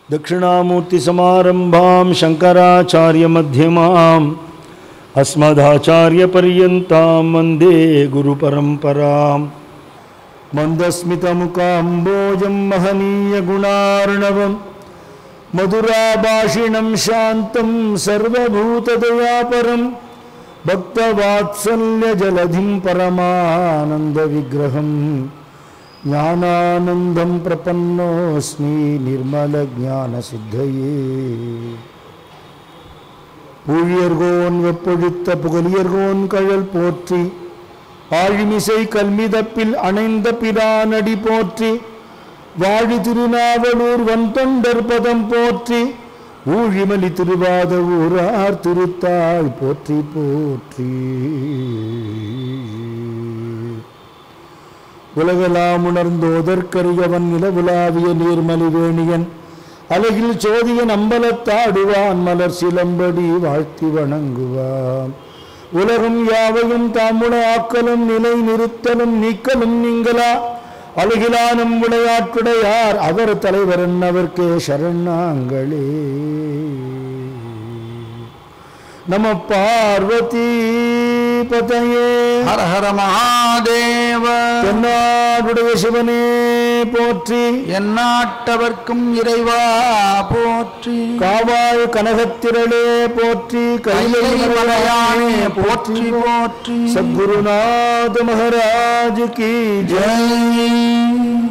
दक्षिणामूर्तिसमारम्भां शङ्कराचार्यमध्यमाम् अस्मदाचार्यपर्यन्तां वन्दे गुरुपरम्पराम् मन्दस्मितमुकाम्बोजं महनीयगुणार्णवं मधुराभाषिणं शान्तं सर्वभूतदयापरं भक्तवात्सल्यजलधिं परमानन्दविग्रहम् ஞானானந்தம் பிரபன்னோஸ்மி நிர்மல ஞான சித்தையே பூழியர்கோன் வெப்பொழித்த புகழியர்கோன் கழல் போற்றி ஆழிமிசை கல்மிதப்பில் அணைந்த பிரானடி போற்றி வாழி திருநாவலூர் வந்தொண்டர் பதம் போற்றி ஊழிமலி திருவாத ஊரார் திருத்தாள் போற்றி போற்றி உலகலாம் உணர்ந்தோதற்கரியவன் நிலவுலாவிய நீர்மலி வேணியன் அலகில் சோதியன் அம்பலத்தாடுவான் மலர் சிலம்படி வாழ்த்தி வணங்குவான் உலகம் யாவையும் தாமுட ஆக்கலும் நிலை நிறுத்தலும் நீக்கலும் நீங்களா அழகிலானும் விளையாட்டுடையார் அவர் தலைவரன் அவர்க்கே சரணாங்களே நம பார்வதி பதையே ஹர ஹர மகாதேவ தென்னாடுடைய சிவனே போற்றி எந்நாட்டவர்க்கும் இறைவா போற்றி காவாய் கனகத்திரளே போற்றி கைலை கைலை மலையானே மலையானே போற்றி போற்றி போற்றி சத்குருநாத மகாராஜ் கி ஜெய் ஜெய்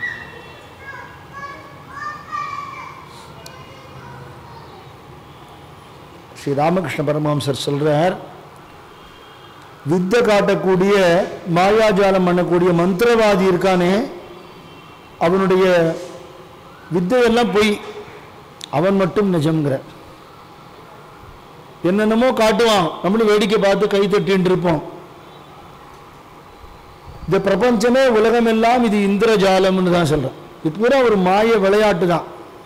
ஸ்ரீ ராமகிருஷ்ண பரமஹம்சர் சொல்றார் வித்தை காட்டக்கூடிய மாயாஜாலம் பண்ணக்கூடிய மந்திரவாதி இருக்கானே அவனுடைய வித்தையெல்லாம் பொய் அவன் மட்டும் நிஜம்ங்கிற என்னென்னமோ காட்டுவான் நம்மளும் வேடிக்கை பார்த்து கை தட்டின்னு இருப்போம் இந்த பிரபஞ்சமே உலகமெல்லாம் இது இந்திரஜாலம்னு தான் சொல்றேன் இது பூரா ஒரு மாய விளையாட்டு தான்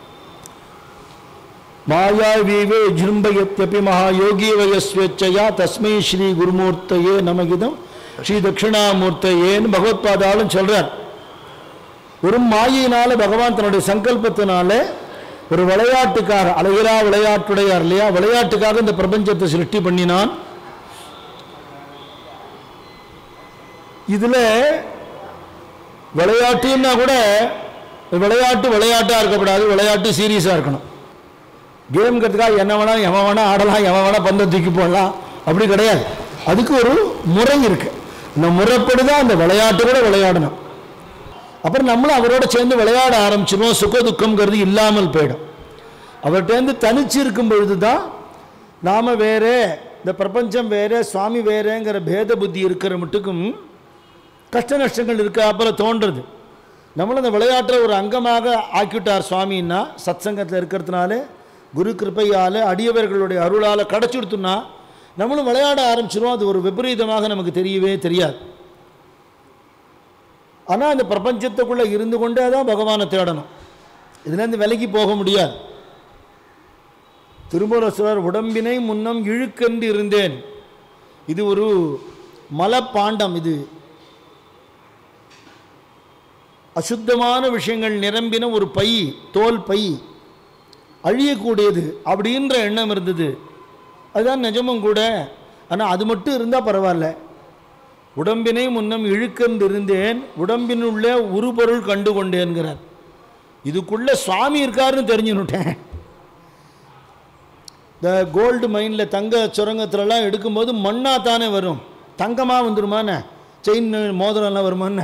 மாயாவீவே ஜிரும்பயத்யபி மகாயோகி வயஸ்வேச்சையா தஸ்மை ஸ்ரீ குருமூர்த்தையே நமகிதம் ஸ்ரீ தட்சிணாமூர்த்தையேன்னு பகவத்பாதாலும் சொல்றார் ஒரு மாயினால பகவான் தன்னுடைய சங்கல்பத்தினால ஒரு விளையாட்டுக்காக அழகிலா விளையாட்டுடையார் இல்லையா விளையாட்டுக்காக இந்த பிரபஞ்சத்தை சிருஷ்டி பண்ணினான் இதுல விளையாட்டுன்னா கூட விளையாட்டு விளையாட்டா இருக்கக்கூடாது விளையாட்டு சீரியஸா இருக்கணும் கேம்ங்கிறதுக்காக என்ன வேணா எவன் வேணா ஆடலாம் எவன் வேணா பந்தை தூக்கி போடலாம் அப்படி கிடையாது அதுக்கு ஒரு முறை இருக்கு இந்த முறைப்படி தான் அந்த விளையாட்டு கூட விளையாடணும் அப்புறம் நம்மளும் அவரோட சேர்ந்து விளையாட ஆரம்பிச்சிருவோம் சுக துக்கம்ங்கிறது இல்லாமல் போயிடும் அவர்கிட்டேருந்து தனிச்சு இருக்கும் பொழுது தான் நாம் வேறே இந்த பிரபஞ்சம் வேறே சுவாமி வேறேங்கிற பேத புத்தி இருக்கிற மட்டுக்கும் கஷ்ட நஷ்டங்கள் இருக்காப்புல தோன்றுறது நம்மளும் அந்த விளையாட்டில் ஒரு அங்கமாக ஆக்கிவிட்டார் சுவாமின்னா சத்சங்கத்தில் இருக்கிறதுனால குரு கிருப்பையால் அடியவர்களுடைய அருளால் கிடச்சிடுத்துனா நம்மளும் விளையாட ஆரம்பிச்சிருவோம் அது ஒரு விபரீதமாக நமக்கு தெரியவே தெரியாது ஆனால் அந்த பிரபஞ்சத்துக்குள்ளே இருந்து கொண்டே தான் பகவானை தேடணும் இதுலேருந்து விலகி போக முடியாது திருமூலசுவர் உடம்பினை முன்னம் இழுக்கென்று இருந்தேன் இது ஒரு மலப்பாண்டம் இது அசுத்தமான விஷயங்கள் நிரம்பின ஒரு பை தோல் பை அழியக்கூடியது அப்படின்ற எண்ணம் இருந்தது அதுதான் நிஜமும் கூட ஆனால் அது மட்டும் இருந்தால் பரவாயில்ல உடம்பினை முன்னம் இழுக்கென்று இருந்தேன் உடம்பினுள்ளே உருபொருள் கண்டு கொண்டேன்கிறார் இதுக்குள்ள சுவாமி இருக்காருன்னு தெரிஞ்சுன்னுட்டேன் இந்த கோல்டு மைனில் தங்க சுரங்கத்துலலாம் எடுக்கும்போது மண்ணாக தானே வரும் தங்கமாக வந்துருமாண்ணே செயின் மோதிரம்லாம் வருமாண்ணே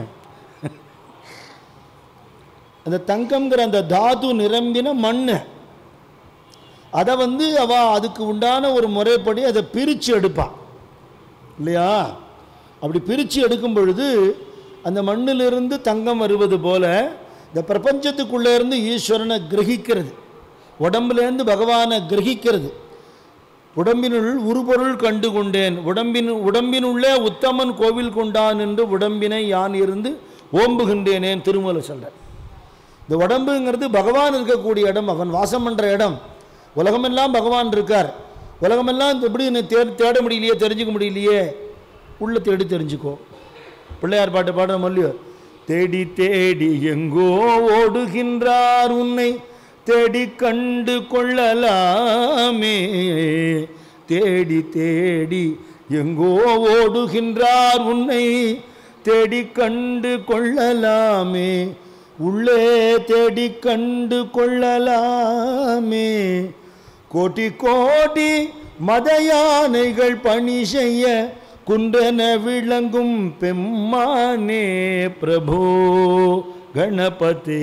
அந்த தங்கம்ங்கிற அந்த தாது நிரம்பின மண் அதை வந்து அவ அதுக்கு உண்டான ஒரு முறைப்படி அதை பிரித்து எடுப்பான் இல்லையா அப்படி பிரித்து எடுக்கும் பொழுது அந்த மண்ணிலிருந்து தங்கம் வருவது போல இந்த பிரபஞ்சத்துக்குள்ளே இருந்து ஈஸ்வரனை கிரகிக்கிறது உடம்புலேருந்து பகவானை கிரகிக்கிறது உடம்பினுள் உருபொருள் கண்டு கொண்டேன் உடம்பின் உடம்பினுள்ளே உத்தமன் கோவில் கொண்டான் என்று உடம்பினை யான் இருந்து ஓம்புகின்றேனேன் திருமூல சொல்ற இந்த உடம்புங்கிறது பகவான் இருக்கக்கூடிய இடம் அவன் வாசம் பண்ணுற இடம் உலகமெல்லாம் பகவான் இருக்கார் உலகமெல்லாம் எப்படி என்னை தே தேட முடியலையே தெரிஞ்சுக்க முடியலையே உள்ள தேடி தெரிஞ்சுக்கோ பிள்ளையார் பாட்டு பாடுற மல்லியோ தேடி தேடி எங்கோ ஓடுகின்றார் உன்னை தேடி கண்டு கொள்ளலாமே தேடி தேடி எங்கோ ஓடுகின்றார் உன்னை தேடி கண்டு கொள்ளலாமே உள்ளே தேடி கண்டு கொள்ளலாமே கோட்டி கோடி மத யானைகள் பணி செய்ய குன்றன விளங்கும் பெம்மானே பிரபோ கணபதே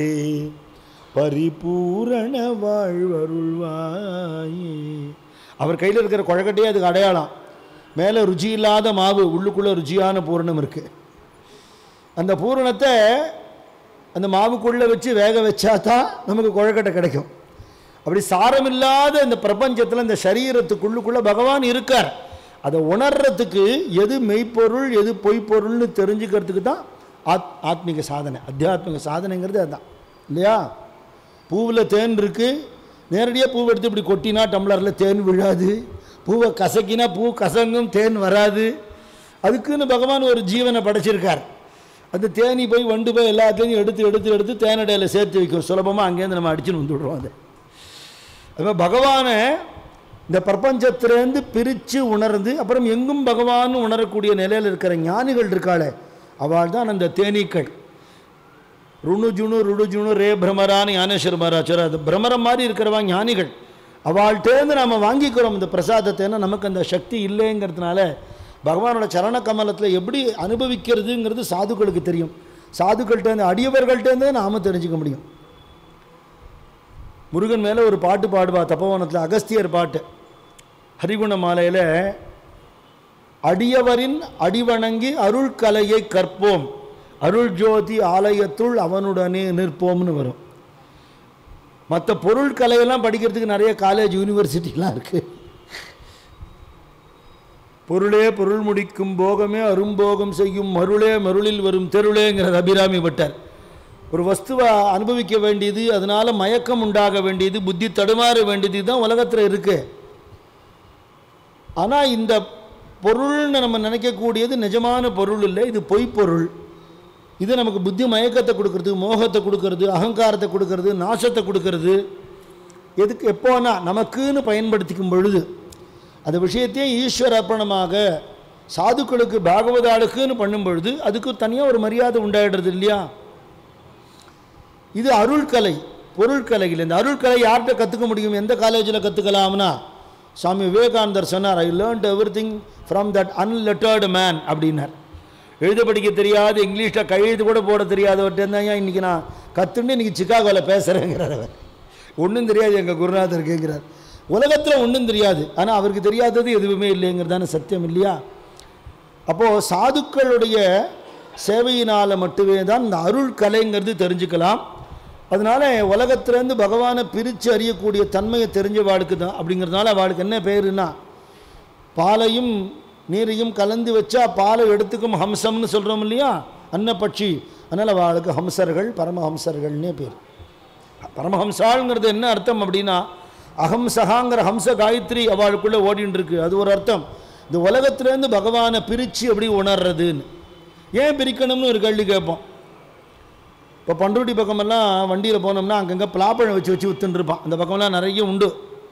பரிபூரண வாழ்வருள்வாயே அவர் கையில் இருக்கிற குழக்கட்டையே அதுக்கு அடையாளம் மேலே ருச்சி இல்லாத மாவு உள்ளுக்குள்ளே ருச்சியான பூரணம் இருக்குது அந்த பூரணத்தை அந்த மாவுக்குள்ளே வச்சு வேக வச்சா தான் நமக்கு குழக்கட்டை கிடைக்கும் அப்படி சாரமில்லாத இந்த பிரபஞ்சத்தில் இந்த சரீரத்துக்குள்ளுக்குள்ளே பகவான் இருக்கார் அதை உணர்றதுக்கு எது மெய்ப்பொருள் எது பொய்ப்பொருள்னு தெரிஞ்சுக்கிறதுக்கு தான் ஆத் ஆத்மீக சாதனை அத்தியாத்மிக சாதனைங்கிறது அதுதான் இல்லையா பூவில் தேன் இருக்குது நேரடியாக பூவை எடுத்து இப்படி கொட்டினா டம்ளரில் தேன் விழாது பூவை கசக்கினா பூ கசங்கும் தேன் வராது அதுக்குன்னு பகவான் ஒரு ஜீவனை படைச்சிருக்கார் அந்த தேனி போய் வண்டு போய் எல்லாத்தையும் எடுத்து எடுத்து எடுத்து தேனடையில் சேர்த்து வைக்கும் சுலபமாக அங்கேருந்து நம்ம அடிச்சுன்னு வந்துவிடுறோம் அதை அதுமாதிரி பகவானை இந்த பிரபஞ்சத்திலேருந்து பிரித்து உணர்ந்து அப்புறம் எங்கும் பகவான் உணரக்கூடிய நிலையில் இருக்கிற ஞானிகள் இருக்காளே அவள் தான் அந்த தேனீக்கள் ருணுஜுணு ருடுஜுணு ரே பிரமரான்னு ஞானேஸ்வர மகாராஜர் அது பிரமரம் மாதிரி இருக்கிறவா ஞானிகள் அவள்கிட்டேருந்து நாம் வாங்கிக்கிறோம் இந்த பிரசாதத்தைன்னா நமக்கு அந்த சக்தி இல்லைங்கிறதுனால பகவானோட சரண கமலத்தில் எப்படி அனுபவிக்கிறதுங்கிறது சாதுக்களுக்கு தெரியும் சாதுக்கள்கிட்டேருந்து அடியவர்கள்ட்டேருந்து நாம் தெரிஞ்சுக்க முடியும் முருகன் மேலே ஒரு பாட்டு பாடுவா தப்போவனத்தில் அகஸ்தியர் பாட்டு ஹரிகுண மாலையில் அடியவரின் அடிவணங்கி அருள் கலையை கற்போம் அருள் ஜோதி ஆலயத்துள் அவனுடனே நிற்போம்னு வரும் மற்ற பொருள் கலையெல்லாம் படிக்கிறதுக்கு நிறைய காலேஜ் யூனிவர்சிட்டிலாம் இருக்குது பொருளே பொருள் முடிக்கும் போகமே அரும்போகம் செய்யும் மருளே மருளில் வரும் தெருளேங்கிறது அபிராமி பட்டர் ஒரு வஸ்துவை அனுபவிக்க வேண்டியது அதனால மயக்கம் உண்டாக வேண்டியது புத்தி தடுமாற வேண்டியது தான் உலகத்தில் இருக்கு ஆனால் இந்த பொருள்னு நம்ம நினைக்கக்கூடியது நிஜமான பொருள் இல்லை இது பொய்ப்பொருள் இது நமக்கு புத்தி மயக்கத்தை கொடுக்கறது மோகத்தை கொடுக்கறது அகங்காரத்தை கொடுக்கறது நாசத்தை கொடுக்கறது எதுக்கு எப்போனா நமக்குன்னு பயன்படுத்திக்கும் பொழுது அந்த விஷயத்தையும் ஈஸ்வர அர்ப்பணமாக சாதுக்களுக்கு பாகவதாளுக்குன்னு பண்ணும் பொழுது அதுக்கு தனியாக ஒரு மரியாதை உண்டாயிடுறது இல்லையா இது அருள்கலை பொருட்கலையில் இந்த அருள்கலை யார்கிட்ட கற்றுக்க முடியும் எந்த காலேஜில் கற்றுக்கலாம்னா சுவாமி விவேகானந்தர் சொன்னார் I learnt everything from that unlettered man அப்படின்னார் எழுத படிக்க தெரியாது இங்கிலீஷில் கையெழுத்து கூட போட தெரியாதவர்கிட்ட தான் ஏன் இன்றைக்கி நான் கற்றுன்னு இன்றைக்கி சிக்காகோவில் பேசுகிறேங்கிறார் அவர் ஒன்றும் தெரியாது எங்கள் குருநாதர் கேட்குறார் உலகத்தில் ஒன்றும் தெரியாது ஆனால் அவருக்கு தெரியாதது எதுவுமே இல்லைங்கிறதான சத்தியம் இல்லையா அப்போது சாதுக்களுடைய சேவையினால் மட்டுமே தான் இந்த அருள் கலைங்கிறது தெரிஞ்சுக்கலாம் அதனால உலகத்திலேருந்து பகவானை பிரித்து அறியக்கூடிய தன்மையை தெரிஞ்ச வாளுக்கு தான் அப்படிங்கிறதுனால அவளுக்கு என்ன பேருன்னா பாலையும் நீரையும் கலந்து வச்சா பாலை எடுத்துக்கும் ஹம்சம்னு சொல்கிறோம் இல்லையா அன்னப்பட்சி அதனால் அவளுக்கு ஹம்சர்கள் பரமஹம்சர்கள்னே பேர் பரமஹம்சாளுங்கிறது என்ன அர்த்தம் அப்படின்னா அகம்சகாங்கிற ஹம்ச காயத்ரி அவளுக்குள்ளே ஓடின்னு இருக்கு அது ஒரு அர்த்தம் இந்த உலகத்திலேருந்து பகவானை பிரித்து எப்படி உணர்றதுன்னு ஏன் பிரிக்கணும்னு ஒரு கேள்வி கேட்போம் இப்போ பண்ருட்டி பக்கமெல்லாம் வண்டியில் போனோம்னா அங்கங்கே பலாப்பழம் வச்சு வச்சு வித்துன்னு அந்த பக்கமெல்லாம் நிறைய உண்டு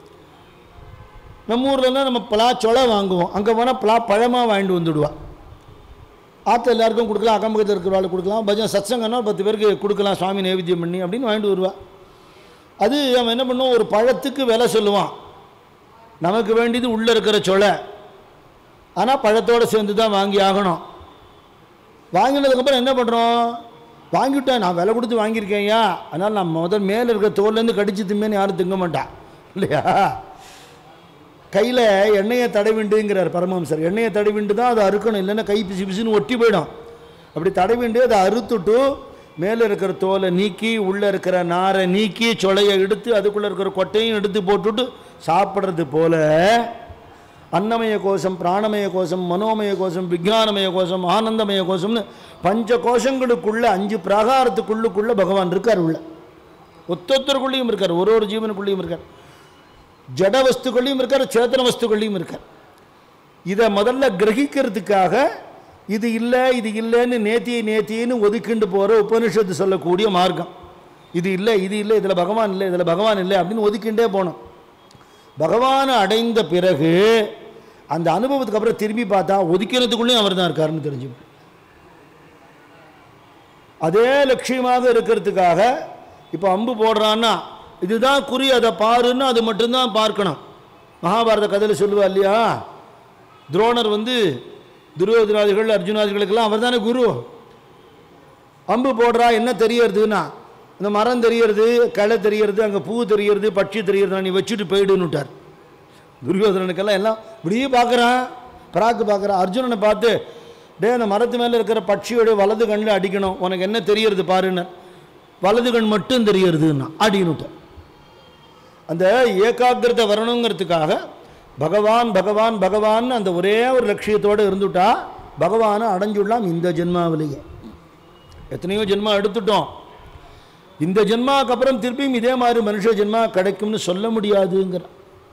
நம்ம ஊர்லலாம் நம்ம பலாச்சொலை வாங்குவோம் அங்கே போனால் பலா பழமாக வாங்கிட்டு வந்துடுவா ஆற்று எல்லாருக்கும் கொடுக்கலாம் அக்கம் பக்கத்தில் இருக்கிறவாளுக்கு கொடுக்கலாம் பஜன் சத்சங்கன்னா ஒரு பத்து பேருக்கு கொடுக்கலாம் சுவாமி நைவேத்தியம் பண்ணி அப்படின்னு வாங்கிட்டு வருவா அது அவன் என்ன பண்ணுவான் ஒரு பழத்துக்கு விலை சொல்லுவான் நமக்கு வேண்டியது உள்ளே இருக்கிற சொலை ஆனால் பழத்தோடு சேர்ந்து தான் வாங்கி ஆகணும் வாங்கினதுக்கப்புறம் என்ன பண்ணுறோம் வாங்கிவிட்டேன் நான் விலை கொடுத்து வாங்கியிருக்கேன்யா அதனால் நான் முதல் மேலே இருக்கிற தோல்லேருந்து கடிச்சு திம்மேன்னு யாரும் திங்க மாட்டான் இல்லையா கையில் எண்ணெயை தடவிண்டுங்கிறார் பரமஹம்சர் எண்ணெயை தடவிண்டு தான் அதை அறுக்கணும் இல்லைன்னா கை பிசு பிசுன்னு ஒட்டி போயிடும் அப்படி தடவிண்டு அதை அறுத்துட்டு மேலே இருக்கிற தோலை நீக்கி உள்ளே இருக்கிற நாரை நீக்கி சொலையை எடுத்து அதுக்குள்ளே இருக்கிற கொட்டையும் எடுத்து போட்டுட்டு சாப்பிட்றது போல அன்னமய கோஷம் பிராணமய கோஷம் மனோமய கோஷம் விஜானமய கோஷம் ஆனந்தமய கோஷம்னு பஞ்ச கோஷங்களுக்குள்ள அஞ்சு பிராகாரத்துக்குள்ளுக்குள்ள பகவான் இருக்கார் உள்ள ஒத்தொத்தருக்குள்ளேயும் இருக்கார் ஒரு ஒரு ஜீவனுக்குள்ளேயும் இருக்கார் ஜட வஸ்துக்கள்லையும் இருக்கார் சேத்தன வஸ்துக்கள்லையும் இருக்கார் இதை முதல்ல கிரகிக்கிறதுக்காக இது இல்லை இது இல்லைன்னு நேத்தியை நேத்தின்னு ஒதுக்கிண்டு போகிற உபனிஷத்து சொல்லக்கூடிய மார்க்கம் இது இல்லை இது இல்லை இதில் பகவான் இல்லை இதில் பகவான் இல்லை அப்படின்னு ஒதுக்கிண்டே போனோம் பகவானை அடைந்த பிறகு அந்த அனுபவத்துக்கு அப்புறம் திரும்பி பார்த்தா ஒதுக்கிறதுக்குள்ளேயும் அவர் தான் இருக்காருன்னு தெரிஞ்சு அதே லட்சியமாக இருக்கிறதுக்காக இப்போ அம்பு போடுறான்னா இதுதான் குறி அதை பாருன்னு அது மட்டும்தான் பார்க்கணும் மகாபாரத கதையில் சொல்லுவா இல்லையா துரோணர் வந்து துரியோதனாதிகள் அர்ஜுனாதிகளுக்கெல்லாம் அவர் தானே குரு அம்பு போடுறா என்ன தெரியறதுன்னா இந்த மரம் தெரியறது களை தெரியறது அங்கே பூ தெரியறது பட்சி தெரியறது நீ வச்சுட்டு போயிடுன்னுட்டார் துரியோதனனுக்கெல்லாம் எல்லாம் இப்படியே பார்க்குறான் பராக்கு பார்க்குறான் அர்ஜுனனை பார்த்து டே அந்த மரத்து மேலே இருக்கிற பட்சியோட வலது கண்ணில் அடிக்கணும் உனக்கு என்ன தெரியறது பாருன்னு வலது கண் மட்டும் தெரியறதுன்னா அடின்னுட்டார் அந்த ஏகாகிரதை வரணுங்கிறதுக்காக பகவான் பகவான் பகவான் அந்த ஒரே ஒரு லட்சியத்தோடு இருந்துட்டா பகவானை அடைஞ்சுடலாம் இந்த ஜென்மாவிலேயே எத்தனையோ ஜென்மா எடுத்துட்டோம் இந்த ஜென்மாவுக்கு அப்புறம் திருப்பியும் இதே மாதிரி மனுஷ ஜென்மா கிடைக்கும்னு சொல்ல முடியாதுங்கிற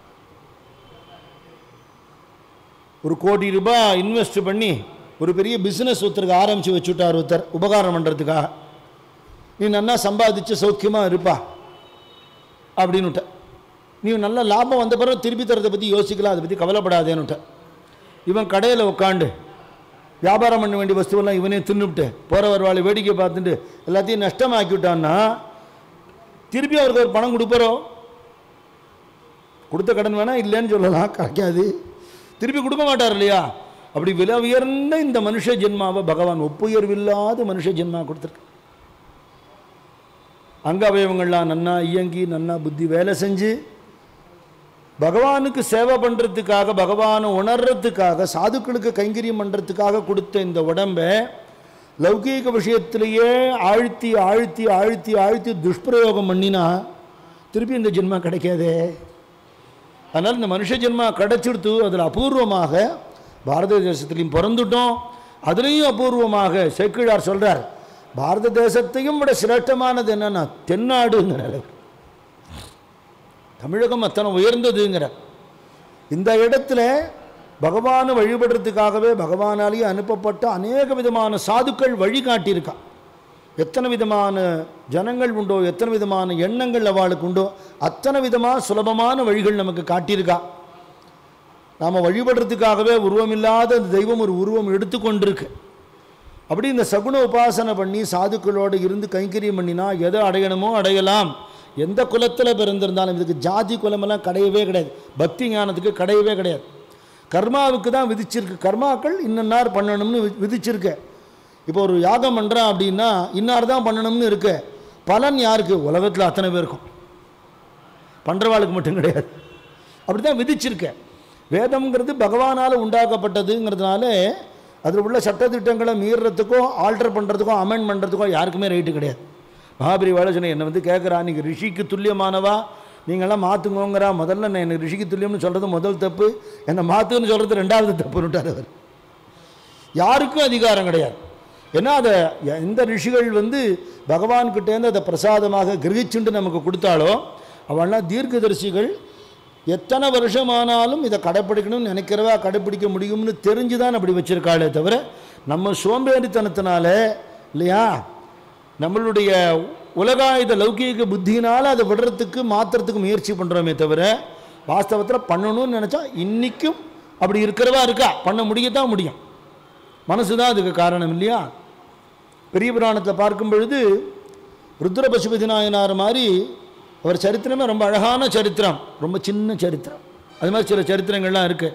ஒரு கோடி ரூபாய் இன்வெஸ்ட் பண்ணி ஒரு பெரிய பிஸ்னஸ் ஒருத்தருக்கு ஆரம்பித்து வச்சுட்டார் ஒருத்தர் உபகாரம் பண்ணுறதுக்காக நீ நன்னா சம்பாதிச்சு சௌக்கியமாக இருப்பா அப்படின்னுட்ட நீ நல்ல லாபம் வந்த பிறகு திருப்பி தரதை பற்றி யோசிக்கலாம் அதை பற்றி கவலைப்படாதேன்னுட்ட இவன் கடையில் உட்காண்டு வியாபாரம் பண்ண வேண்டிய வஸ்துவெல்லாம் இவனே தின்னுவிட்டு போகிற வருவாள் வேடிக்கை பார்த்துட்டு எல்லாத்தையும் நஷ்டமாக்கி விட்டான்னா திருப்பி அவருக்கு ஒரு பணம் கொடுப்பாரோ கொடுத்த கடன் வேணா இல்லைன்னு சொல்லலாம் கிடைக்காது திருப்பி கொடுக்க மாட்டார் இல்லையா அப்படி விலை உயர்ந்த இந்த மனுஷ ஜென்மாவை பகவான் ஒப்புயர்வில்லாத மனுஷ ஜென்மா கொடுத்துருக்கு அங்க அவயவங்கள்லாம் நன்னா இயங்கி நன்னா புத்தி வேலை செஞ்சு பகவானுக்கு சேவை பண்ணுறதுக்காக பகவானை உணர்றதுக்காக சாதுக்களுக்கு கைங்கரியம் பண்ணுறதுக்காக கொடுத்த இந்த உடம்பை லௌகீக விஷயத்திலேயே ஆழ்த்தி ஆழ்த்தி ஆழ்த்தி ஆழ்த்தி துஷ்பிரயோகம் பண்ணினா திருப்பி இந்த ஜென்மா கிடைக்காதே அதனால் இந்த மனுஷ ஜென்மா கிடைச்சிடுத்து அதில் அபூர்வமாக பாரத தேசத்துலையும் பிறந்துட்டோம் அதுலேயும் அபூர்வமாக சேக்கிழார் சொல்கிறார் பாரத தேசத்தையும் விட சிரேஷ்டமானது என்னன்னா தென்னாடுங்கிறார் தமிழகம் அத்தனை உயர்ந்ததுங்கிற இந்த இடத்துல பகவானை வழிபடுறதுக்காகவே பகவானாலேயே அனுப்பப்பட்ட அநேக விதமான சாதுக்கள் வழிகாட்டியிருக்கா எத்தனை விதமான ஜனங்கள் உண்டோ எத்தனை விதமான எண்ணங்கள் அவளுக்கு உண்டோ அத்தனை விதமாக சுலபமான வழிகள் நமக்கு காட்டியிருக்கா நாம் வழிபடுறதுக்காகவே உருவமில்லாத அந்த தெய்வம் ஒரு உருவம் எடுத்துக்கொண்டிருக்கு அப்படி இந்த சகுன உபாசனை பண்ணி சாதுக்களோடு இருந்து கைங்கரியம் பண்ணினா எதை அடையணுமோ அடையலாம் எந்த குலத்தில் பிறந்திருந்தாலும் இதுக்கு ஜாதி குலமெல்லாம் கிடையவே கிடையாது பக்தி ஞானத்துக்கு கிடையவே கிடையாது கர்மாவுக்கு தான் விதிச்சிருக்கு கர்மாக்கள் இன்னன்னார் பண்ணணும்னு வி- விதிச்சிருக்கு இப்போ ஒரு யாகம் பண்ணுறான் அப்படின்னா இன்னார் தான் பண்ணணும்னு இருக்கு பலன் யாருக்கு உலகத்தில் அத்தனை பேருக்கும் பண்ணுறவாளுக்கு மட்டும் கிடையாது அப்படி தான் விதிச்சிருக்க வேதம்ங்கிறது பகவானால் உண்டாக்கப்பட்டதுங்கிறதுனால அதில் உள்ள சட்டத்திட்டங்களை மீறுறதுக்கோ ஆல்டர் பண்ணுறதுக்கோ அமெண்ட் பண்ணுறதுக்கோ யாருக்குமே ரைட்டு கிடையாது மகாபரி வாழசனை என்னை வந்து கேட்குறா நீங்கள் ரிஷிக்கு துல்லியமானவா நீங்கள்லாம் மாற்றுங்கோங்கிறா முதல்ல நான் எனக்கு ரிஷிக்கு துல்லியம்னு சொல்கிறது முதல் தப்பு என்னை மாற்றுன்னு சொல்கிறது ரெண்டாவது தப்புன்னுட்டார் அவர் யாருக்கும் அதிகாரம் கிடையாது ஏன்னா அதை எந்த ரிஷிகள் வந்து பகவான்கிட்டேருந்து அதை பிரசாதமாக கிரகிச்சுண்டு நமக்கு கொடுத்தாலோ அவள்லாம் தீர்க்கதரிசிகள் எத்தனை வருஷமானாலும் இதை கடைப்பிடிக்கணும்னு நினைக்கிறவா கடைப்பிடிக்க முடியும்னு தெரிஞ்சு தான் அப்படி வச்சிருக்காளே தவிர நம்ம சோம்பேறித்தனத்தினால இல்லையா நம்மளுடைய உலகாயுத லௌகீக புத்தியினால் அதை விடுறதுக்கு மாற்றுறதுக்கு முயற்சி பண்ணுறோமே தவிர வாஸ்தவத்தில் பண்ணணும்னு நினச்சா இன்றைக்கும் அப்படி இருக்கிறவா இருக்கா பண்ண முடியத்தான் முடியும் மனசு தான் அதுக்கு காரணம் இல்லையா பெரிய புராணத்தில் பார்க்கும் பொழுது ருத்ர பசுபதி நாயனார் மாதிரி அவர் சரித்திரமே ரொம்ப அழகான சரித்திரம் ரொம்ப சின்ன சரித்திரம் அது மாதிரி சில சரித்திரங்கள்லாம் இருக்கு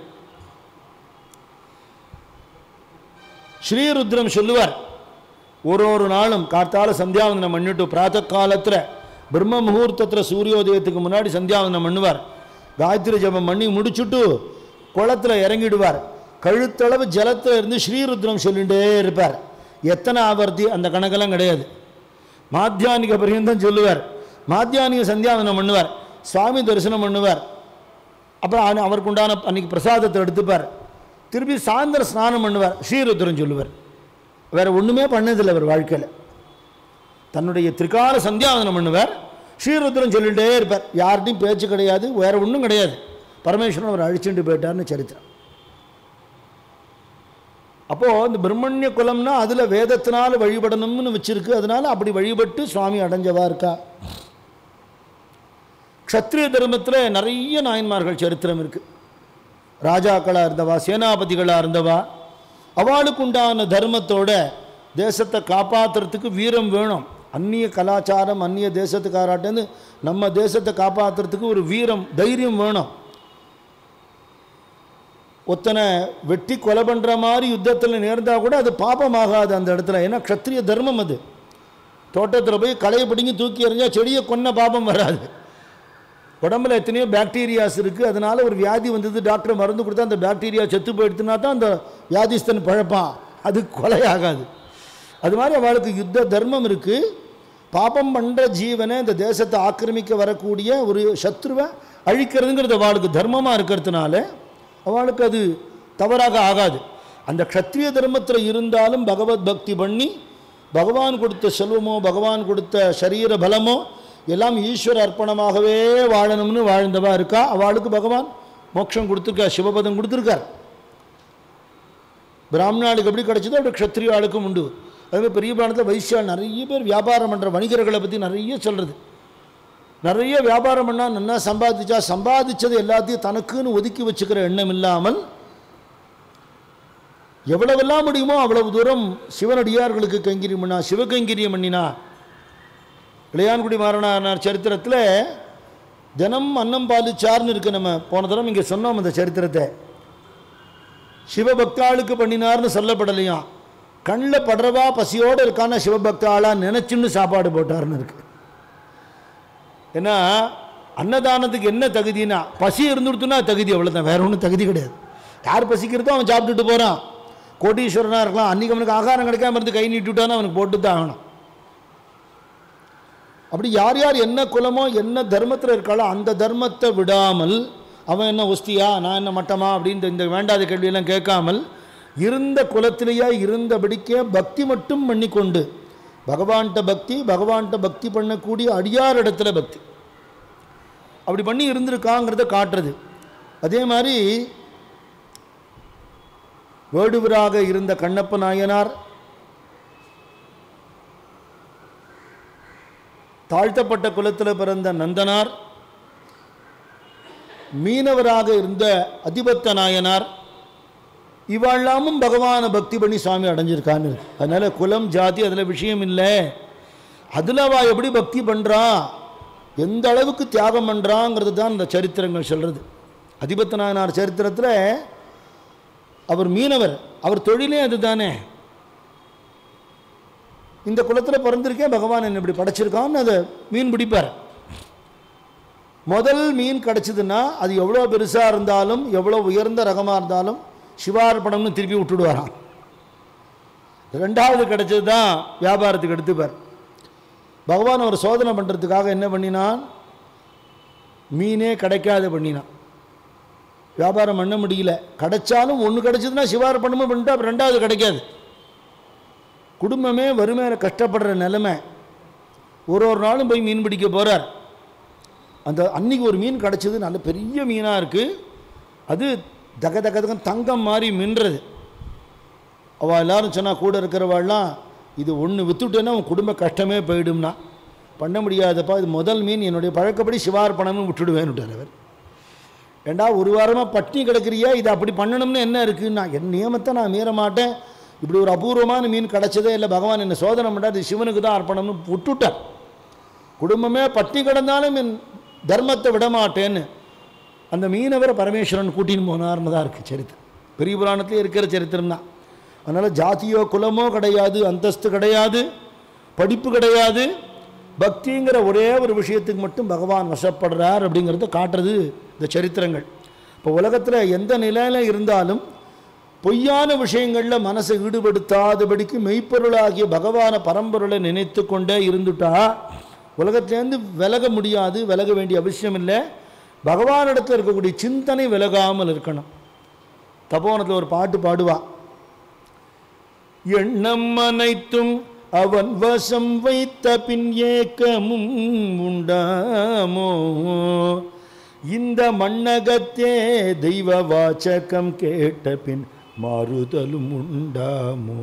ஸ்ரீருத்ரம் சொல்லுவார் ஒரு ஒரு நாளும் காத்தால சந்தியாவந்தனம் பண்ணிட்டு பிராத்த காலத்தில் பிரம்ம முகூர்த்தத்தில் சூரியோதயத்துக்கு முன்னாடி சந்தியாவந்தனம் பண்ணுவார் காயத்ரி ஜபம் பண்ணி முடிச்சுட்டு குளத்தில் இறங்கிடுவார் கழுத்தளவு ஜலத்தில் இருந்து ஸ்ரீருத்ரம் சொல்லிகிட்டே இருப்பார் எத்தனை ஆவர்த்தி அந்த கணக்கெல்லாம் கிடையாது மாத்தியானிக பரியந்தம் சொல்லுவார் மாத்தியானிக சந்தியாவந்தனம் பண்ணுவார் சுவாமி தரிசனம் பண்ணுவார் அப்புறம் அவ- அவருக்கு உண்டான அன்னைக்கு பிரசாதத்தை எடுத்துப்பார் திருப்பி சாயந்தர ஸ்நானம் பண்ணுவார் ஸ்ரீருத்ரன் சொல்லுவார் வேற ஒன்றுமே பண்ணதில்லை அவர் வாழ்க்கையில் தன்னுடைய திரிகால சந்தியாவதனம் பண்ணுவார் ஸ்ரீருத்ரன் சொல்லிகிட்டே இருப்பார் யார்கிட்டையும் பேச்சு கிடையாது வேற ஒன்றும் கிடையாது பரமேஸ்வரன் அவர் அழிச்சுட்டு போயிட்டார்னு சரித்திரம் அப்போது இந்த பிரம்மண்ய குலம்னா அதில் வேதத்தினால் வழிபடணும்னு வச்சிருக்கு அதனால அப்படி வழிபட்டு சுவாமி அடைஞ்சவா இருக்கா க்ஷத்ரிய தர்மத்தில் நிறைய நாயன்மார்கள் சரித்திரம் இருக்குது ராஜாக்களாக இருந்தவா சேனாபதிகளாக இருந்தவா அவளுக்கு உண்டான தர்மத்தோட தேசத்தை காப்பாற்றுறதுக்கு வீரம் வேணும் அந்நிய கலாச்சாரம் அந்நிய தேசத்துக்காராட்டேருந்து நம்ம தேசத்தை காப்பாற்றுறதுக்கு ஒரு வீரம் தைரியம் வேணும் ஒத்தனை வெட்டி கொலை பண்ணுற மாதிரி யுத்தத்தில் நேர்ந்தால் கூட அது பாபமாகாது அந்த இடத்துல ஏன்னா க்ஷத்ரிய தர்மம் அது தோட்டத்தில் போய் களையை பிடிங்கி தூக்கி எறிஞ்சா செடியை கொன்ன பாபம் வராது உடம்புல எத்தனையோ பாக்டீரியாஸ் இருக்குது அதனால ஒரு வியாதி வந்தது டாக்டர் மருந்து கொடுத்தா அந்த பாக்டீரியா செத்து போயிடுத்துனா தான் அந்த வியாதிஸ்தன் பழப்பான் அது கொலை ஆகாது அது மாதிரி அவளுக்கு யுத்த தர்மம் இருக்குது பாபம் பண்ணுற ஜீவனை இந்த தேசத்தை ஆக்கிரமிக்க வரக்கூடிய ஒரு சத்ருவை அழிக்கிறதுங்கிறது அவளுக்கு தர்மமாக இருக்கிறதுனால அவளுக்கு அது தவறாக ஆகாது அந்த க்ஷத்ரிய தர்மத்தில் இருந்தாலும் பகவத் பக்தி பண்ணி பகவான் கொடுத்த செல்வமோ பகவான் கொடுத்த சரீர பலமோ எல்லாம் ஈஸ்வர அர்ப்பணமாகவே வாழணும்னு வாழ்ந்தவா இருக்கா அவளுக்கு பகவான் மோட்சம் கொடுத்துருக்கார் சிவபதம் கொடுத்துருக்கார் பிராமணாளுக்கு எப்படி கிடைச்சதோ அப்படி க்ஷத்ரிய ஆளுக்கும் உண்டு அதுமாதிரி பெரிய புராணத்தில் வைசியால் நிறைய பேர் வியாபாரம் பண்ணுற வணிகர்களை பற்றி நிறைய சொல்கிறது நிறைய வியாபாரம் பண்ணால் நல்லா சம்பாதிச்சா சம்பாதிச்சது எல்லாத்தையும் தனக்குன்னு ஒதுக்கி வச்சுக்கிற எண்ணம் இல்லாமல் எவ்வளவெல்லாம் முடியுமோ அவ்வளவு தூரம் சிவனடியார்களுக்கு கைங்கரியம் பண்ணா சிவகைங்கரியம் பண்ணினா இளையான்குடி மாறனார் சரித்திரத்தில் தினம் அன்னம் பாலிச்சார்னு இருக்கு நம்ம போன தரம் இங்கே சொன்னோம் அந்த சரித்திரத்தை சிவபக்தாளுக்கு பண்ணினார்னு சொல்லப்படலையாம் கண்ணில் படுறவா பசியோடு இருக்கான சிவபக்தாளா நினைச்சுன்னு சாப்பாடு போட்டார்னு இருக்கு ஏன்னா அன்னதானத்துக்கு என்ன தகுதினா பசி இருந்துடுத்துனா தகுதி அவ்வளோதான் வேற ஒன்றும் தகுதி கிடையாது யார் பசிக்கிறதோ அவன் சாப்பிட்டுட்டு போகிறான் கோட்டீஸ்வரனாக இருக்கலாம் அன்றைக்கி அவனுக்கு ஆகாரம் கிடைக்காம இருந்து கை நீட்டி விட்டானா அவனுக்கு போட்டு தான் ஆகணும் அப்படி யார் யார் என்ன குலமோ என்ன தர்மத்தில் இருக்காளோ அந்த தர்மத்தை விடாமல் அவன் என்ன ஒஸ்தியா நான் என்ன மட்டமா அப்படின்னு இந்த வேண்டாத கேள்வியெல்லாம் கேட்காமல் இருந்த குலத்திலேயே இருந்தபடிக்கே பக்தி மட்டும் பண்ணிக்கொண்டு பகவான்கிட்ட பக்தி பகவான்கிட்ட பக்தி பண்ணக்கூடிய அடியார் இடத்துல பக்தி அப்படி பண்ணி இருந்திருக்காங்கிறத காட்டுறது அதே மாதிரி வேடுவராக இருந்த கண்ணப்ப நாயனார் தாழ்த்தப்பட்ட குலத்தில் பிறந்த நந்தனார் மீனவராக இருந்த அதிபத்த நாயனார் இவாழ்லாமும் பகவானை பக்தி பண்ணி சுவாமி அடைஞ்சிருக்கான்னு இருக்கு. அதனால குலம் ஜாதி அதில் விஷயம் இல்லை அதில் அவ எப்படி பக்தி பண்ணுறா எந்த அளவுக்கு தியாகம் பண்ணுறாங்கிறது தான் இந்த சரித்திரங்கள் சொல்கிறது அதிபத்த நாயனார் சரித்திரத்தில் அவர் மீனவர் அவர் தொழிலே அதுதானே இந்த குலத்தில் பிறந்திருக்கேன் பகவான் என்ன இப்படி படைச்சிருக்கான்னு அதை மீன் பிடிப்பார் முதல் மீன் கிடச்சிதுன்னா அது எவ்வளோ பெருசாக இருந்தாலும் எவ்வளோ உயர்ந்த ரகமாக இருந்தாலும் சிவார்ப்பணம்னு திருப்பி விட்டுடுவாராம் ரெண்டாவது கிடைச்சது தான் வியாபாரத்துக்கு எடுத்துப்பார் பகவான் ஒரு சோதனை பண்ணுறதுக்காக என்ன பண்ணினான் மீனே கிடைக்காத பண்ணினான் வியாபாரம் பண்ண முடியல கிடைச்சாலும் ஒன்று கிடைச்சதுன்னா சிவார்ப்பணமும் பண்ணிட்டு அப்புறம் ரெண்டாவது கிடைக்காது குடும்பமே வறுமையில் கஷ்டப்படுற நிலைமை ஒரு ஒரு நாளும் போய் மீன் பிடிக்க போகிறார் அந்த அன்னைக்கு ஒரு மீன் கிடச்சிது நல்ல பெரிய மீனாக இருக்குது அது தக தக தகன்னு தங்கம் மாதிரி மின்றது அவள் எல்லாரும் சொன்னா கூட இருக்கிறவாள்லாம் இது ஒன்று வித்துட்டேன்னா உன் குடும்ப கஷ்டமே போயிடும்னா பண்ண முடியாதப்பா இது முதல் மீன் என்னுடைய பழக்கப்படி சிவார்ப்பணம்னு விட்டுடுவேன்னுட்டார் அவர் ஏண்டா ஒரு வாரமாக பட்டினி கிடக்கிறியா இது அப்படி பண்ணணும்னு என்ன இருக்குன்னா என் நியமத்தை நான் மீற மாட்டேன் இப்படி ஒரு அபூர்வமான மீன் கிடச்சதே இல்லை பகவான் என்னை சோதனை பண்ணாது சிவனுக்கு தான் அர்ப்பணம்னு விட்டுட்டார் குடும்பமே பட்டி கிடந்தாலும் என் தர்மத்தை விட மாட்டேன்னு அந்த மீனவரை பரமேஸ்வரன் கூட்டின்னு போனார்னு தான் இருக்குது சரித்திரம் பெரிய புராணத்திலே இருக்கிற சரித்திரம் தான் அதனால் ஜாதியோ குலமோ கிடையாது அந்தஸ்து கிடையாது படிப்பு கிடையாது பக்திங்கிற ஒரே ஒரு விஷயத்துக்கு மட்டும் பகவான் வசப்படுறார் அப்படிங்கிறத காட்டுறது இந்த சரித்திரங்கள் இப்போ உலகத்தில் எந்த நிலையில் இருந்தாலும் பொய்யான விஷயங்களில் மனசை ஈடுபடுத்தாதபடிக்கு மெய்ப்பொருளாகிய பகவான பரம்பொருளை நினைத்து கொண்டே இருந்துட்டா உலகத்திலேருந்து விலக முடியாது விலக வேண்டிய அவசியம் இல்லை பகவானிடத்தில் இருக்கக்கூடிய சிந்தனை விலகாமல் இருக்கணும் தபோனத்தில் ஒரு பாட்டு பாடுவா எண்ணம் அனைத்தும் அவன் வசம் வைத்த பின் ஏக்கமும் உண்டாமோ இந்த மண்ணகத்தே தெய்வ வாச்சகம் கேட்ட பின் மாறுதலும் உண்டாமோ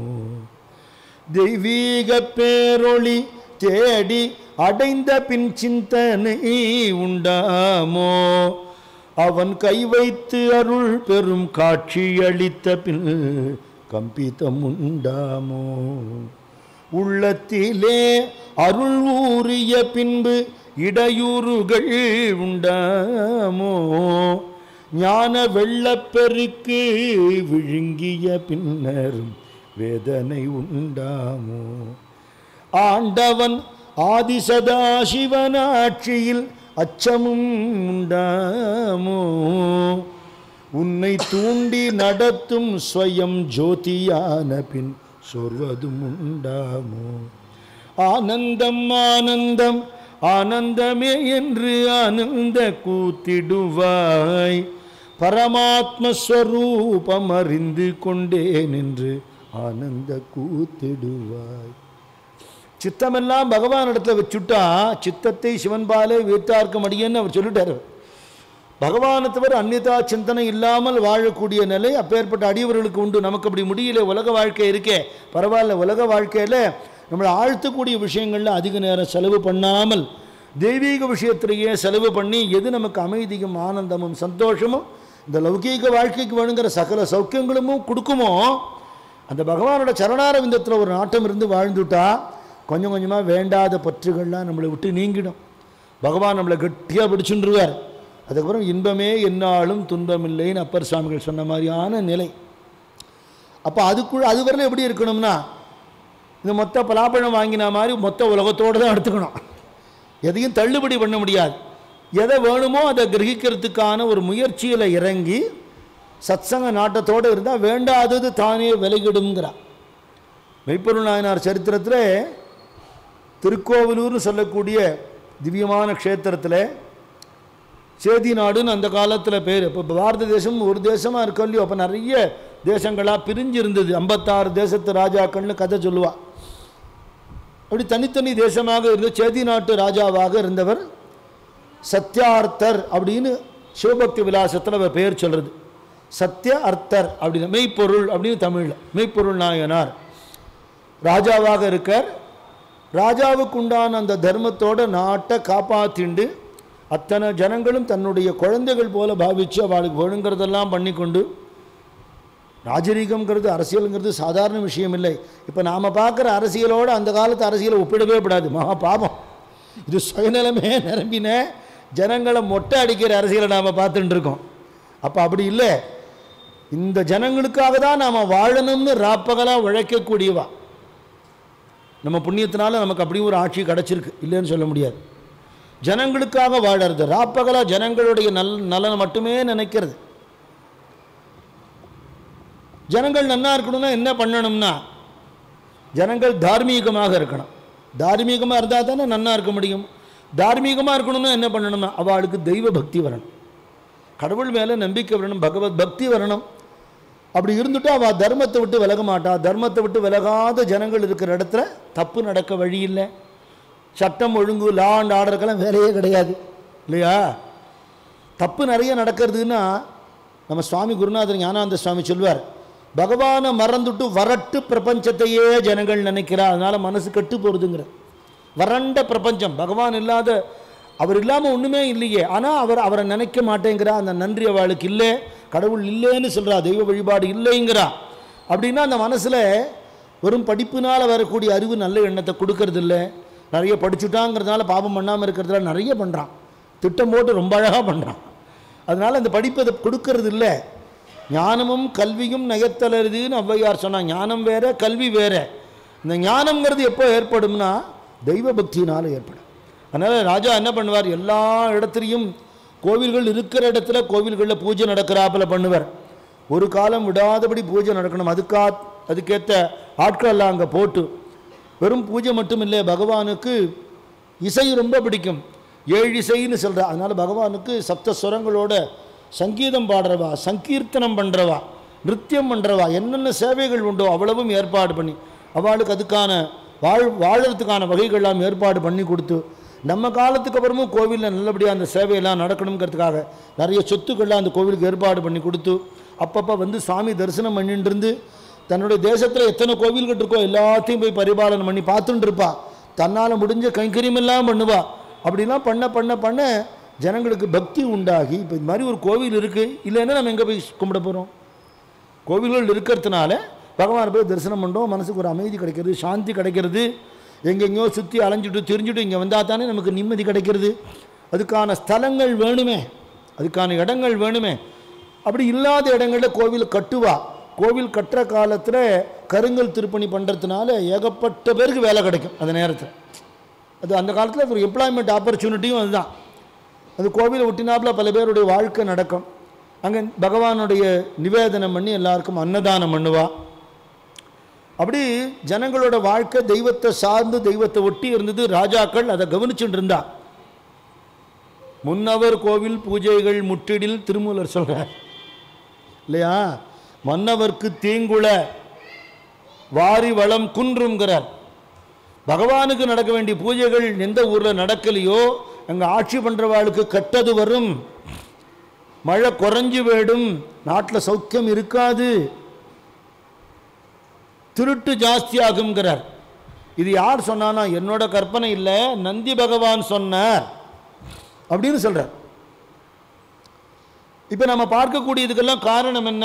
தெய்வீக பேரொளி தேடி அடைந்த பின் சிந்தனை உண்டாமோ அவன் கை வைத்து அருள் பெரும் காட்சி அளித்த பின் கம்பிதம் உண்டாமோ உள்ளத்திலே அருள் ஊறிய பின்பு இடையூறுகள் உண்டாமோ ஞான வெள்ளப்பெருக்கு விழுங்கிய பின்னரும் வேதனை உண்டாமோ ஆண்டவன் ஆதிசதாசிவனாட்சியில் அச்சமும் உண்டாமோ உன்னை தூண்டி நடத்தும் ஸ்வயம் ஜோதியான பின் சொல்வதும் உண்டாமோ ஆனந்தம் ஆனந்தம் ஆனந்தமே என்று ஆனந்த கூத்திடுவாய் பரமாத்மஸ்வரூபம் அறிந்து கொண்டேன் என்று ஆனந்த கூத்திடுவாய் சித்தமெல்லாம் பகவான் இடத்துல வச்சுட்டா சித்தத்தை சிவன்பாலே வீட்டார்க்க முடியும்னு அவர் சொல்லிட்டார் பகவானை தவிர அந்நிதா சிந்தனை இல்லாமல் வாழக்கூடிய நிலை அப்பேற்பட்ட அடியவர்களுக்கு உண்டு நமக்கு அப்படி முடியல உலக வாழ்க்கை இருக்கே பரவாயில்ல உலக வாழ்க்கையில் நம்மளை ஆழ்த்தக்கூடிய விஷயங்களில் அதிக நேரம் செலவு பண்ணாமல் தெய்வீக விஷயத்திலேயே செலவு பண்ணி எது நமக்கு அமைதியும் ஆனந்தமும் சந்தோஷமும் இந்த லௌகீக வாழ்க்கைக்கு வேணுங்கிற சகல சௌக்கியங்களும் கொடுக்குமோ அந்த பகவானோட சரணாரவிந்தத்தில் ஒரு நாட்டம் இருந்து வாழ்ந்துட்டா கொஞ்சம் கொஞ்சமாக வேண்டாத பற்றுகள்லாம் நம்மளை விட்டு நீங்கிடும் பகவான் நம்மளை கெட்டியாக பிடிச்சுருவார் அதுக்கப்புறம் இன்பமே என்னாலும் துன்பமில்லைன்னு அப்பர் சுவாமிகள் சொன்ன மாதிரியான நிலை அப்போ அதுக்குள்ள அது வரல எப்படி இருக்கணும்னா இந்த மொத்த பலாப்பழம் வாங்கின மாதிரி மொத்த உலகத்தோடு தான் எடுத்துக்கணும் எதையும் தள்ளுபடி பண்ண முடியாது எதை வேணுமோ அதை கிரகிக்கிறதுக்கான ஒரு முயற்சியில் இறங்கி சத்சங்க நாட்டத்தோடு இருந்தால் வேண்டாதது தானே விலகிடுங்கிறான் மெய்ப்பொருள் நாயனார் சரித்திரத்தில் திருக்கோவிலூர்னு சொல்லக்கூடிய திவ்யமான க்ஷேத்திரத்தில் சேதி நாடுன்னு அந்த காலத்தில் பேர் இப்போ பாரத தேசம் ஒரு தேசமாக இருக்கோ இல்லையோ அப்போ நிறைய தேசங்களாக பிரிஞ்சு இருந்தது ஐம்பத்தாறு தேசத்து ராஜாக்கள்னு கதை சொல்லுவா அப்படி தனித்தனி தேசமாக இருந்த சேதி நாட்டு ராஜாவாக இருந்தவர் சத்யார்த்தர் அப்படின்னு சிவபக்தி விலாசத்தில் அவர் பெயர் சொல்கிறது சத்ய அர்த்தர் அப்படின்னு மெய்ப்பொருள் அப்படின்னு தமிழில் மெய்ப்பொருள் நாயனார் ராஜாவாக இருக்கார் ராஜாவுக்கு உண்டான அந்த தர்மத்தோட நாட்டை காப்பாத்திண்டு அத்தனை ஜனங்களும் தன்னுடைய குழந்தைகள் போல பாவிச்சு அவளுக்கு வேணுங்கிறதெல்லாம் பண்ணி கொண்டு ராஜரீகம்ங்கிறது அரசியலுங்கிறது சாதாரண விஷயம் இல்லை இப்போ நாம் பார்க்குற அரசியலோடு அந்த காலத்து அரசியலை ஒப்பிடவே கூடாது மகா பாபம் இது சுயநலமே நிரம்பின ஜனங்களை மொட்டை அடிக்கிற அரசியலை நாம் பார்த்துட்டு இருக்கோம் அப்போ அப்படி இல்லை இந்த ஜனங்களுக்காக தான் நாம் வாழணும்னு ராப்பகலாக உழைக்கக்கூடியவா நம்ம புண்ணியத்தினால நமக்கு அப்படி ஒரு ஆட்சி கிடச்சிருக்கு இல்லைன்னு சொல்ல முடியாது ஜனங்களுக்காக வாழறது ராப்பகலாக ஜனங்களுடைய நல் நலனை மட்டுமே நினைக்கிறது ஜனங்கள் நன்னா இருக்கணும்னா என்ன பண்ணணும்னா ஜனங்கள் தார்மீகமாக இருக்கணும் தார்மீகமாக இருந்தால் தானே நன்னா இருக்க முடியும் தார்மீகமாக இருக்கணும்னா என்ன பண்ணணும்னா அவளுக்கு தெய்வ பக்தி வரணும் கடவுள் மேலே நம்பிக்கை வரணும் பகவத் பக்தி வரணும் அப்படி இருந்துட்டு அவள் தர்மத்தை விட்டு விலக மாட்டா தர்மத்தை விட்டு விலகாத ஜனங்கள் இருக்கிற இடத்துல தப்பு நடக்க வழி இல்லை சட்டம் ஒழுங்கு லா அண்ட் ஆர்டருக்கெல்லாம் வேலையே கிடையாது இல்லையா தப்பு நிறைய நடக்கிறதுன்னா நம்ம சுவாமி குருநாதர் ஞானானந்த சுவாமி சொல்வார் பகவானை மறந்துட்டு வரட்டு பிரபஞ்சத்தையே ஜனங்கள் நினைக்கிறா அதனால மனசு கெட்டு போகிறதுங்கிற வறண்ட பிரபஞ்சம் பகவான் இல்லாத அவர் இல்லாமல் ஒன்றுமே இல்லையே ஆனால் அவர் அவரை நினைக்க மாட்டேங்கிறா அந்த நன்றி அவளுக்கு இல்லை கடவுள் இல்லைன்னு சொல்கிறா தெய்வ வழிபாடு இல்லைங்கிறா அப்படின்னா அந்த மனசில் வெறும் படிப்பினால் வரக்கூடிய அறிவு நல்ல எண்ணத்தை கொடுக்கறது இல்லை நிறைய படிச்சுட்டாங்கிறதுனால பாபம் பண்ணாமல் இருக்கிறதுல நிறைய பண்ணுறான் திட்டம் போட்டு ரொம்ப அழகாக பண்ணுறான் அதனால் அந்த படிப்பு அதை கொடுக்கறது இல்லை ஞானமும் கல்வியும் நயத்தலருதுன்னு ஔவையார் சொன்னான் ஞானம் வேற கல்வி வேற இந்த ஞானம்ங்கிறது எப்போ ஏற்படும்னா தெய்வ பக்தியினால் ஏற்படும் அதனால் ராஜா என்ன பண்ணுவார் எல்லா இடத்துலையும் கோவில்கள் இருக்கிற இடத்துல கோவில்களில் பூஜை நடக்கிறாப்புல பண்ணுவார் ஒரு காலம் விடாதபடி பூஜை நடக்கணும் அதுக்கா அதுக்கேற்ற ஆட்கள் எல்லாம் அங்கே போட்டு வெறும் பூஜை மட்டும் இல்லை பகவானுக்கு இசை ரொம்ப பிடிக்கும் ஏழு இசைன்னு சொல்கிறா அதனால் பகவானுக்கு சப்த சுரங்களோட சங்கீதம் பாடுறவா சங்கீர்த்தனம் பண்ணுறவா நிருத்தியம் பண்ணுறவா என்னென்ன சேவைகள் உண்டோ அவ்வளவும் ஏற்பாடு பண்ணி அவளுக்கு அதுக்கான வாழ் வாழறதுக்கான வகைகள்லாம் ஏற்பாடு பண்ணி கொடுத்து நம்ம காலத்துக்கு அப்புறமும் கோவிலில் நல்லபடியாக அந்த சேவையெல்லாம் நடக்கணுங்கிறதுக்காக நிறைய சொத்துக்கள்லாம் அந்த கோவிலுக்கு ஏற்பாடு பண்ணி கொடுத்து அப்பப்போ வந்து சுவாமி தரிசனம் பண்ணிட்டு இருந்து தன்னுடைய தேசத்தில் எத்தனை கோவில்கள் இருக்கோ எல்லாத்தையும் போய் பரிபாலனை பண்ணி பார்த்துட்டு இருப்பா தன்னால் முடிஞ்ச கைங்கரியம் எல்லாம் பண்ணுவா அப்படிலாம் பண்ண பண்ண பண்ண ஜனங்களுக்கு பக்தி உண்டாகி இப்போ இது மாதிரி ஒரு கோவில் இருக்குது இல்லைன்னா நம்ம எங்கே போய் கும்பிட போகிறோம் கோவில்கள் இருக்கிறதுனால பகவானை போய் தரிசனம் பண்ணுறோம் மனசுக்கு ஒரு அமைதி கிடைக்கிறது சாந்தி கிடைக்கிறது எங்கெங்கேயோ சுற்றி அலைஞ்சிட்டு திரிஞ்சுட்டு இங்கே வந்தால் தானே நமக்கு நிம்மதி கிடைக்கிறது அதுக்கான ஸ்தலங்கள் வேணுமே அதுக்கான இடங்கள் வேணுமே அப்படி இல்லாத இடங்களில் கோவில் கட்டுவா கோவில் கட்டுற காலத்தில் கருங்கல் திருப்பணி பண்ணுறதுனால ஏகப்பட்ட பேருக்கு வேலை கிடைக்கும் அந்த நேரத்தில் அது அந்த காலத்தில் ஒரு எம்ப்ளாய்மெண்ட் ஆப்பர்ச்சுனிட்டியும் அதுதான் அது கோவிலை ஒட்டினாப்புல பல பேருடைய வாழ்க்கை நடக்கும் அங்கே பகவானுடைய நிவேதனம் பண்ணி எல்லாருக்கும் அன்னதானம் பண்ணுவா அப்படி ஜனங்களோட வாழ்க்கை தெய்வத்தை சார்ந்து தெய்வத்தை ஒட்டி இருந்தது ராஜாக்கள் அதை கவனிச்சுட்டு இருந்தா முன்னவர் கோவில் பூஜைகள் முற்றிடில் திருமூலர் சொல்றார் இல்லையா மன்னவர்க்கு தீங்குள வாரி வளம் குன்றுங்கிறார் பகவானுக்கு நடக்க வேண்டிய பூஜைகள் எந்த ஊரில் நடக்கலையோ அங்கே ஆட்சி பண்ணுறவாளுக்கு கெட்டது வரும் மழை குறைஞ்சு போயிடும் நாட்டில் சௌக்கியம் இருக்காது திருட்டு ஜாஸ்தியாகுங்கிறார் இது யார் சொன்னானா என்னோட கற்பனை இல்லை நந்தி பகவான் சொன்னார் அப்படின்னு சொல்றார் இப்போ நம்ம பார்க்கக்கூடியதுக்கெல்லாம் காரணம் என்ன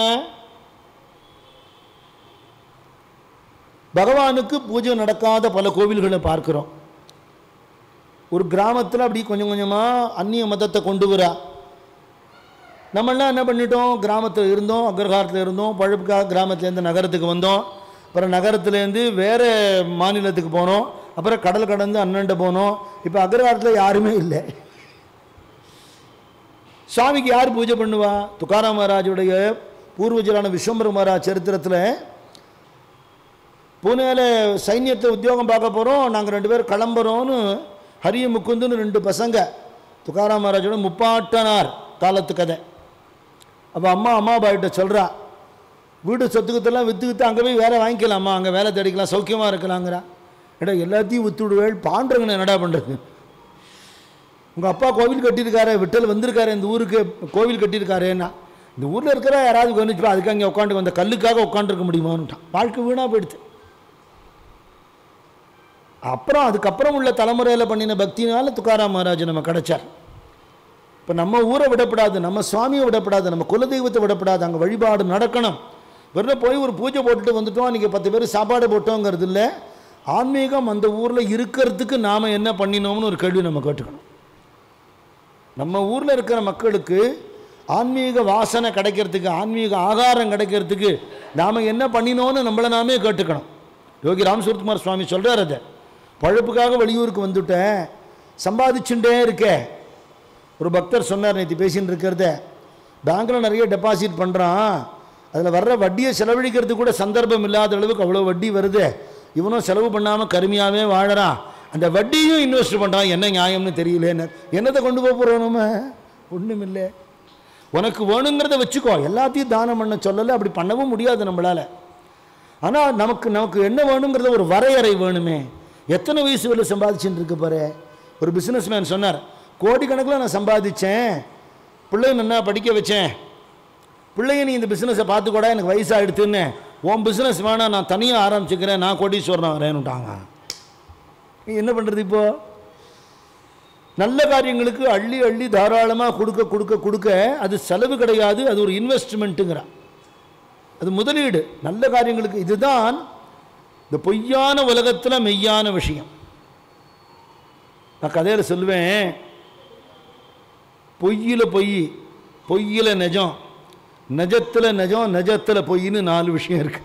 பகவானுக்கு பூஜை நடக்காத பல கோவில்களை பார்க்கிறோம் ஒரு கிராமத்தில் அப்படி கொஞ்சம் கொஞ்சமாக அந்நிய மதத்தை கொண்டு வரா நம்மளாம் என்ன பண்ணிட்டோம் கிராமத்தில் இருந்தோம் அக்ரஹாரத்தில் இருந்தோம் பழுப்புக்காக கிராமத்துலேருந்து நகரத்துக்கு வந்தோம் அப்புறம் நகரத்துலேருந்து வேறு மாநிலத்துக்கு போனோம் அப்புறம் கடல் கடந்து அண்ணன்ட்ட போனோம் இப்போ அக்ரஹாரத்தில் யாருமே இல்லை சுவாமிக்கு யார் பூஜை பண்ணுவா துக்காராம் மகாராஜுடைய பூர்வஜரான விஸ்வம்பர மகாராஜ் சரித்திரத்தில் பூனேல சைன்யத்தை உத்தியோகம் பார்க்க போகிறோம் நாங்கள் ரெண்டு பேர் கிளம்புறோன்னு ஹரிய முக்குந்துன்னு ரெண்டு பசங்க துக்காராம் மகாராஜோட முப்பாட்டனார் காலத்து கதை அப்போ அம்மா அம்மா அப்பாகிட்ட சொல்கிறா வீடு சொத்துக்கத்தெல்லாம் விற்றுக்கிட்டு அங்கே போய் வேலை வாங்கிக்கலாமா அங்கே வேலை தேடிக்கலாம் சௌக்கியமாக இருக்கலாங்கிறா ஏடா எல்லாத்தையும் விற்றுடுவேள் பாண்டவங்க என்னடா பண்ணுறது உங்கள் அப்பா கோவில் கட்டியிருக்காரு விட்டல் வந்திருக்காரு இந்த ஊருக்கு கோவில் கட்டியிருக்காருன்னா இந்த ஊரில் இருக்கிற யாராவது கவனிச்சுப்பா அதுக்கு அங்கே உட்காந்து அந்த கல்லுக்காக உட்காந்துருக்க முடியுமான்னுட்டான் வாழ்க்கை வீணாக போயிடுது அப்புறம் அதுக்கப்புறம் உள்ள தலைமுறையில் பண்ணின பக்தினால துக்காராம் மகாராஜ் நம்ம கிடைச்சார் இப்போ நம்ம ஊரை விடப்படாது நம்ம சுவாமியை விடப்படாது நம்ம குலதெய்வத்தை விடப்படாது அங்கே வழிபாடு நடக்கணும் வெறும் போய் ஒரு பூஜை போட்டுட்டு வந்துட்டோம் அன்றைக்கி பத்து பேர் சாப்பாடு போட்டோங்கிறது இல்லை ஆன்மீகம் அந்த ஊரில் இருக்கிறதுக்கு நாம் என்ன பண்ணினோம்னு ஒரு கேள்வி நம்ம கேட்டுக்கணும் நம்ம ஊரில் இருக்கிற மக்களுக்கு ஆன்மீக வாசனை கிடைக்கிறதுக்கு ஆன்மீக ஆகாரம் கிடைக்கிறதுக்கு நாம் என்ன பண்ணினோன்னு நம்மளை நாமே கேட்டுக்கணும் யோகி ராம் சுரத்குமார் சுவாமி சொல்கிறார் அதை பழப்புக்காக வெளியூருக்கு வந்துட்டேன் சம்பாதிச்சுட்டே இருக்கேன் ஒரு பக்தர் சொன்னார் நேற்று பேசின்னு இருக்கிறத பேங்க்கில் நிறைய டெபாசிட் பண்ணுறான் அதில் வர்ற வட்டியை செலவழிக்கிறதுக்கு கூட சந்தர்ப்பம் இல்லாத அளவுக்கு அவ்வளோ வட்டி வருது இவனும் செலவு பண்ணாமல் கருமையாகவே வாழறான் அந்த வட்டியும் இன்வெஸ்ட் பண்ணுறான் என்ன நியாயம்னு தெரியலேன்னு என்னத்தை கொண்டு போக போகிறோம் நம்ம ஒன்றும் இல்லை உனக்கு வேணுங்கிறத வச்சுக்கோ எல்லாத்தையும் தானம் பண்ண சொல்லலை அப்படி பண்ணவும் முடியாது நம்மளால் ஆனால் நமக்கு நமக்கு என்ன வேணுங்கிறத ஒரு வரையறை வேணுமே எத்தனை வயசு வரை சம்பாதிச்சுட்டு இருக்கு பாரு ஒரு பிஸ்னஸ் மேன் சொன்னார் கோடிக்கணக்கில் நான் சம்பாதிச்சேன் பிள்ளைய நல்லா படிக்க வச்சேன் பிள்ளைய நீ இந்த பிஸ்னஸை பார்த்துக்கூட எனக்கு வயசாகிடுதுன்னு உன் பிஸ்னஸ் வேணாம் நான் தனியாக ஆரம்பிச்சுக்கிறேன் நான் கோடீஸ்வரன் வரேன்னுட்டாங்க நீ என்ன பண்ணுறது இப்போ நல்ல காரியங்களுக்கு அள்ளி அள்ளி தாராளமாக கொடுக்க கொடுக்க கொடுக்க அது செலவு கிடையாது அது ஒரு இன்வெஸ்ட்மெண்ட்டுங்கிறான் அது முதலீடு நல்ல காரியங்களுக்கு இதுதான் இந்த பொய்யான உலகத்தில் மெய்யான விஷயம் நான் கதையில் சொல்லுவேன் பொய்யில் பொய் பொய்யில் நிஜம் நிஜத்தில் நிஜம் நிஜத்தில் பொய்ன்னு நாலு விஷயம் இருக்கு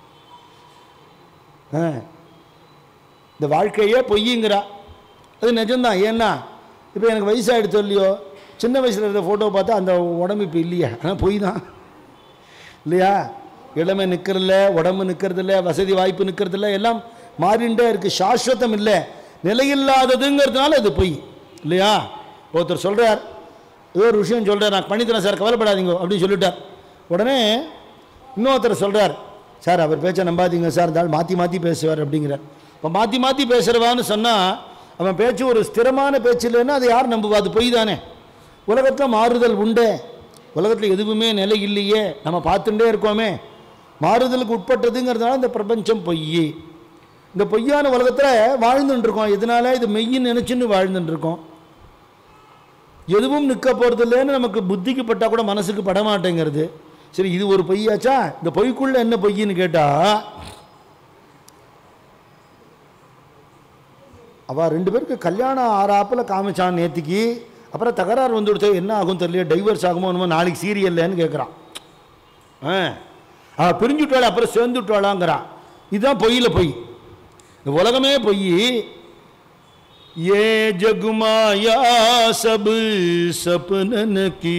ஆ. இந்த வாழ்க்கையே பொய்யுங்கிறா அது நிஜம்தான் ஏன்னா இப்போ எனக்கு வயசாகிடுச்சு இல்லையோ சின்ன வயசில் இருந்த ஃபோட்டோ பார்த்தா அந்த உடம்பு இப்போ இல்லையா ஆனால் பொய் தான் இல்லையா இளமை நிற்கிறதில்ல உடம்பு நிற்கிறதில்ல வசதி வாய்ப்பு நிற்கிறதில்ல எல்லாம் மாறிண்டே இருக்குது சாஸ்வதம் இல்லை நிலையில்லாததுங்கிறதுனால அது பொய் இல்லையா ஒருத்தர் சொல்கிறார் ஏதோ ஒரு விஷயம் சொல்கிறார் நான் பண்ணித்தரேன் சார் கவலைப்படாதீங்க அப்படின்னு சொல்லிட்டார் உடனே இன்னொருத்தர் சொல்கிறார் சார் அவர் பேச்சை நம்பாதீங்க சார் இருந்தாலும் மாற்றி மாற்றி பேசுவார் அப்படிங்கிறார் இப்போ மாற்றி மாற்றி பேசுகிறவான்னு சொன்னால் அவன் பேச்சு ஒரு ஸ்திரமான பேச்சு இல்லைன்னா அதை யார் நம்புவா அது பொய் தானே உலகத்தில் மாறுதல் உண்டு உலகத்தில் எதுவுமே நிலை இல்லையே நம்ம பார்த்துட்டே இருக்கோமே மாறுதலுக்கு உட்பட்டதுங்கிறதுனால இந்த பிரபஞ்சம் பொய் இந்த பொய்யான உலகத்தில் வாழ்ந்துட்டு இருக்கோம் எதனால இது மெய்யின்னு நினச்சின்னு வாழ்ந்துட்டு இருக்கோம் எதுவும் நிற்க போகிறது இல்லைன்னு நமக்கு புத்திக்கு பட்டால் கூட மனசுக்கு பட மாட்டேங்கிறது சரி இது ஒரு பொய்யாச்சா இந்த பொய்க்குள்ள என்ன பொய்ன்னு கேட்டால் அவள் ரெண்டு பேருக்கு கல்யாணம் ஆறாப்பில் காமிச்சான் நேத்திக்கு அப்புறம் தகராறு வந்து கொடுத்தா என்ன ஆகும் தெரியல டைவர்ஸ் ஆகுமோ என்னமோ நாளைக்கு சீரியல்லன்னு கேட்குறான் ஆ அவள் பிரிஞ்சுட்டாள் அப்புறம் சேர்ந்துட்டாளாங்கிறான் இதுதான் பொய்யில் பொய் இந்த உலகமே பொய் ये जग माया सब सपनन की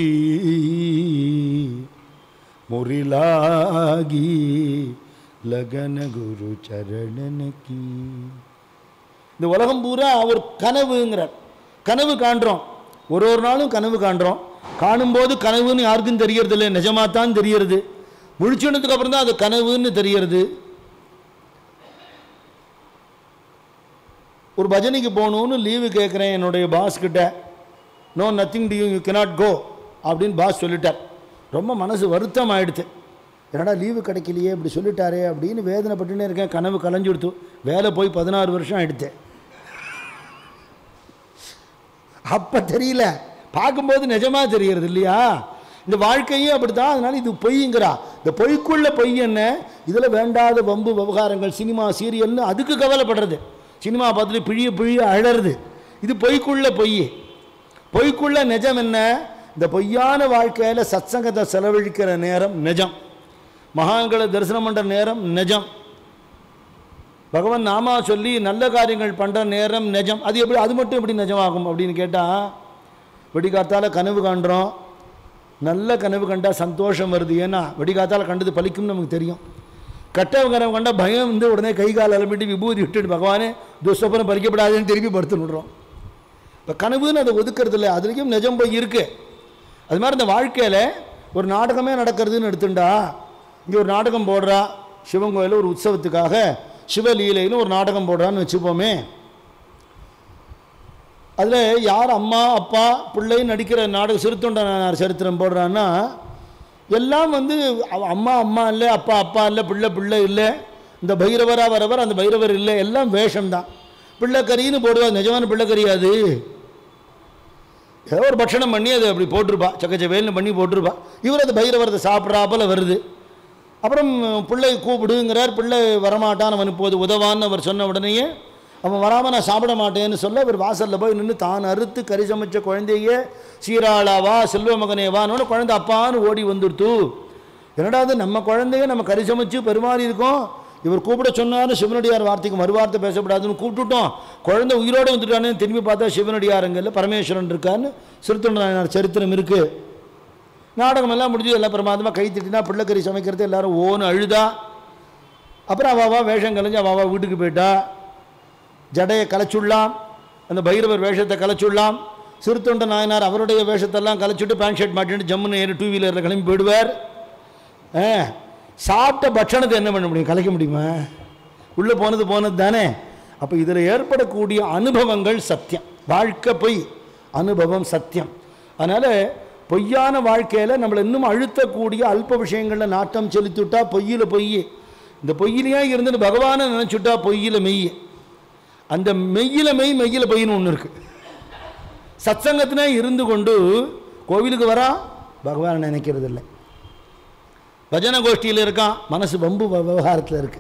मुरी लागी लगन गुरु चरणन की இந்த உலகம் பூரா ஒரு கனவுங்கிறார் கனவு காண்றோம் ஒரு ஒரு நாளும் கனவு காண்றோம் காணும்போது கனவுன்னு யாருக்கும் தெரியறது இல்லை நிஜமாக தான் தெரியறது முழிச்சுனதுக்கு அப்புறம் தான் அது கனவுன்னு தெரியறது ஒரு பஜனைக்கு போகணுன்னு லீவு கேட்குறேன் என்னுடைய பாஸ் கிட்ட no nothing to you you cannot go அப்படின்னு பாஸ் சொல்லிட்டார் ரொம்ப மனசு வருத்தம் ஆயிடுச்சு என்னடா லீவு கிடைக்கலையே இப்படி சொல்லிட்டாரே அப்படின்னு வேதனைப்பட்டுனே இருக்கேன் கனவு கலைஞ்சு கொடுத்து வேலை போய் பதினாறு வருஷம் ஆயிடுச்சு அப்போ தெரியல பார்க்கும்போது நிஜமாக தெரியறது இல்லையா இந்த வாழ்க்கையும் அப்படித்தான் அதனால இது பொய்ங்கிறா இந்த பொய்க்குள்ள பொய் என்ன இதில் வேண்டாத வம்பு விவகாரங்கள் சினிமா சீரியல்னு அதுக்கு கவலைப்படுறது சினிமா பார்த்துட்டு பிழிய பிழிய அழறது இது பொய்க்குள்ள பொய் பொய்க்குள்ள நிஜம் என்ன இந்த பொய்யான வாழ்க்கையில் சத்சங்கத்தை செலவழிக்கிற நேரம் நிஜம் மகான்களை தரிசனம் பண்ணுற நேரம் நிஜம் பகவான் நாமா சொல்லி நல்ல காரியங்கள் பண்ணுற நேரம் நிஜம் அது எப்படி அது மட்டும் எப்படி நிஜமாகும் அப்படின்னு கேட்டால் வெடிகாத்தால கனவு காண்றோம் நல்ல கனவு கண்டா சந்தோஷம் வருது ஏன்னா வெடிகாத்தால கண்டது பலிக்கும்னு நமக்கு தெரியும் கெட்ட கனவு கண்டா பயம் வந்து உடனே கை கால் அலம்பிட்டு விபூதி விட்டுட்டு பகவானே துஷ்டப்பனம் பறிக்கப்படாதுன்னு திருப்பி படுத்து விடுறோம் இப்போ கனவுன்னு அதை ஒதுக்கிறது இல்லை அதுலேயும் நிஜம் போய் இருக்கு அது மாதிரி இந்த வாழ்க்கையில் ஒரு நாடகமே நடக்கிறதுன்னு எடுத்துட்டா இங்கே ஒரு நாடகம் போடுறா சிவன் கோயிலில் ஒரு உற்சவத்துக்காக சிவலீலைன்னு ஒரு நாடகம் போடுறான்னு வச்சுப்போமே அதில் யார் அம்மா அப்பா பிள்ளை நடிக்கிற நாடக சிறுத்தொண்டனார் சரித்திரம் போடுறான்னா எல்லாம் வந்து அவ- அம்மா அம்மா இல்லை அப்பா அப்பா இல்லை பிள்ளை பிள்ளை இல்லை இந்த பைரவரா வரவர் அந்த பைரவர் இல்லை எல்லாம் வேஷம்தான் பிள்ளைக்கறின்னு போடுவா நிஜமான பிள்ளைக்கறி அது ஏதோ ஒரு பட்சணம் பண்ணி அதை அப்படி போட்டிருப்பா சக்கச்சவேல்னு பண்ணி போட்டிருப்பா இவர் அந்த பைரவர் அதை சாப்பிட்றாப்புல வருது அப்புறம் பிள்ளை கூப்பிடுங்கிறார் பிள்ளை வரமாட்டான் அவன் இப்போது உதவான்னு அவர் சொன்ன உடனேயே அவன் வராமல் நான் சாப்பிட மாட்டேன்னு சொல்ல அவர் வாசலில் போய் நின்று தான் அறுத்து கறி சமைச்ச குழந்தையே சீராளாவா செல்வ மகனே வான்னு குழந்தை அப்பான்னு ஓடி வந்துடுத்து என்னடா அது நம்ம குழந்தைய நம்ம கறி சமைச்சு பெருமாறி இருக்கோம் இவர் கூப்பிட சொன்னாரு சிவனடியார் வார்த்தைக்கு மறுவார்த்தை பேசப்படாதுன்னு கூப்பிட்டுட்டோம் குழந்தை உயிரோடு வந்துட்டானே திரும்பி பார்த்தா சிவனடியாருங்கல்ல பரமேஸ்வரன் இருக்கான்னு சிறுத்தொண்டனார் சரித்திரம் இருக்குது நாடகம் எல்லாம் முடிஞ்சு எல்லாம் பிரமாதமாக கை தட்டினா பிள்ளைக்கறி சமைக்கிறது எல்லாரும் ஓன்னு அழுதா அப்புறம் அவாவா வேஷம் கலைஞ்சு அவாவா வீட்டுக்கு போயிட்டா ஜடையை கலைச்சுடலாம் அந்த பைரவர் வேஷத்தை கலைச்சுடலாம் சிறுத்தொண்ட நாயனார் அவருடைய வேஷத்தெல்லாம் கலைச்சுட்டு பேண்ட் ஷர்ட் மாட்டிட்டு ஜம்முன்னு ஏறி டூ வீலரில் கிளம்பி போயிடுவார் ஆ சாப்பிட்ட பட்சணத்தை என்ன பண்ண முடியும் கலைக்க முடியுமா உள்ளே போனது போனது தானே அப்போ இதில் ஏற்படக்கூடிய அனுபவங்கள் சத்தியம் வாழ்க்கை பொய் அனுபவம் சத்தியம் அதனால் பொய்யான வாழ்க்கையில் நம்மளை இன்னும் அழுத்தக்கூடிய அல்ப விஷயங்களில் நாட்டம் செலுத்திவிட்டா பொய்யில் பொய் இந்த பொய்யிலேயே இருந்துட்டு பகவானை நினச்சுட்டா பொய்யில் மெய் அந்த மெய்யில மெய் மெய்யில பொய்ன்னு ஒன்று இருக்குது சத்சங்கத்தினே இருந்து கொண்டு கோவிலுக்கு வரா பகவானை நினைக்கிறது இல்லை பஜனை கோஷ்டியில் இருக்கான் மனசு வம்பு விவகாரத்தில் இருக்கு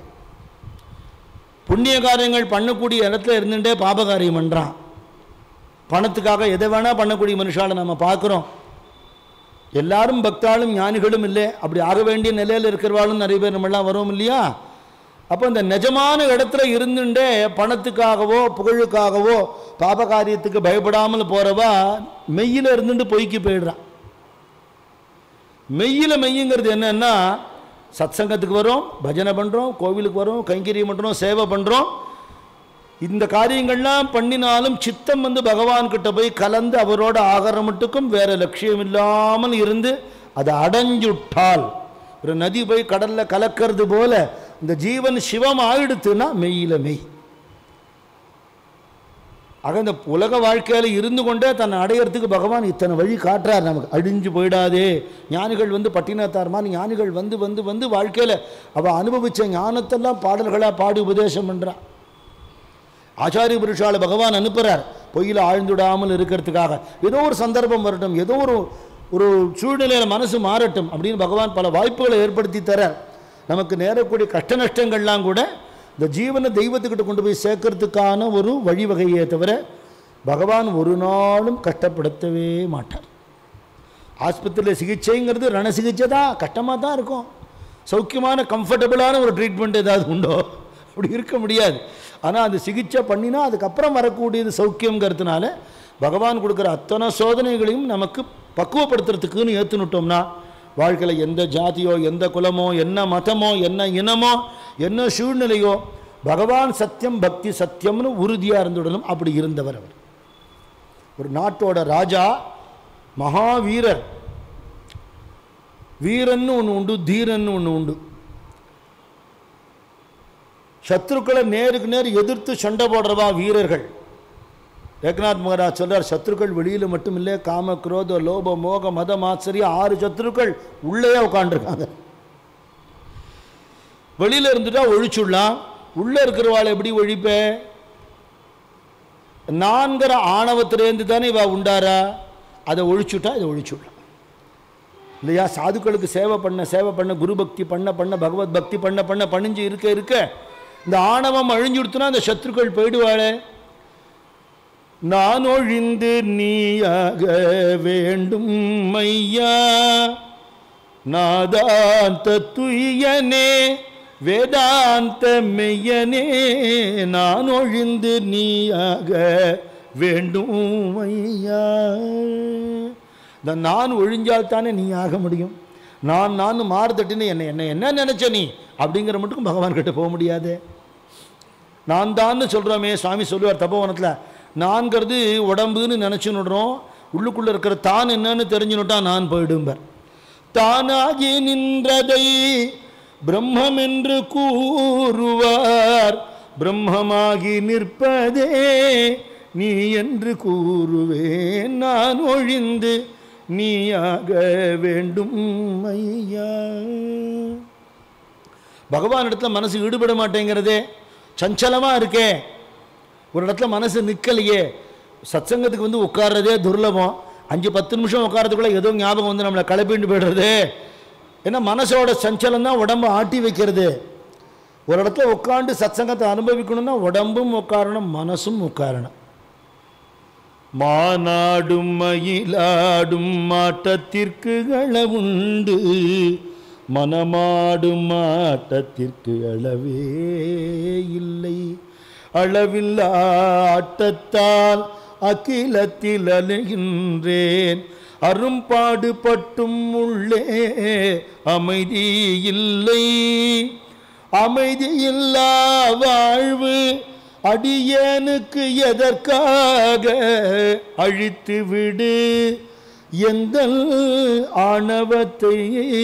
புண்ணிய காரியங்கள் பண்ணக்கூடிய இடத்துல இருந்துட்டே பாப காரியம் பண்ணுறான் பணத்துக்காக எதை வேணால் பண்ணக்கூடிய மனுஷாலை நம்ம பார்க்குறோம் எல்லாரும் பக்தாளும் ஞானிகளும் இல்லை அப்படி ஆக வேண்டிய நிலையில் இருக்கிறவாளும் நிறைய பேர் நம்மளாம் வரோம் இல்லையா அப்போ இந்த நிஜமான இடத்துல இருந்துட்டே பணத்துக்காகவோ புகழுக்காகவோ பாப காரியத்துக்கு பயப்படாமல் போகிறவா மெய்யில் இருந்துட்டு பொய்க்கு போயிடுறான் மெய்யில் மெய்யுங்கிறது என்னன்னா சத்சங்கத்துக்கு வரோம் பஜனை பண்ணுறோம் கோவிலுக்கு வரோம் கைங்கரியம் பண்ணுறோம் சேவை பண்ணுறோம் இந்த காரியங்கள்லாம் பண்ணினாலும் சித்தம் வந்து பகவான் கிட்ட போய் கலந்து அவரோட ஆகிற மட்டுக்கும் வேற லட்சியம் இல்லாமல் இருந்து அதை அடைஞ்சுட்டால் ஒரு நதி போய் கடல்ல கலக்கிறது போல இந்த ஜீவன் சிவம் ஆயிடுத்துன்னா மெய்யில மெய் ஆக இந்த உலக வாழ்க்கையில் இருந்து கொண்டே தன்னை அடையிறதுக்கு பகவான் இத்தனை வழி காட்டுறார் நமக்கு அழிஞ்சு போயிடாதே ஞானிகள் வந்து பட்டினத்தார் மாதிரி ஞானிகள் வந்து வந்து வந்து வாழ்க்கையில் அவள் அனுபவித்த ஞானத்தெல்லாம் பாடல்களாக பாடி உபதேசம் பண்ணுறான் ஆச்சாரிய புருஷால பகவான் அனுப்புகிறார் பொய்யில் ஆழ்ந்துடாமல் இருக்கிறதுக்காக ஏதோ ஒரு சந்தர்ப்பம் வரட்டும் ஏதோ ஒரு ஒரு சூழ்நிலையில் மனசு மாறட்டும் அப்படின்னு பகவான் பல வாய்ப்புகளை ஏற்படுத்தி தரார் நமக்கு நேரக்கூடிய கஷ்ட நஷ்டங்கள்லாம் கூட இந்த ஜீவனை தெய்வத்துக்கிட்ட கொண்டு போய் சேர்க்கறதுக்கான ஒரு வழிவகையே தவிர பகவான் ஒரு நாளும் கஷ்டப்படுத்தவே மாட்டார் ஆஸ்பத்திரியில் சிகிச்சைங்கிறது ரண சிகிச்சை தான் கஷ்டமாக தான் இருக்கும் சௌக்கியமான கம்ஃபர்டபுளான ஒரு ட்ரீட்மெண்ட் ஏதாவது உண்டோ அப்படி இருக்க முடியாது ஆனால் அந்த சிகிச்சை பண்ணினா அதுக்கப்புறம் வரக்கூடியது சௌக்கியங்கிறதுனால பகவான் கொடுக்குற அத்தனை சோதனைகளையும் நமக்கு பக்குவப்படுத்துறதுக்குன்னு ஏற்றுனுட்டோம்னா வாழ்க்கையில் எந்த ஜாதியோ எந்த குலமோ என்ன மதமோ என்ன இனமோ என்ன சூழ்நிலையோ பகவான் சத்தியம் பக்தி சத்தியம்னு உறுதியாக இருந்துடணும் அப்படி இருந்தவர் அவர் ஒரு நாட்டோட ராஜா மகாவீரர் வீரன்னு ஒன்று உண்டு தீரன்னு ஒன்று உண்டு சத்ருக்களை நேருக்கு நேர் எதிர்த்து சண்டை போடுறவா வீரர்கள் ஏக்நாத் மகாராஜ் சொல்றார் சத்ருக்கள் வெளியில் மட்டும் இல்லை காம குரோத லோப மோக மத மாத்சரியம் ஆறு சத்ருக்கள் உள்ளே உட்காந்துருக்காங்க வெளியில் இருந்துட்டா ஒழிச்சுடலாம் உள்ளே இருக்கிறவாளை எப்படி ஒழிப்ப நான்கிற ஆணவத்திலேருந்து தானே இவ உண்டாரா அதை ஒழிச்சுட்டா இதை ஒழிச்சுடலாம் இல்லையா சாதுக்களுக்கு சேவை பண்ண சேவை பண்ண குரு பக்தி பண்ண பண்ண பகவத் பக்தி பண்ண பண்ண பணிஞ்சு இருக்க இருக்க இந்த ஆணவம் அழிஞ்சுடுத்துனா அந்த சத்ருக்கள் போயிடுவாளே நான் ஒழிந்து நீயாக வேண்டும் மையா நாதாந்த துய்யனே வேதாந்த மெய்யனே நான் ஒழிந்து நீயாக வேண்டும் ஐயா இந்த நான் ஒழிஞ்சால் தானே நீ ஆக முடியும் நான் நான் மாறுதட்டின்னு என்ன என்ன என்ன நினைச்ச நீ அப்படிங்கிற மட்டும் பகவான் கிட்ட போக முடியாது நான் தான்னு சொல்கிறோமே சுவாமி சொல்லுவார் தபோவனத்தில் நான்கிறது உடம்புன்னு நினச்சுன்னுடுறோம் உள்ளுக்குள்ளே இருக்கிற தான் என்னன்னு தெரிஞ்சுனுட்டா நான் போயிடும்பர் தானாகி நின்றதை பிரம்மம் என்று கூறுவார் பிரம்மமாகி நிற்பதே நீ என்று கூறுவேன் நான் ஒழிந்து நீயாக வேண்டும் ஐயா பகவான் இடத்துல மனசு ஈடுபட மாட்டேங்கிறதே சஞ்சலமாக இருக்கே ஒரு இடத்துல மனசு நிற்கலையே சத்சங்கத்துக்கு வந்து உட்கார்றதே துர்லபம் அஞ்சு பத்து நிமிஷம் உட்காரத்துக்குள்ள ஏதோ ஞாபகம் வந்து நம்மளை களைப்பிண்டு போயிடுறது ஏன்னா மனசோட சஞ்சலம் தான் உடம்பை ஆட்டி வைக்கிறது ஒரு இடத்துல உட்காந்து சத்சங்கத்தை அனுபவிக்கணும்னா உடம்பும் உட்காரணும் மனசும் உட்காரணும் மாநாடும் மயிலாடும் மாட்டத்திற்கு அளவுண்டு மனமாடும் மாட்டத்திற்கு அளவே இல்லை அளவில்லா ஆட்டத்தால் அகிலத்தில் அலைகின்றேன் அரும்பாடுபட்டும் உள்ளே அமைதி இல்லை அமைதியில்லா வாழ்வு அடியனுக்கு எதற்காக அழித்து விடு எந்த ஆணவத்தை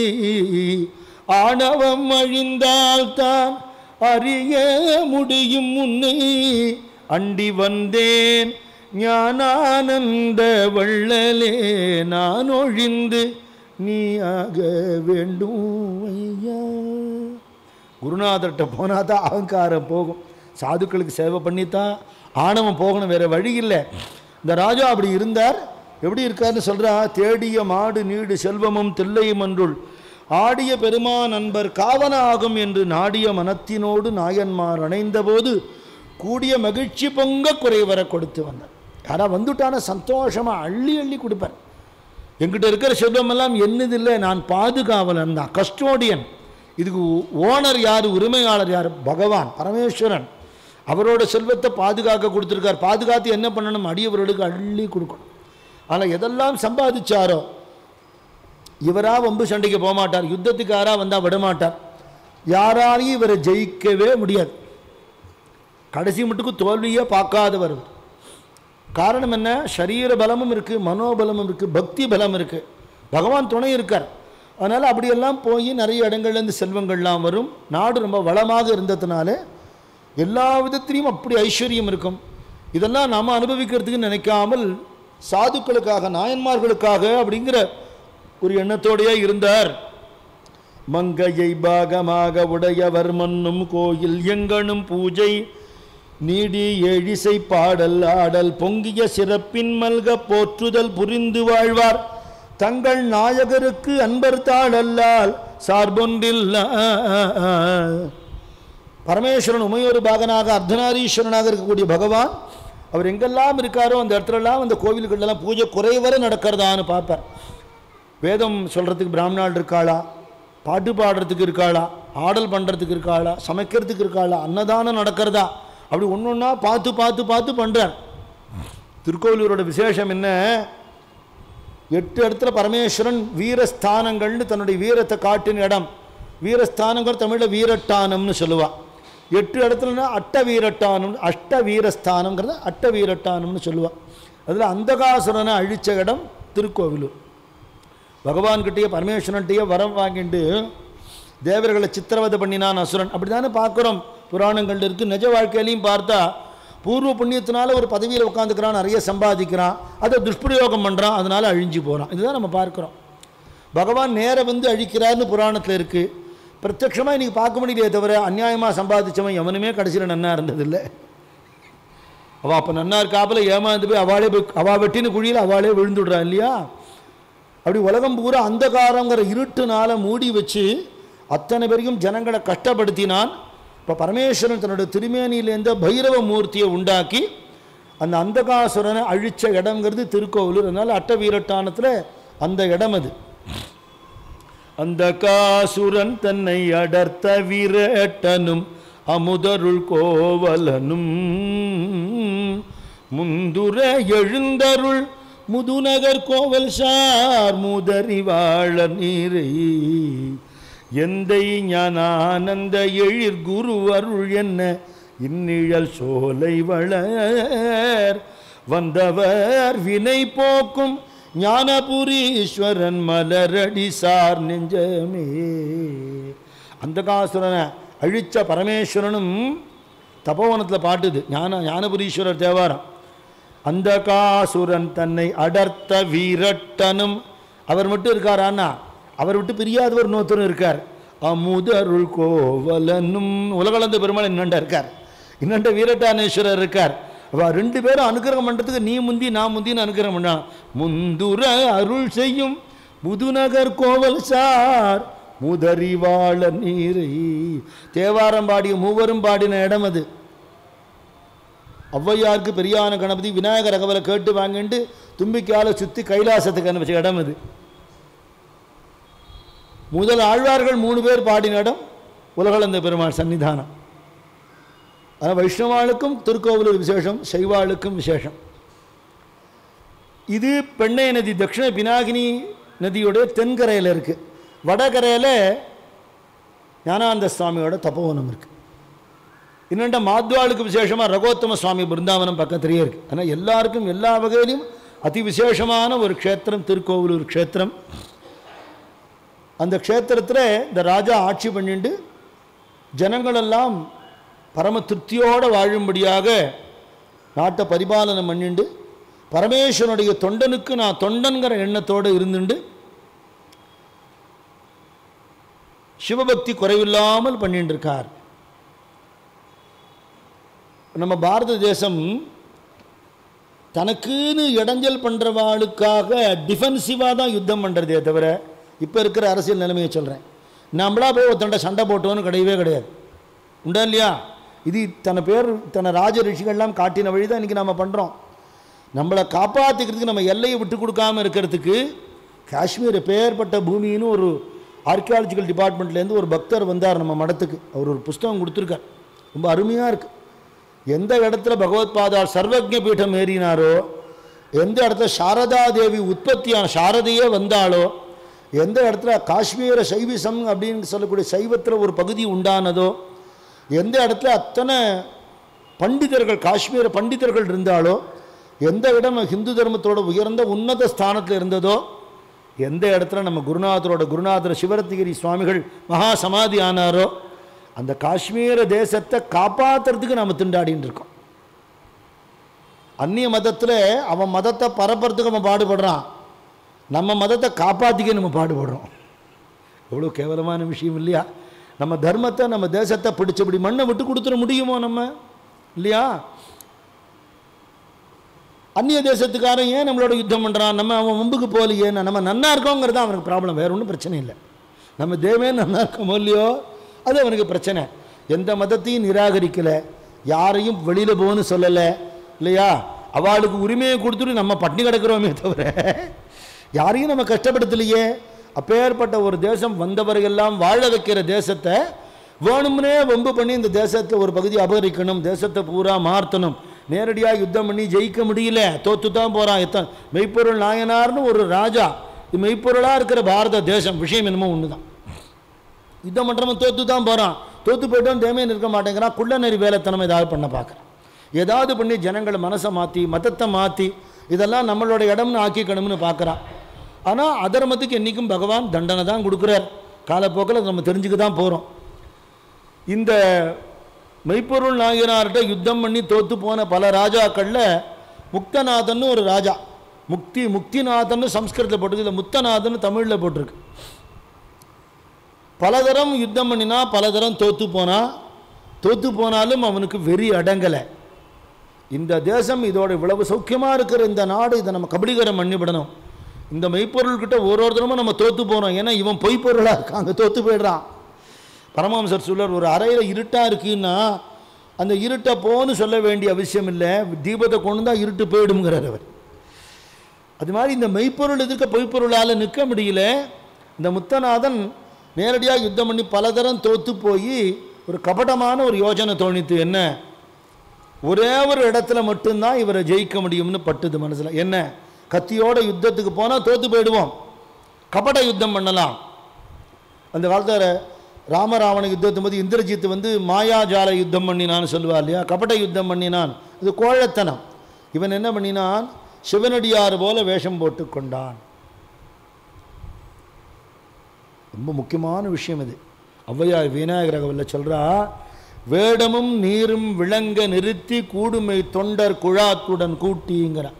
ஆணவம் அழிந்தால்தான் அறிய முடியும் உன்னை அண்டி வந்தேன் ஞானானந்த வள்ளலே நான் ஒழிந்து நீயாக வேண்டும் ஐயா குருநாதர்கிட்ட போனால் தான் அகங்காரம் போகும் சாதுக்களுக்கு சேவை பண்ணித்தான் ஆணவம் போகணும் வேற வழி இல்லை இந்த ராஜா அப்படி இருந்தார் எப்படி இருக்காருன்னு சொல்றா தேடிய மாடு நீடு செல்வமும் தில்லையும் அன்றுள் ஆடிய பெருமா நண்பர் காவன ஆகும் என்று நாடிய மனத்தினோடு நாயன்மார் அணைந்தபோது கூடிய மகிழ்ச்சி பொங்க குறைவர கொடுத்து வந்தார் யாரா வந்துட்டான சந்தோஷமா அள்ளி அள்ளி கொடுப்பார் எங்கிட்ட இருக்கிற செல்வமெல்லாம் என்னதில்லை நான் பாதுகாவலன் தான் கஸ்டோடியன் இதுக்கு ஓனர் யார் உரிமையாளர் யார் பகவான் பரமேஸ்வரன் அவரோட செல்வத்தை பாதுகாக்க கொடுத்துருக்கார் பாதுகாத்து என்ன பண்ணணும் அடியவர்களுக்கு அள்ளி கொடுக்கணும் ஆனால் எதெல்லாம் சம்பாதிச்சாரோ இவரா வம்பு சண்டைக்கு போக மாட்டார் யுத்தத்துக்கு யாரா வந்தால் விடமாட்டார் யாராலையும் இவரை ஜெயிக்கவே முடியாது கடைசி மட்டுக்கு தோல்வியே பார்க்காதவர் இவர். காரணம் என்ன சரீர பலமும் இருக்குது மனோபலமும் இருக்குது பக்தி பலம் இருக்குது பகவான் துணை இருக்கார் அதனால் அப்படியெல்லாம் போய் நிறைய இடங்கள்லேருந்து செல்வங்கள்லாம் வரும் நாடு ரொம்ப வளமாக இருந்ததுனால எல்லா விதத்திலையும் அப்படி ஐஸ்வர்யம் இருக்கும் இதெல்லாம் நாம் அனுபவிக்கிறதுக்கு நினைக்காமல் சாதுக்களுக்காக நாயன்மார்களுக்காக அப்படிங்கிற ஒரு எண்ணத்தோடையே இருந்தார் மங்கையை பாகமாக உடையவர் மன்னும் கோயில் எங்கனும் பூஜை நீடி எழிசை பாடல் ஆடல் பொங்கிய சிறப்பின் மல்க போற்றுதல் புரிந்து வாழ்வார் தங்கள் நாயகருக்கு அன்பர் தாழல்லால் சார்பொன்றில்ல பரமேஸ்வரன் உமையொரு பாகனாக அர்த்தநாரீஸ்வரனாக இருக்கக்கூடிய பகவான் அவர் எங்கெல்லாம் இருக்காரோ அந்த இடத்துலலாம் அந்த கோவில்களெல்லாம் பூஜை குறைவரை நடக்கிறதான்னு பார்ப்பார் வேதம் சொல்கிறதுக்கு பிராமணாள் இருக்காளா பாட்டு பாடுறதுக்கு இருக்காளா ஆடல் பண்ணுறதுக்கு இருக்காளா சமைக்கிறதுக்கு இருக்காளா அன்னதானம் நடக்கிறதா அப்படி ஒன்று ஒன்றா பார்த்து பார்த்து பார்த்து பண்ணுறார் திருக்கோவிலூரோட விசேஷம் என்ன எட்டு இடத்துல பரமேஸ்வரன் வீரஸ்தானங்கள்னு தன்னுடைய வீரத்தை காட்டின இடம் வீரஸ்தானங்கள் தமிழில் வீரட்டானம்னு சொல்லுவா எட்டு இடத்துலனா அட்ட வீரட்டானம் அஷ்ட வீரஸ்தானங்கிறத அட்ட வீரட்டானம்னு சொல்லுவா அதில் அந்தகாசுரனை அழித்த இடம் திருக்கோவிலூர் பகவான்கிட்டயே பரமேஸ்வரன்கிட்டயே வரம் வாங்கிட்டு தேவர்களை சித்திரவதை பண்ணினான் அசுரன் அப்படி தானே பார்க்குறோம் புராணங்கள் இருக்குது நிஜ வாழ்க்கையிலையும் பார்த்தா பூர்வ புண்ணியத்தினால ஒரு பதவியில் உட்காந்துக்கிறான் நிறைய சம்பாதிக்கிறான் அதை துஷ்பிரயோகம் பண்ணுறான் அதனால அழிஞ்சு போகிறான் இதுதான் நம்ம பார்க்குறோம் பகவான் நேர வந்து அழிக்கிறார்னு புராணத்தில் இருக்குது பிரத்யட்சமாக இன்றைக்கி பார்க்க முடியலையே தவிர அநியாயமாக சம்பாதிச்சவன் எவனுமே கடைசியில் நன்னா இருந்ததில்லை அவள் அப்போ நன்னா இருக்காப்புல ஏமாந்து போய் அவளே போய் அவள் வெட்டின குழியில் அவளே விழுந்துடுறா இல்லையா அப்படி உலகம் பூரா அந்தகாரங்கிற இருட்டுனால மூடி வச்சு அத்தனை பேரையும் ஜனங்களை கஷ்டப்படுத்தினான் இப்போ பரமேஸ்வரன் தன்னோட திருமேனியிலேருந்து பைரவ மூர்த்தியை உண்டாக்கி அந்த அந்தகாசுரனை அழிச்ச இடம்ங்கிறது திருக்கோவிலூர் அதனால் அட்ட வீரட்டானத்தில் அந்த இடம் அது அந்த காசுரன் தன்னை அடர்த்த வீரட்டனும் அமுதருள் கோவலனும் முந்துர எழுந்தருள் முதுநகர் கோவல் சார் முதறிவாழ நீரை எந்தை ஞானானந்த எழிற் குரு அருள் என்ன இந்நிழல் சோலை வளர் வந்தவர் வினை போக்கும் ஞானபுரீஸ்வரன் மலரடி சார் நெஞ்சமே அந்தகாசுரனை அழிச்ச பரமேஸ்வரனும் தபோவனத்தில் பாட்டுது ஞான ஞானபுரீஸ்வரர் தேவாரம் அந்த காசுரன் தன்னை அடர்த்த வீரட்டனும் அவர் மட்டும் இருக்காரான்னா அவர் விட்டு பிரியாதவர் இன்னொருத்தரும் இருக்கார் அமுதருள் கோவலனும் உலகளந்த பெருமாள் இன்னண்ட இருக்கார் இன்னண்ட வீரட்டானேஸ்வரர் இருக்கார் அவ ரெண்டு பேரும் அனுகிரகம் பண்ணுறதுக்கு நீ முந்தி நான் முந்தின்னு அனுகிரகம் பண்ணா முந்துர அருள் செய்யும் முதுநகர் கோவல் சார் முதறிவாள நீரை தேவாரம் பாடிய மூவரும் பாடின இடம் அது ஔவையாருக்கு பெரியான கணபதி விநாயகர் அகவலை கேட்டு வாங்கிட்டு தும்பிக்கையால் சுற்றி கைலாசத்துக்கு அனுப்பிச்ச இடம் அது முதல் ஆழ்வார்கள் மூணு பேர் பாடின இடம் உலகளந்த பெருமாள் சன்னிதானம் ஆனால் வைஷ்ணவாளுக்கும் திருக்கோவிலூர் விசேஷம் சைவாளுக்கும் விசேஷம் இது பெண்ணை நதி தட்சிண பினாகினி நதியுடைய தென்கரையில் இருக்குது வடகரையில் ஞானானந்த சுவாமியோட தபோவனம் இருக்குது இன்னொண்ட மாத்வாளுக்கு விசேஷமாக ரகோத்தம சுவாமி பிருந்தாவனம் பக்கத்திலேயே இருக்குது ஆனால் எல்லாருக்கும் எல்லா வகையிலையும் அதி விசேஷமான ஒரு க்ஷேத்திரம் திருக்கோவிலூர் க்ஷேத்திரம் அந்த க்ஷேத்திரத்தில் இந்த ராஜா ஆட்சி பண்ணிட்டு ஜனங்களெல்லாம் பரம திருப்தியோடு வாழும்படியாக நாட்டை பரிபாலனம் பண்ணிண்டு பரமேஸ்வரனுடைய தொண்டனுக்கு நான் தொண்டன்கிற எண்ணத்தோடு இருந்துண்டு சிவபக்தி குறைவில்லாமல் பண்ணிட்டு இருக்கார் நம்ம பாரத தேசம் தனக்குன்னு இடைஞ்சல் பண்ணுறவாளுக்காக டிஃபென்சிவாக தான் யுத்தம் பண்ணுறதே தவிர இப்போ இருக்கிற அரசியல் நிலைமையை சொல்கிறேன் நம்மளா போய் ஒருத்தண்ட சண்டை போட்டோன்னு கிடையவே கிடையாது உண்டா இல்லையா இது தன பேர் தன ராஜ ரிஷிகள்லாம் காட்டின வழி தான் இன்றைக்கி நம்ம பண்ணுறோம் நம்மளை காப்பாற்றிக்கிறதுக்கு நம்ம எல்லையை விட்டு கொடுக்காம இருக்கிறதுக்கு காஷ்மீர் பேர்பட்ட பூமின்னு ஒரு ஆர்கியாலஜிக்கல் டிபார்ட்மெண்ட்லேருந்து ஒரு பக்தர் வந்தார் நம்ம மடத்துக்கு அவர் ஒரு புஸ்தகம் கொடுத்துருக்கார் ரொம்ப அருமையாக இருக்குது எந்த இடத்துல பகவத்பாதால் சர்வஜ பீடம் ஏறினாரோ எந்த இடத்துல சாரதா தேவி உற்பத்தியான சாரதையே வந்தாலோ எந்த இடத்துல காஷ்மீர சைவிசம் அப்படின்னு சொல்லக்கூடிய சைவத்தில் ஒரு பகுதி உண்டானதோ எந்த இடத்துல அத்தனை பண்டிதர்கள் காஷ்மீர பண்டிதர்கள் இருந்தாலோ எந்த இடம் ஹிந்து தர்மத்தோட உயர்ந்த உன்னத ஸ்தானத்தில் இருந்ததோ எந்த இடத்துல நம்ம குருநாதரோட குருநாதர் சிவரத்னகிரி சுவாமிகள் மகா சமாதி ஆனாரோ அந்த காஷ்மீர தேசத்தை காப்பாற்றுறதுக்கு நம்ம திண்டாடின்னு இருக்கோம் அந்நிய மதத்தில் அவன் மதத்தை பரப்புறதுக்கு அவன் பாடுபடுறான் நம்ம மதத்தை காப்பாற்றிக்க நம்ம பாடுபடுறோம் எவ்வளோ கேவலமான விஷயம் இல்லையா நம்ம தர்மத்தை நம்ம தேசத்தை பிடிச்சபடி மண்ணை விட்டு கொடுத்துட முடியுமோ நம்ம இல்லையா அந்நிய தேசத்துக்காரன் ஏன் நம்மளோட யுத்தம் பண்ணுறான் நம்ம அவன் மும்புக்கு போகலையே நம்ம நன்னா இருக்கோங்கிறது அவனுக்கு ப்ராப்ளம் வேற ஒன்றும் பிரச்சனை இல்லை நம்ம தேவே நன்னா இருக்கோமோ இல்லையோ அது அவனுக்கு பிரச்சனை எந்த மதத்தையும் நிராகரிக்கலை யாரையும் வெளியில் போகணும்னு சொல்லலை இல்லையா அவளுக்கு உரிமையை கொடுத்துட்டு நம்ம பட்டினி கிடக்கிறோமே தவிர யாரையும் நம்ம கஷ்டப்படுத்தலையே அப்பேற்பட்ட ஒரு தேசம் வந்தவர்களெல்லாம் வாழ வைக்கிற தேசத்தை வேணும்னே வம்பு பண்ணி இந்த தேசத்தை ஒரு பகுதி அபகரிக்கணும் தேசத்தை பூரா மாற்றணும் நேரடியாக யுத்தம் பண்ணி ஜெயிக்க முடியல தோத்து தான் போகிறான் எத்தனை மெய்ப்பொருள் நாயனார்னு ஒரு ராஜா இது மெய்ப்பொருளாக இருக்கிற பாரத தேசம் விஷயம் என்னமோ ஒன்று தான் யுத்தம் பண்ணுறவன் தோத்து தான் போகிறான் தோத்து போய்ட்டும் தேமையை நிற்க மாட்டேங்கிறான் குள்ள நெறி வேலைத்தனம் ஏதாவது பண்ண பார்க்குறான் ஏதாவது பண்ணி ஜனங்களை மனசை மாற்றி மதத்தை மாற்றி இதெல்லாம் நம்மளோட இடம்னு ஆக்கிக்கணும்னு பார்க்குறான் ஆனால் அதர்மத்துக்கு என்றைக்கும் பகவான் தண்டனை தான் கொடுக்குறார் காலப்போக்கில் நம்ம தெரிஞ்சுக்க தான் போகிறோம் இந்த மெய்ப்பொருள் நாயனார்கிட்ட யுத்தம் பண்ணி தோத்து போன பல ராஜாக்களில் முக்தநாதன்னு ஒரு ராஜா முக்தி முக்திநாதன்னு சம்ஸ்கிருதத்தில் போட்டிருக்கு இல்லை முத்தநாதன்னு தமிழில் போட்டிருக்கு பலதரம் யுத்தம் பண்ணினா பலதரம் தோத்து போனா தோத்து போனாலும் அவனுக்கு வெறி அடங்கலை இந்த தேசம் இதோட இவ்வளவு சௌக்கியமாக இருக்கிற இந்த நாடு இதை நம்ம கபலீகரம் பண்ணிவிடணும் இந்த மெய்ப்பொருள்கிட்ட ஒரு ஒரு தரமும் நம்ம தோத்து போகிறோம் ஏன்னா இவன் பொய்ப்பொருளாக இருக்காங்க தோத்து போயிடுறான் பரமஹம்சர் சொல்லர் ஒரு அறையில் இருட்டாக இருக்குன்னா அந்த இருட்டை போன்னு சொல்ல வேண்டிய அவசியம் இல்லை தீபத்தை கொண்டு தான் இருட்டு போயிடுங்கிறார் அவர் அது மாதிரி இந்த மெய்ப்பொருள் எதிர்க்க பொய்ப்பொருளால் நிற்க முடியல இந்த முத்தநாதன் நேரடியாக யுத்தம் பண்ணி பலதரம் தோத்து போய் ஒரு கபடமான ஒரு யோஜனை தோணித்து என்ன ஒரே ஒரு இடத்துல மட்டும்தான் இவரை ஜெயிக்க முடியும்னு பட்டுது மனசில் என்ன கத்தியோட யுத்தத்துக்கு போனால் தோத்து போயிடுவோம் கபட யுத்தம் பண்ணலாம் அந்த காலத்தில் ராமராவண யுத்தத்தின் போது இந்திரஜித் வந்து மாயாஜால யுத்தம் பண்ணினான்னு சொல்லுவா இல்லையா கபட யுத்தம் பண்ணினான் இது கோழத்தனம் இவன் என்ன பண்ணினான் சிவனடியார் போல வேஷம் போட்டு கொண்டான் ரொம்ப முக்கியமான விஷயம் இது ஔவையார் விநாயகரகவல்ல சொல்றா வேடமும் நீரும் விளங்க நிறுத்தி கூடுமை தொண்டர் குழாத்துடன் கூட்டிங்கிறான்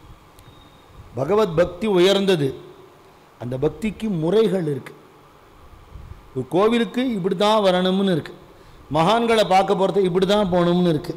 பகவத் பக்தி உயர்ந்தது அந்த பக்திக்கு முறைகள் இருக்கு ஒரு கோவிலுக்கு இப்படி தான் வரணும்னு இருக்கு மகான்களை பார்க்க போகிறது இப்படி தான் போகணும்னு இருக்கு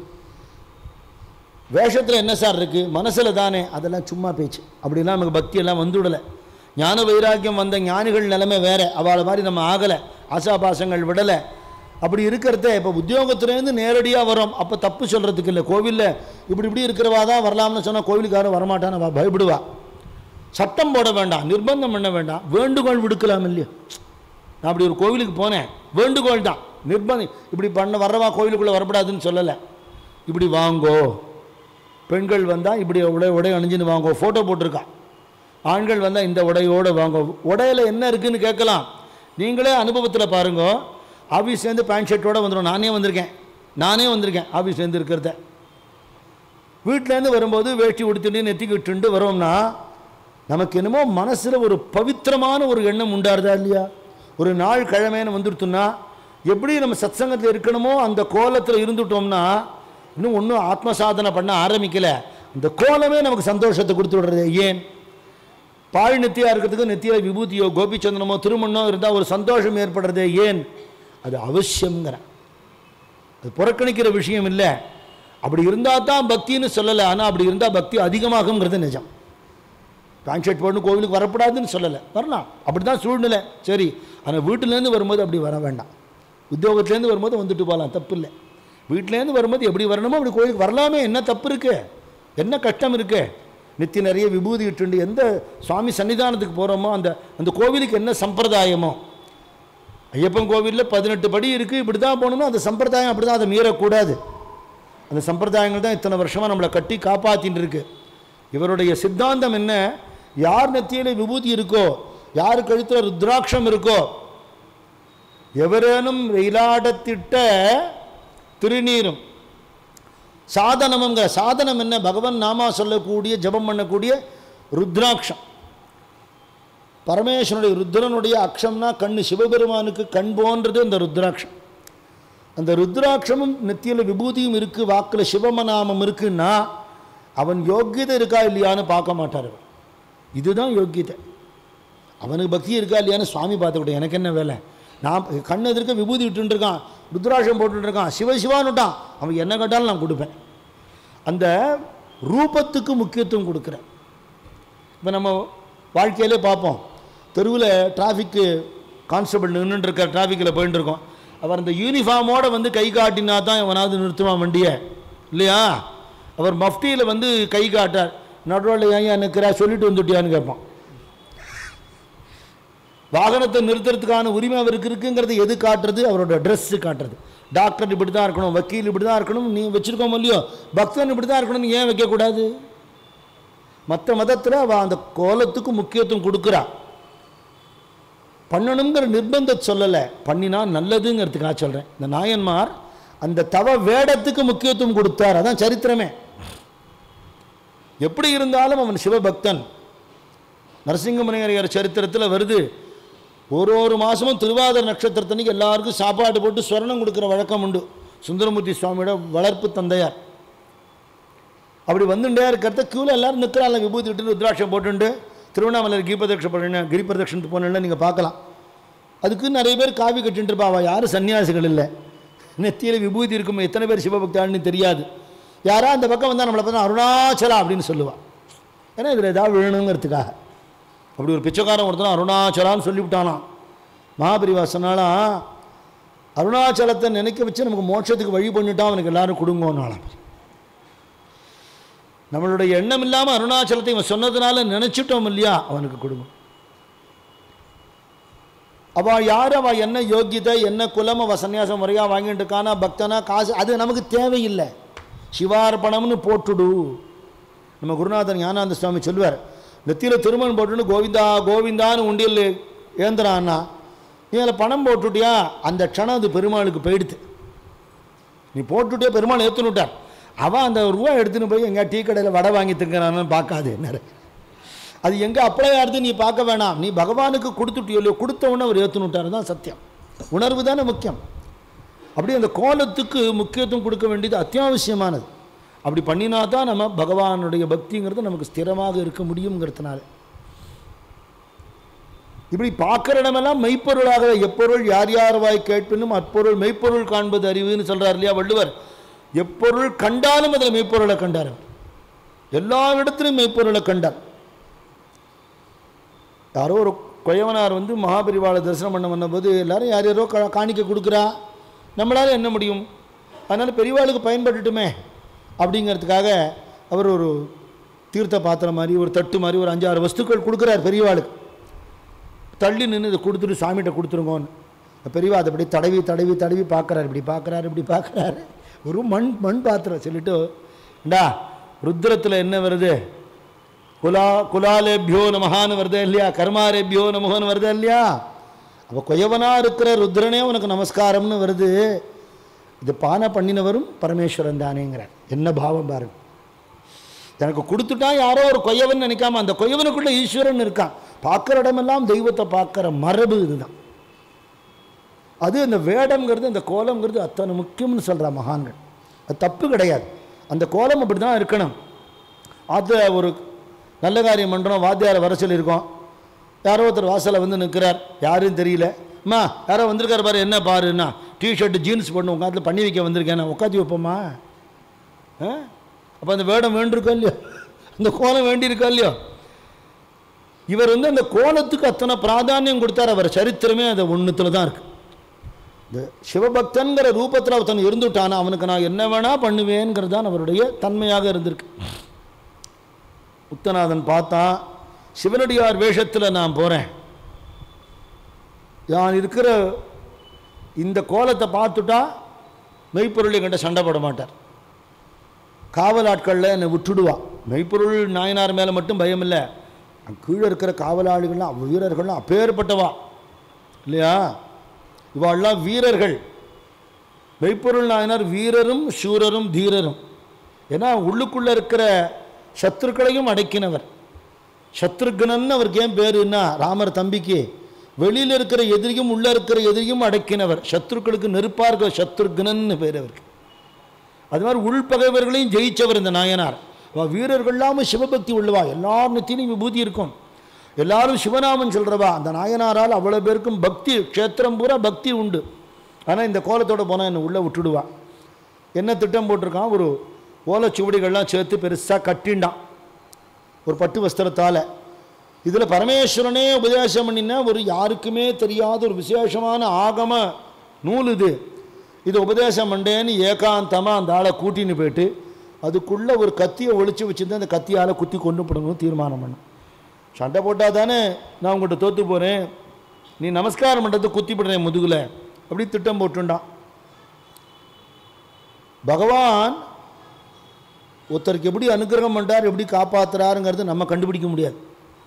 வேஷத்தில் என்ன சார் இருக்கு மனசில் தானே அதெல்லாம் சும்மா பேச்சு அப்படிலாம் நமக்கு பக்தி எல்லாம் வந்துவிடலை ஞான வைராக்கியம் வந்த ஞானிகள் நிலைமை வேற அவளை மாதிரி நம்ம ஆகலை ஆசாபாசங்கள் விடலை அப்படி இருக்கிறத இப்போ உத்தியோகத்துலேருந்து நேரடியாக வரோம் அப்போ தப்பு சொல்கிறதுக்கு இல்லை கோவிலில் இப்படி இப்படி இருக்கிறவா தான் வரலாம்னு சொன்னால் கோவிலுக்காரன் வரமாட்டான்னு அவள் பயப்படுவா சட்டம் போட வேண்டாம் நிர்பந்தம் பண்ண வேண்டாம் வேண்டுகோள் விடுக்கலாம் இல்லையா நான் அப்படி ஒரு கோவிலுக்கு போனேன் வேண்டுகோள் தான் நிர்பந்தம் இப்படி பண்ண வர்றவா கோவிலுக்குள்ளே வரக்கூடாதுன்னு சொல்லலை இப்படி வாங்கோ பெண்கள் வந்தால் இப்படி உடை உடை அணிஞ்சுன்னு வாங்கோ ஃபோட்டோ போட்டிருக்கா ஆண்கள் வந்தால் இந்த உடையோடு வாங்கோ உடையில என்ன இருக்குன்னு கேட்கலாம் நீங்களே அனுபவத்தில் பாருங்க ஆஃபீஸ்லேருந்து பேண்ட் ஷர்ட்டோட வந்துடும் நானே வந்திருக்கேன் நானே வந்திருக்கேன் ஆஃபீஸ்லேருந்து இருக்கிறத வீட்டிலேருந்து வரும்போது வேஷ்டி உடுத்திட்டு நெத்திக்கு விட்டுண்டு வரோம்னா நமக்கு என்னமோ மனசில் ஒரு பவித்திரமான ஒரு எண்ணம் உண்டாருதா இல்லையா ஒரு நாள் கிழமைன்னு வந்துடுத்துன்னா எப்படி நம்ம சத்சங்கத்தில் இருக்கணுமோ அந்த கோலத்தில் இருந்துட்டோம்னா இன்னும் ஒன்றும் ஆத்ம சாதனை பண்ண ஆரம்பிக்கல இந்த கோலமே நமக்கு சந்தோஷத்தை கொடுத்து விடுறது ஏன் பாழ் நெத்தியாக இருக்கிறதுக்கு நெத்தியில் விபூதியோ கோபிச்சந்திரமோ திருமணோ இருந்தால் ஒரு சந்தோஷம் ஏற்படுறது ஏன் அது அவசியங்கிறேன் அது புறக்கணிக்கிற விஷயம் இல்லை அப்படி இருந்தால் தான் பக்தின்னு சொல்லலை ஆனால் அப்படி இருந்தால் பக்தி அதிகமாகுங்கிறது நிஜம் பேண்ட் ஷர்ட் போடணும் கோவிலுக்கு வரக்கூடாதுன்னு சொல்லலை வரலாம் அப்படி தான் சூழ்நிலை சரி ஆனால் வீட்டிலேருந்து வரும்போது அப்படி வர வேண்டாம் உத்தியோகத்துலேருந்து வரும்போது வந்துட்டு போகலாம் தப்பு இல்லை வீட்டிலேருந்து வரும்போது எப்படி வரணுமோ அப்படி கோயிலுக்கு வரலாமே என்ன தப்பு இருக்கு என்ன கஷ்டம் இருக்கு நித்தி நிறைய விபூதி இட்டுண்டு எந்த சுவாமி சன்னிதானத்துக்கு போகிறோமோ அந்த அந்த கோவிலுக்கு என்ன சம்பிரதாயமோ ஐயப்பன் கோவிலில் பதினெட்டு படி இருக்குது இப்படி தான் போகணும்னா அந்த சம்பிரதாயம் அப்படி தான் அதை மீறக்கூடாது அந்த சம்பிரதாயங்கள் தான் இத்தனை வருஷமாக நம்மளை கட்டி காப்பாற்றின்னு இருக்கு இவருடைய சித்தாந்தம் என்ன யார் நெத்தியில் விபூதி இருக்கோ யார் கழுத்தில் ருத்ராட்சம் இருக்கோ எவரேனும் வெயிலாடத்திட்ட திருநீரும் சாதனமுங்கிற சாதனம் என்ன பகவன் நாமா சொல்லக்கூடிய ஜபம் பண்ணக்கூடிய ருத்ராட்சம் பரமேஸ்வரனுடைய ருத்ரனுடைய அக்ஷம்னா கண்ணு சிவபெருமானுக்கு கண் போன்றது அந்த ருத்ராட்சம் அந்த ருத்ராட்சமும் நெத்தியில் விபூதியும் இருக்குது வாக்கில் சிவமநாமம் இருக்குன்னா அவன் யோக்கியதை இருக்கா இல்லையான்னு பார்க்க மாட்டார் அவர். இதுதான் யோக்கியதை அவனுக்கு பக்தி இருக்கா இல்லையான்னு சுவாமி பார்த்துக்கிட்டேன் எனக்கு என்ன வேலை நான் கண்ணு எதிர்க்க விபூதி விட்டுட்டு இருக்கான் ருத்ராட்சம் போட்டுட்டு இருக்கான் சிவ சிவான்னுட்டான் அவன் என்ன கேட்டாலும் நான் கொடுப்பேன் அந்த ரூபத்துக்கு முக்கியத்துவம் கொடுக்குறேன் இப்போ நம்ம வாழ்க்கையிலே பார்ப்போம் தெருவில் டிராஃபிக்கு கான்ஸ்டபிள் நின்றுட்டு இருக்க டிராஃபிக்கில் போயிட்டு இருக்கோம் அவர் அந்த யூனிஃபார்மோட வந்து கை காட்டினா தான் எவனாவது நிறுத்துவான் வண்டியை இல்லையா அவர் மஃப்டியில் வந்து கை காட்டார் நடுவில் ஏன் ஏன் நிற்கிறா சொல்லிட்டு வந்துட்டியான்னு கேட்பான் வாகனத்தை நிறுத்துறதுக்கான உரிமை அவருக்கு இருக்குங்கிறது எது காட்டுறது அவரோட ட்ரெஸ்ஸு காட்டுறது டாக்டர் இப்படி தான் இருக்கணும் வக்கீல் இப்படி தான் இருக்கணும் நீ வச்சுருக்கோம் இல்லையோ பக்தன் இப்படி தான் இருக்கணும்னு ஏன் வைக்கக்கூடாது மற்ற மதத்தில் அவள் அந்த கோலத்துக்கு முக்கியத்துவம் கொடுக்குறா பண்ணணுங்கிற நிர்பந்தம் சொல்லலை பண்ணினா நல்லதுங்கிறதுக்காக சொல்கிறேன் இந்த நாயன்மார் அந்த தவ வேடத்துக்கு முக்கியத்துவம் கொடுத்தார் அதான் சரித்திரமே எப்படி இருந்தாலும் அவன் சிவபக்தன் நரசிங்கமணியர் சரித்திரத்தில் வருது ஒரு ஒரு மாதமும் திருவாதிர நட்சத்திரத்தன்னைக்கு எல்லாருக்கும் சாப்பாடு போட்டு ஸ்வர்ணம் கொடுக்குற வழக்கம் உண்டு சுந்தரமூர்த்தி சுவாமியோட வளர்ப்பு தந்தையார் அப்படி வந்துட்டே இருக்கிறத க்யூவில் எல்லாரும் நிற்கிறாங்க விபூதி விட்டு ருத்ராட்சம் போட்டுண்டு திருவண்ணாமலையில் கீபதட்சம் பண்ண கிரி பிரதட்சணத்துக்கு போனேன்னா நீங்கள் பார்க்கலாம் அதுக்கு நிறைய பேர் காவி கட்டிட்டு இருப்பாவா யாரும் சன்னியாசிகள் இல்லை நெத்தியில் விபூதி இருக்கும் எத்தனை பேர் சிவபக்தான்னு தெரியாது யாரா அந்த பக்கம் வந்தால் நம்மளை பார்த்தா அருணாச்சலா அப்படின்னு சொல்லுவாள் ஏன்னா இதில் ஏதாவது விழணுங்கிறதுக்காக அப்படி ஒரு பிச்சைக்காரன் ஒருத்தன் அருணாச்சலான்னு சொல்லிவிட்டானாம் மகாபரிவா சொன்னாலாம் அருணாச்சலத்தை நினைக்க வச்சு நமக்கு மோட்சத்துக்கு வழி பண்ணிட்டான் அவனுக்கு எல்லாரும் கொடுங்கோன்னாலாம் நம்மளுடைய எண்ணம் இல்லாமல் அருணாச்சலத்தை இவன் சொன்னதுனால நினச்சிட்டோம் இல்லையா அவனுக்கு கொடுங்க அவள் யார் அவள் என்ன யோக்கியதை என்ன குலம் அவள் சன்னியாசம் முறையாக வாங்கிட்டு இருக்கானா பக்தனா காசு அது நமக்கு தேவையில்லை சிவார்ப்பணம்னு போட்டுடு நம்ம குருநாதன் ஞானானந்த சுவாமி சொல்லுவார் நெத்தியில் திருமணம் போட்டுன்னு கோவிந்தா கோவிந்தான்னு உண்டியல் ஏந்திரான்னா நீ அதில் பணம் போட்டுட்டியா அந்த க்ஷணம் அது பெருமாளுக்கு போயிடுது நீ போட்டுட்டே பெருமாள் ஏற்றுன்னு விட்டார் அவன் அந்த ரூபா எடுத்துன்னு போய் எங்கேயா டீ கடையில் வடை வாங்கி திங்கிறான்னு பார்க்காது என்ன அது எங்கே அப்ளை ஆகுது நீ பார்க்க வேணாம் நீ பகவானுக்கு கொடுத்துட்டியோ இல்லையோ கொடுத்த உடனே அவர் ஏற்றுன்னு விட்டார் தான் சத்தியம் உணர்வு தானே முக்கியம் அப்படி அந்த கோலத்துக்கு முக்கியத்துவம் கொடுக்க வேண்டியது அத்தியாவசியமானது அப்படி பண்ணினா தான் நம்ம பகவானுடைய பக்திங்கிறது நமக்கு ஸ்திரமாக இருக்க முடியுங்கிறதுனால இப்படி பார்க்குற இடமெல்லாம் மெய்ப்பொருளாக எப்பொருள் யார் யார் வாய் கேட்பினும் அப்பொருள் மெய்ப்பொருள் காண்பது அறிவுன்னு சொல்றார் இல்லையா வள்ளுவர் எப்பொருள் கண்டாலும் அதில் மெய்ப்பொருளை கண்டார் அவர். எல்லா இடத்துலையும் மெய்ப்பொருளை கண்டார் யாரோ ஒரு குயவனார் வந்து மகாபரிவாளை தரிசனம் பண்ண வந்தபோது எல்லாரும் யார் யாரோ கா- காணிக்கை கொடுக்குறா நம்மளால் என்ன முடியும் அதனால் பெரியவாளுக்கு பயன்பட்டுட்டுமே அப்படிங்கிறதுக்காக அவர் ஒரு தீர்த்த பாத்திரம் மாதிரி ஒரு தட்டு மாதிரி ஒரு அஞ்சாறு வஸ்துக்கள் கொடுக்குறார் பெரியவாளுக்கு தள்ளி நின்று இதை கொடுத்துட்டு சாமிகிட்ட கொடுத்துருங்கோன்னு இந்த பெரியவா அதை அப்படி தடவி தடவி தடவி பார்க்குறாரு இப்படி பார்க்குறாரு இப்படி பார்க்குறாரு ஒரு மண் மண் பாத்திரம் சொல்லிட்டு இண்டா ருத்ரத்தில் என்ன வருது குலா குலாலேபியோ நமஹான்னு வருதே இல்லையா கர்மாரேபியோ நமஹோன்னு வருதே இல்லையா அப்போ கொயவனாக இருக்கிற ருத்ரனே உனக்கு நமஸ்காரம்னு வருது இது பானை பண்ணினவரும் பரமேஸ்வரன் தானேங்கிறார் என்ன பாவம் பாருங்க எனக்கு கொடுத்துட்டா யாரோ ஒரு கொயவன் நினைக்காம அந்த கொயவனுக்குள்ள ஈஸ்வரன் இருக்கான் பார்க்குற இடமெல்லாம் தெய்வத்தை பார்க்குற மரபு இதுதான் அது அந்த வேடம்ங்கிறது அந்த கோலம்ங்கிறது அத்தனை முக்கியம்னு சொல்கிறா மகான்கள் அது தப்பு கிடையாது அந்த கோலம் அப்படி தான் இருக்கணும் அது ஒரு நல்ல காரியம் பண்ணுறோம் வாத்தியாரை வர சொல்லியிருக்கோம் யாரோ ஒருத்தர் வாசலில் வந்து நிற்கிறார் யாருன்னு தெரியல அம்மா யாரோ வந்திருக்காரு பாரு என்ன பாருன்னா டிஷர்ட்டு ஜீன்ஸ் போடணும் உட்காந்து பண்ணி வைக்க வந்திருக்கேன் நான் உட்காந்து வைப்போமா ஆ அப்போ அந்த வேடம் வேண்டியிருக்கோ இல்லையோ அந்த கோலம் வேண்டியிருக்கோ இல்லையோ இவர் வந்து அந்த கோலத்துக்கு அத்தனை பிராதானியம் கொடுத்தார் அவர் சரித்திரமே அது ஒன்றுத்தில் தான் இருக்குது இந்த சிவபக்தன்கிற ரூபத்தில் ஒருத்தன் இருந்துட்டானா அவனுக்கு நான் என்ன வேணா பண்ணுவேங்கிறது தான் அவருடைய தன்மையாக இருந்திருக்கு முத்தநாதன் பார்த்தான் சிவனடியார் வேஷத்தில் நான் போகிறேன் நான் இருக்கிற இந்த கோலத்தை பார்த்துட்டா மெய்ப்பொருளை கண்ட சண்டை போட மாட்டார் காவல் ஆட்களில் என்னை விட்டுடுவா மெய்ப்பொருள் நாயனார் மேலே மட்டும் பயம் இல்லை அங்க கீழே இருக்கிற காவலாளிகள்லாம் வீரர்கள்லாம் அப்பேற்பட்டவா இல்லையா இவாள்லாம் வீரர்கள் மெய்ப்பொருள் நாயனார் வீரரும் சூரரும் தீரரும் ஏன்னா உள்ளுக்குள்ளே இருக்கிற சத்துருக்களையும் அடக்கினவர் சத்ருக்னன் அவருக்கு ஏன் பேருன்னா ராமர் தம்பிக்கு வெளியில் இருக்கிற எதிரியும் உள்ளே இருக்கிற எதிரியும் அடக்கினவர் சத்ருக்களுக்கு நெருப்பாக இருக்கிற சத்ருக்னன்னு பேர் அவருக்கு அது மாதிரி உள்பகைவர்களையும் ஜெயிச்சவர் இந்த நாயனார் அவள் வீரர்கள் இல்லாமல் சிவபக்தி உள்ளவா எல்லார் நெத்திலையும் விபூதி இருக்கும் எல்லாரும் சிவநாமன் சொல்கிறவா அந்த நாயனாரால் அவ்வளோ பேருக்கும் பக்தி க்ஷேத்திரம் பூரா பக்தி உண்டு ஆனால் இந்த கோலத்தோட போனால் என்னை உள்ளே விட்டுடுவா என்ன திட்டம் போட்டிருக்கான் ஒரு ஓலைச்சுவடிகள்லாம் சேர்த்து பெருசாக கட்டிண்டான் ஒரு பட்டு வஸ்திரத்தால் இதில் பரமேஸ்வரனே உபதேசம் பண்ணின ஒரு யாருக்குமே தெரியாத ஒரு விசேஷமான ஆகம நூல் இது இது உபதேசம் பண்ணேன்னு ஏகாந்தமாக அந்த ஆளை கூட்டின்னு போயிட்டு அதுக்குள்ளே ஒரு கத்தியை ஒழிச்சு வச்சுருந்து அந்த கத்தியால் குத்தி கொண்டு போடணும்னு தீர்மானம் பண்ணு சண்டை போட்டால் தானே நான் உங்கள்கிட்ட தோற்று போகிறேன் நீ நமஸ்காரம் பண்ணுறது குத்தி போடுறேன் முதுகில் அப்படி திட்டம் போட்டுண்டான் பகவான் ஒருத்தருக்கு எப்படி அனுகிரகம் பண்ணுறார் எப்படி காப்பாற்றுறாருங்கிறது நம்ம கண்டுபிடிக்க முடியாது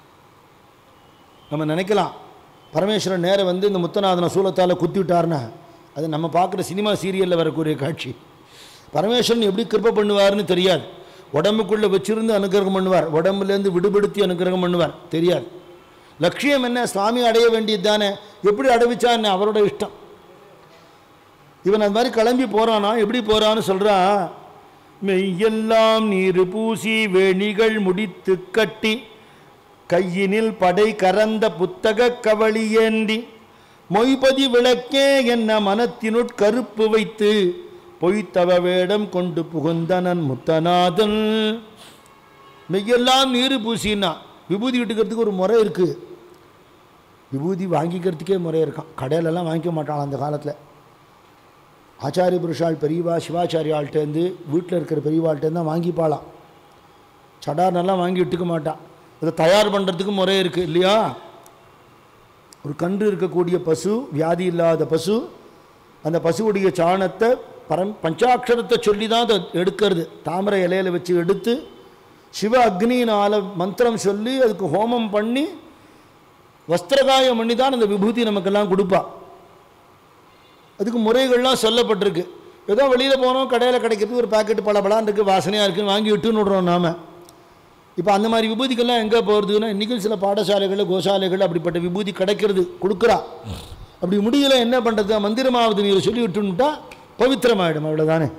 நம்ம நினைக்கலாம் பரமேஸ்வரன் நேரம் வந்து இந்த முத்தநாதனை சூலத்தால் குத்தி விட்டார்னா அது நம்ம பார்க்குற சினிமா சீரியலில் வரக்கூடிய காட்சி பரமேஸ்வரன் எப்படி கிருப்பை பண்ணுவார்னு தெரியாது உடம்புக்குள்ளே வச்சிருந்து அனுகிரகம் பண்ணுவார் உடம்புலேருந்து விடுபடுத்தி அனுகிரகம் பண்ணுவார் தெரியாது லட்சியம் என்ன சுவாமி அடைய வேண்டியது தானே எப்படி அடைவிச்சா என்ன அவரோட இஷ்டம் இவன் அது மாதிரி கிளம்பி போகிறானா எப்படி போகிறான்னு சொல்கிறா மெய்யெல்லாம் நீர் பூசி வேணிகள் முடித்து கட்டி கையினில் படை கரந்த புத்தக கவளி ஏந்தி மொய்பதி விளக்கே என்ன மனத்தினுட் கருப்பு வைத்து பொய்த்தவ வேடம் கொண்டு புகுந்தனன் முத்தநாதன் மெய்யெல்லாம் நீர் பூசினா விபூதி விட்டுக்கிறதுக்கு ஒரு முறை இருக்குது விபூதி வாங்கிக்கிறதுக்கே முறை இருக்கான் கடையிலலாம் வாங்கிக்க மாட்டான் அந்த காலத்தில் ஆச்சாரிய புருஷால் பெரியவா சிவாச்சாரியாள்கிட்டேருந்து வீட்டில் இருக்கிற பெரியவாள்கிட்டேருந்து தான் வாங்கிப்பாளாம் சடார்னெல்லாம் வாங்கி விட்டுக்க மாட்டான் இதை தயார் பண்ணுறதுக்கு முறை இருக்குது இல்லையா ஒரு கன்று இருக்கக்கூடிய பசு வியாதி இல்லாத பசு அந்த பசுவுடைய சாணத்தை பரம் பஞ்சாட்சரத்தை சொல்லி தான் அதை எடுக்கிறது தாமரை இலையில வச்சு எடுத்து சிவ அக்னியினால் மந்திரம் சொல்லி அதுக்கு ஹோமம் பண்ணி வஸ்திரகாயம் பண்ணி தான் அந்த விபூதி நமக்கெல்லாம் கொடுப்பா அதுக்கு முறைகள்லாம் சொல்லப்பட்டிருக்கு ஏதோ வெளியில் போனோம் கடையில் கிடைக்கிறது ஒரு பாக்கெட் பளபளான்னு இருக்குது வாசனையாக இருக்குன்னு வாங்கி விட்டுன்னு விடுறோம் நாம இப்போ அந்த மாதிரி விபூதிகள்லாம் எங்கே போகிறதுன்னா இன்றைக்கும் சில பாடசாலைகளில் கோசாலைகள் அப்படிப்பட்ட விபூதி கிடைக்கிறது கொடுக்குறா அப்படி முடியல என்ன பண்ணுறது மந்திரமாவது நீர் சொல்லி விட்டுன்னுட்டா பவித்திரமாயிடும் அவ்வளோதானே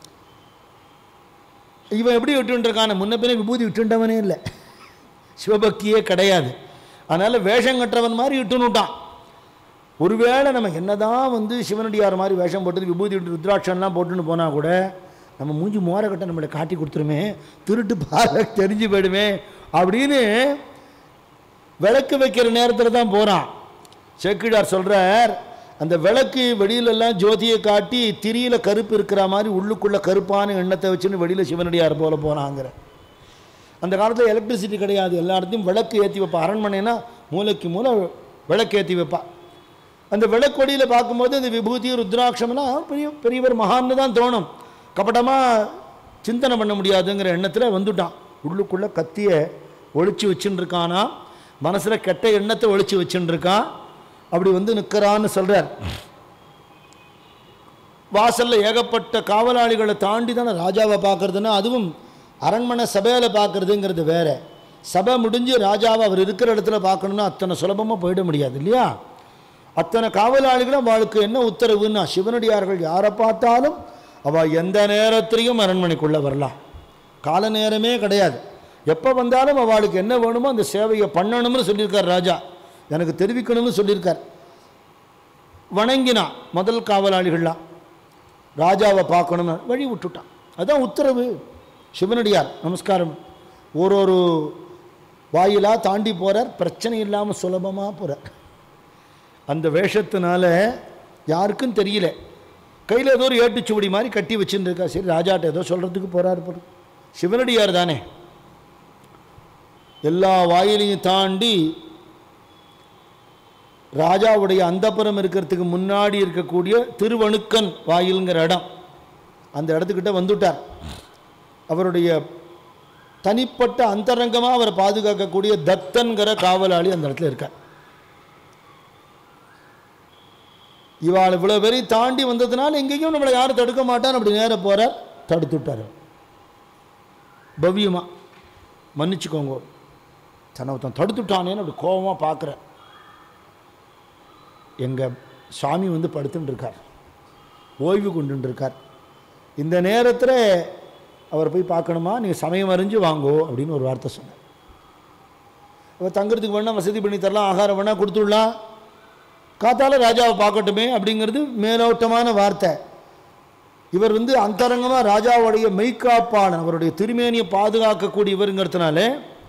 இவன் எப்படி விட்டுருக்கான முன்ன பின்ன விபூதி விட்டுண்டவனே இல்லை சிவபக்தியே கிடையாது அதனால் வேஷம் கட்டுறவன் மாதிரி விட்டுன்னுட்டான் ஒருவேளை நம்ம என்னதான் வந்து சிவனடியார் மாதிரி வேஷம் போட்டு விபூதி விட்டு ருத்ராட்சம்லாம் போட்டுன்னு போனால் கூட நம்ம மூஞ்சி மோரக்கட்டை நம்மளை காட்டி கொடுத்துருமே திருட்டு பால தெரிஞ்சு போயிடுமே அப்படின்னு விளக்கு வைக்கிற நேரத்தில் தான் போகிறான் சேக்கிடார் சொல்கிறார் அந்த விளக்கு வெளியிலெல்லாம் ஜோதியை காட்டி திரியில் கருப்பு இருக்கிற மாதிரி உள்ளுக்குள்ளே கருப்பான எண்ணத்தை வச்சுன்னு வெளியில் சிவனடியார் போல போனாங்கிற அந்த காலத்தில் எலக்ட்ரிசிட்டி கிடையாது எல்லா இடத்தையும் விளக்கு ஏற்றி வைப்பா அரண்மனைனா மூளைக்கு மூளை விளக்கு ஏற்றி வைப்பா அந்த விளக்கொடியில் பார்க்கும்போது இந்த விபூதி ருத்ராட்சம்லாம் பெரிய பெரியவர் மகான்னு தான் தோணும் கபடமாக சிந்தனை பண்ண முடியாதுங்கிற எண்ணத்தில் வந்துட்டான் உள்ளுக்குள்ளே கத்தியை ஒழிச்சு வச்சுன்னு இருக்கானா மனசில் கெட்ட எண்ணத்தை ஒழிச்சு வச்சுன்னு இருக்கான் அப்படி வந்து நிற்கிறான்னு சொல்கிறார் வாசலில் ஏகப்பட்ட காவலாளிகளை தாண்டி தானே ராஜாவை பார்க்கறதுன்னா அதுவும் அரண்மனை சபையில் பார்க்கறதுங்கிறது வேற சபை முடிஞ்சு ராஜாவை அவர் இருக்கிற இடத்துல பார்க்கணுன்னா அத்தனை சுலபமாக போயிட முடியாது இல்லையா அத்தனை காவலாளிகளும் அவளுக்கு என்ன உத்தரவுன்னா சிவனடியார்கள் யாரை பார்த்தாலும் அவள் எந்த நேரத்திலையும் அரண்மனைக்குள்ளே வரலாம் கால நேரமே கிடையாது எப்போ வந்தாலும் அவளுக்கு என்ன வேணுமோ அந்த சேவையை பண்ணணும்னு சொல்லியிருக்கார் ராஜா எனக்கு தெரிவிக்கணும்னு சொல்லியிருக்கார் வணங்கினான் முதல் காவலாளிகள்லாம் ராஜாவை பார்க்கணும்னு வழி விட்டுட்டான் அதான் உத்தரவு சிவனடியார் நமஸ்காரம் ஒரு ஒரு வாயிலாக தாண்டி போகிறார் பிரச்சனை இல்லாமல் சுலபமாக போகிறார் அந்த வேஷத்தினால யாருக்கும் தெரியல கையில் ஏதோ ஒரு ஏட்டுச்சுவடி மாதிரி கட்டி வச்சுன்னு இருக்கா சரி ராஜாட்ட ஏதோ சொல்கிறதுக்கு போகிறாரு போற சிவனடியார் தானே எல்லா வாயிலையும் தாண்டி ராஜாவுடைய அந்தப்புறம் இருக்கிறதுக்கு முன்னாடி இருக்கக்கூடிய திருவணுக்கன் வாயிலுங்கிற இடம் அந்த இடத்துக்கிட்ட வந்துட்டார் அவருடைய தனிப்பட்ட அந்தரங்கமாக அவரை பாதுகாக்கக்கூடிய தத்தன்கிற காவலாளி அந்த இடத்துல இருக்கார் இவாள் இவ்வளோ பேரையும் தாண்டி வந்ததுனால எங்கேயும் நம்மளை யாரும் தடுக்க மாட்டான்னு அப்படி நேராக போகிறார் தடுத்து விட்டார் பவ்யமா மன்னிச்சுக்கோங்க தன்னை ஒருத்தன் தடுத்துட்டானேன்னு அப்படி கோபமாக பார்க்குற எங்கள் சுவாமி வந்து படுத்துட்டு இருக்கார் ஓய்வு கொண்டுட்டு இருக்கார் இந்த நேரத்தில் அவரை போய் பார்க்கணுமா நீங்கள் சமயம் அறிஞ்சு வாங்கோ அப்படின்னு ஒரு வார்த்தை சொன்னார் அவர் தங்குறதுக்கு வேணால் வசதி பண்ணி தரலாம் ஆகாரம் வேணால் கொடுத்துடலாம் காத்தால ராஜாவை பார்க்கட்டுமே அப்படிங்கிறது மேலோட்டமான வார்த்தை இவர் வந்து அந்தரங்கமாக ராஜாவுடைய மெய்காப்பாளன் அவருடைய திருமேனியை பாதுகாக்கக்கூடியவருங்கிறதுனால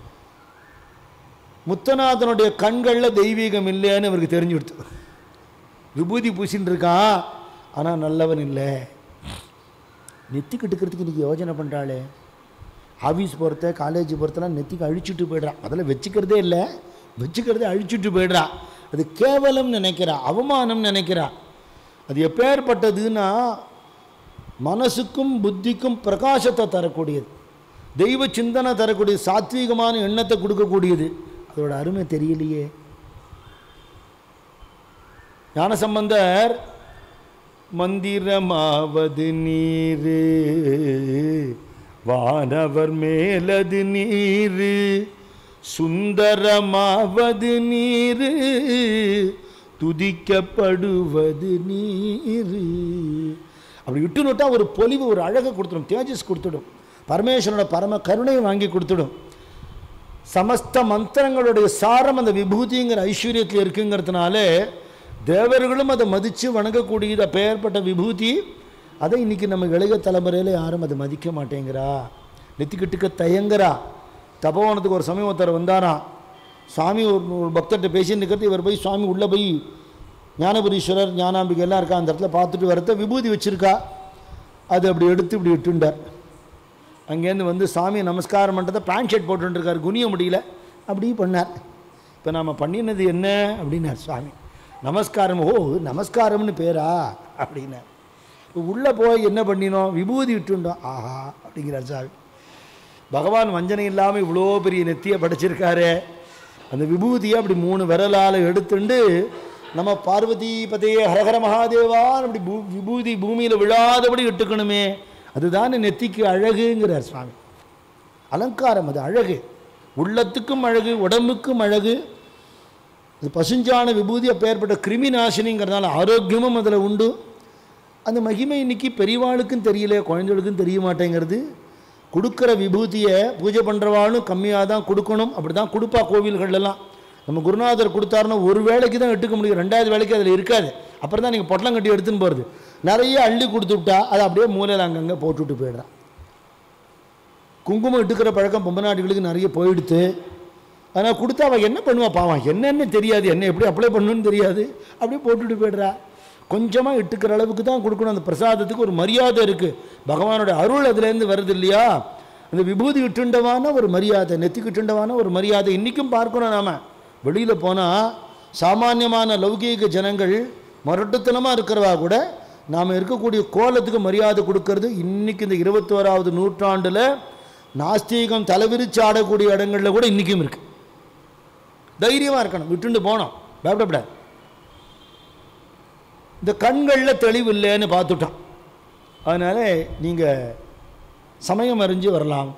முத்தநாதனுடைய கண்களில் தெய்வீகம் இல்லைன்னு அவருக்கு தெரிஞ்சுடுத்து விபூதி பூசின்னு இருக்கான் ஆனால் நல்லவன் இல்லை நெத்திக்கு எடுக்கிறதுக்கு இன்றைக்கி யோஜனை பண்ணுறாளே ஆஃபீஸ் போகிறத காலேஜ் போகிறதெல்லாம் நெத்திக்கு அழிச்சிட்டு போயிடுறான் அதில் வச்சுக்கிறதே இல்லை வச்சுக்கிறதே அழிச்சிட்டு போயிடுறா அது கேவலம் நினைக்கிறா அவமானம் நினைக்கிறா அது எப்பேற்பட்டதுன்னா மனசுக்கும் புத்திக்கும் பிரகாசத்தை தரக்கூடியது தெய்வ சிந்தனை தரக்கூடியது சாத்வீகமான எண்ணத்தை கொடுக்கக்கூடியது அதோட அருமை தெரியலையே ஞானசம்பந்தர் மந்திரமாவது நீரு வானவர் மேலது நீரு சுந்தரமாவது நீரு துதிக்கப்படுவது நீரு அப்படி விட்டு நோட்டா ஒரு பொலிவு ஒரு அழகை கொடுத்துடும் தேஜஸ் கொடுத்துடும் பரமேஸ்வரனோட பரம கருணையை வாங்கி கொடுத்துடும் சமஸ்த மந்திரங்களுடைய சாரம் அந்த விபூதிங்கிற ஐஸ்வர்யத்தில் இருக்குங்கிறதுனால தேவர்களும் அதை மதித்து வணங்கக்கூடியது அப்பேற்பட்ட விபூதி அதை இன்னைக்கு நம்ம இளைய தலைமுறையில் யாரும் அதை மதிக்க மாட்டேங்கிறா நெத்திக்கிட்டுக்க தயங்குறா தபோவனத்துக்கு ஒரு சமயம் ஒருத்தர் வந்தாராம் சுவாமி ஒரு ஒரு பக்தர்கிட்ட பேசின்னு இருக்கிறது இவர் போய் சுவாமி உள்ளே போய் ஞானபுரீஸ்வரர் ஞானாம்பிகை எல்லாம் இருக்கா அந்த இடத்துல பார்த்துட்டு வரத விபூதி வச்சுருக்கா அது அப்படி எடுத்து இப்படி இட்டுண்டார் அங்கேருந்து வந்து சாமி நமஸ்காரம் பண்ணுறதை பேண்ட் ஷர்ட் போட்டுருக்கார் குனிய முடியல அப்படி பண்ணார் இப்போ நாம் பண்ணினது என்ன அப்படின்னார் சுவாமி நமஸ்காரம் ஓ நமஸ்காரம்னு பேரா அப்படின்னார் இப்போ உள்ளே போய் என்ன பண்ணினோம் விபூதி விட்டுண்டோம் ஆஹா அப்படிங்கிறார் சாமி பகவான் வஞ்சனை இல்லாமல் இவ்வளோ பெரிய நெத்தியை படைச்சிருக்காரு அந்த விபூதியை அப்படி மூணு விரலால் எடுத்துண்டு நம்ம பார்வதி பதையே ஹரஹர மகாதேவான் அப்படி பூ விபூதி பூமியில் விழாதபடி இட்டுக்கணுமே அதுதான் நெத்திக்கு அழகுங்கிறார் சுவாமி அலங்காரம் அது அழகு உள்ளத்துக்கும் அழகு உடம்புக்கும் அழகு அது பசுஞ்சான விபூதி அப்பேற்பட்ட கிருமி நாசினிங்கிறதுனால ஆரோக்கியமும் அதில் உண்டு அந்த மகிமை இன்னைக்கு பெரியவாளுக்கும் தெரியல குழந்தைகளுக்கும் தெரிய மாட்டேங்கிறது கொடுக்குற விபூதியை பூஜை பண்ணுறவாளும் கம்மியாக தான் கொடுக்கணும் அப்படி தான் கொடுப்பா கோவில்கள்லாம் நம்ம குருநாதர் கொடுத்தாருன்னா ஒரு வேலைக்கு தான் எடுத்துக்க முடியும் ரெண்டாவது வேலைக்கு அதில் இருக்காது அப்புறம் தான் நீங்கள் பொட்டலம் கட்டி எடுத்துன்னு போகிறது நிறைய அள்ளி கொடுத்து விட்டா அதை அப்படியே மூலையில் அங்கங்கே போட்டுவிட்டு போயிடுறான் குங்குமம் இட்டுக்கிற பழக்கம் பொம்பநாட்டிகளுக்கு நிறைய போயிடுத்து அதனால் கொடுத்தா அவன் என்ன பண்ணுவா பாவம் என்னன்னு தெரியாது என்ன எப்படி அப்ளை பண்ணணும்னு தெரியாது அப்படியே போட்டுட்டு போயிடுறா கொஞ்சமாக இட்டுக்கிற அளவுக்கு தான் கொடுக்கணும் அந்த பிரசாதத்துக்கு ஒரு மரியாதை இருக்குது பகவானோட அருள் அதுலேருந்து வருது இல்லையா அந்த விபூதி இட்டுண்டவான ஒரு மரியாதை நெத்திக்கு இட்டுண்டவான ஒரு மரியாதை இன்றைக்கும் பார்க்கணும் நாம் வெளியில் போனால் சாமானியமான லௌகீக ஜனங்கள் மொரட்டுத்தனமாக இருக்கிறவா கூட நாம் இருக்கக்கூடிய கோலத்துக்கு மரியாதை கொடுக்கறது இன்னைக்கு இந்த இருபத்தோராவது நூற்றாண்டில் நாஸ்தீகம் தலைவிரிச்சு ஆடக்கூடிய இடங்களில் கூட இன்றைக்கும் இருக்குது தைரியமாக இருக்கணும் விட்டுண்டு போனோம் பயப்படக்கூடாது இந்த கண்களில் தெளிவு இல்லைன்னு பார்த்துட்டோம் அதனால் நீங்கள் சமயம் அறிஞ்சு வரலாம்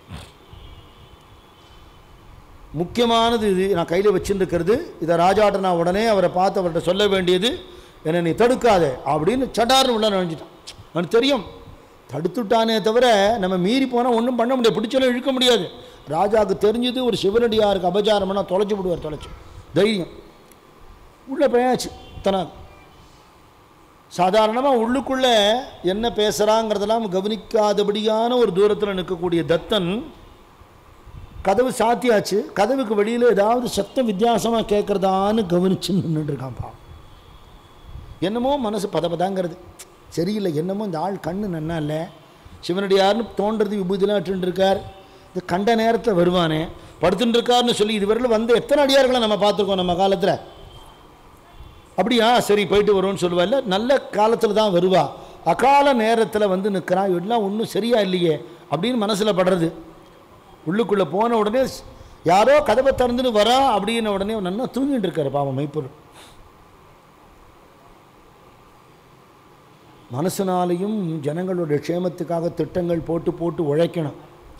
முக்கியமானது இது நான் கையில் வச்சுருக்கிறது இதை ராஜாட்ட நான் உடனே அவரை பார்த்து அவர்கிட்ட சொல்ல வேண்டியது என்னை நீ தடுக்காத அப்படின்னு சடார்னு உள்ள நினைஞ்சிட்டான் அவனுக்கு தெரியும் தடுத்துட்டானே தவிர நம்ம மீறி போனால் ஒன்றும் பண்ண முடியாது பிடிச்சாலும் இழுக்க முடியாது ராஜாவுக்கு தெரிஞ்சது ஒரு சிவனடியாருக்கு அபச்சாரம்னா தொலைச்சி விடுவார் தொலைச்சி தைரியம் உள்ளே போயாச்சு தனா சாதாரணமாக உள்ளுக்குள்ளே என்ன பேசுகிறாங்கிறதெல்லாம் கவனிக்காதபடியான ஒரு தூரத்தில் நிற்கக்கூடிய தத்தன் கதவு சாத்தியாச்சு கதவுக்கு வெளியில் ஏதாவது சத்தம் வித்தியாசமாக கேட்குறதான்னு கவனிச்சு நின்றுட்டு இருக்கான் பாவம் என்னமோ மனசு பதபதாங்கிறது சரியில்லை என்னமோ இந்த ஆள் கண்ணு நன்னா இல்லை சிவனடியார்னு தோன்றது விபூதிலாம் இட்டுன்னு இருக்கார் இது கண்ட நேரத்தில் வருவானே படுத்துட்டு இருக்காருன்னு சொல்லி இதுவரையில் வந்து எத்தனை அடியார்களை நம்ம பார்த்துருக்கோம் நம்ம காலத்தில் அப்படியா சரி போயிட்டு வருவோன்னு சொல்லுவாள்ல நல்ல காலத்தில் தான் வருவா அகால நேரத்தில் வந்து நிற்கிறான் எல்லாம் ஒன்றும் சரியா இல்லையே அப்படின்னு மனசில் படுறது உள்ளுக்குள்ளே போன உடனே யாரோ கதவை திறந்துன்னு வரா அப்படின்ன உடனே நல்லா தூங்கிட்டு இருக்காரு பாவம் மைப்பொருள் மனசுனாலையும் ஜனங்களுடைய க்ஷேமத்துக்காக திட்டங்கள் போட்டு போட்டு உழைக்கணும்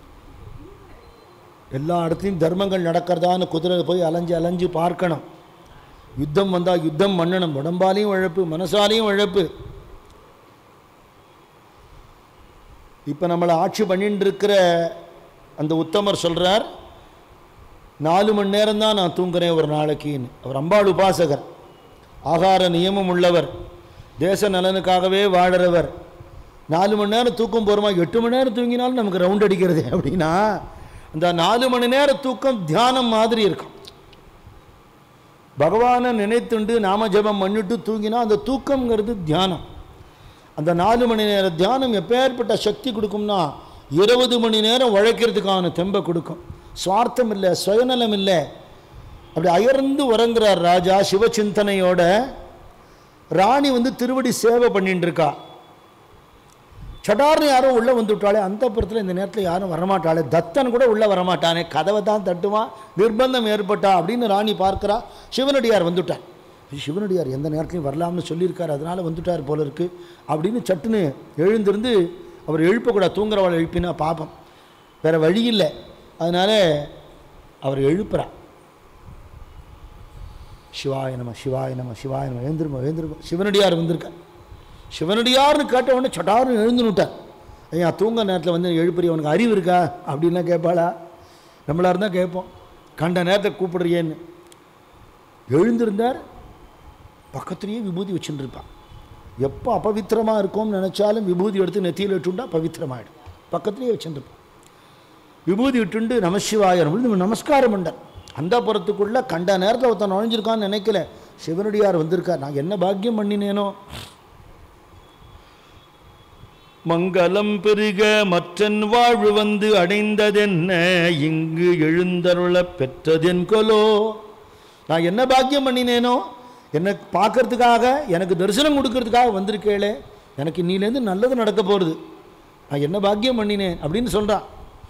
எல்லா இடத்துலையும் தர்மங்கள் நடக்கிறதான்னு குதிரை போய் அலைஞ்சு அலைஞ்சு பார்க்கணும் யுத்தம் வந்தால் யுத்தம் பண்ணணும் உடம்பாலையும் உழைப்பு மனசாலையும் உழைப்பு இப்போ நம்மளை ஆட்சி பண்ணிட்டு இருக்கிற அந்த உத்தமர் சொல்கிறார் நாலு மணி நேரம் தான் நான் தூங்குறேன் ஒரு நாளைக்குன்னு அவர் அம்பாள் உபாசகர் ஆகார நியமம் உள்ளவர் தேச நலனுக்காகவே வாழறவர் நாலு மணி நேரம் தூக்கம் போகிறோமா எட்டு மணி நேரம் தூங்கினாலும் நமக்கு ரவுண்ட் அடிக்கிறது அப்படின்னா அந்த நாலு மணி நேர தூக்கம் தியானம் மாதிரி இருக்கும் பகவானை நினைத்துண்டு நாம ஜெபம் பண்ணிட்டு தூங்கினா அந்த தூக்கம்ங்கிறது தியானம் அந்த நாலு மணி நேர தியானம் எப்பேற்பட்ட சக்தி கொடுக்கும்னா இருபது மணி நேரம் உழைக்கிறதுக்கான தெம்பை கொடுக்கும் சுவார்த்தம் இல்லை சுயநலம் இல்லை அப்படி அயர்ந்து உறங்குறார் ராஜா சிவசிந்தனையோட ராணி வந்து திருவடி சேவை பண்ணிட்டு இருக்கா சடார்னு யாரும் உள்ளே வந்து விட்டாலே அந்த புறத்தில் இந்த நேரத்தில் யாரும் வரமாட்டாளே தத்தன் கூட உள்ளே வரமாட்டானே கதவை தான் தட்டுவான் நிர்பந்தம் ஏற்பட்டா அப்படின்னு ராணி பார்க்கிறா சிவனடியார் வந்துட்டார் சிவனடியார் எந்த நேரத்துலையும் வரலாம்னு சொல்லியிருக்காரு அதனால் வந்துட்டார் போல இருக்கு அப்படின்னு சட்டுன்னு எழுந்திருந்து அவர் எழுப்பக்கூடாது தூங்குறவளை எழுப்பினா பாப்பம் வேற வழி இல்லை அதனால் அவர் எழுப்புறா சிவாய நம சிவாய நம சிவாய நம எழுந்திருமா எழுந்திருமா சிவனடியார் வந்திருக்கார் சிவனடியார்னு கேட்ட உடனே சட்டார்னு எழுந்துனுட்டார் ஐயா தூங்க நேரத்தில் வந்து எழுப்புறி உனக்கு அறிவு இருக்கா அப்படின்லாம் கேட்பாளா நம்மளா இருந்தால் கேட்போம் கண்ட நேரத்தை கூப்பிடுறியேன்னு எழுந்திருந்தார் பக்கத்துலேயே விபூதி வச்சுட்டு இருப்பான் எப்போ அபவித்திரமாக இருக்கும்னு நினச்சாலும் விபூதி எடுத்து நெத்தியில் இட்டுண்டா பவித்திரமாயிடும் பக்கத்துலேயே வச்சுருப்பான் விபூதி விட்டுண்டு நமசிவாயர் விழுந்து நமஸ்காரம் பண்ணார் அந்த புறத்துக்குள்ளே கண்ட நேரத்தில் ஒருத்தன் நுழைஞ்சிருக்கான்னு நினைக்கல சிவனடியார் வந்திருக்கார் நான் என்ன பாக்கியம் பண்ணினேனோ மங்களம் பெருக மற்றன் வாழ்வு வந்து அடைந்ததென்ன இங்கு எழுந்தருளப் பெற்றதென் கொலோ நான் என்ன பாக்கியம் பண்ணினேனோ என்னை பார்க்கறதுக்காக எனக்கு தரிசனம் கொடுக்கறதுக்காக வந்திருக்கேளே எனக்கு இன்னிலேருந்து நல்லது நடக்க போகிறது நான் என்ன பாக்கியம் பண்ணினேன் அப்படின்னு சொல்கிறான்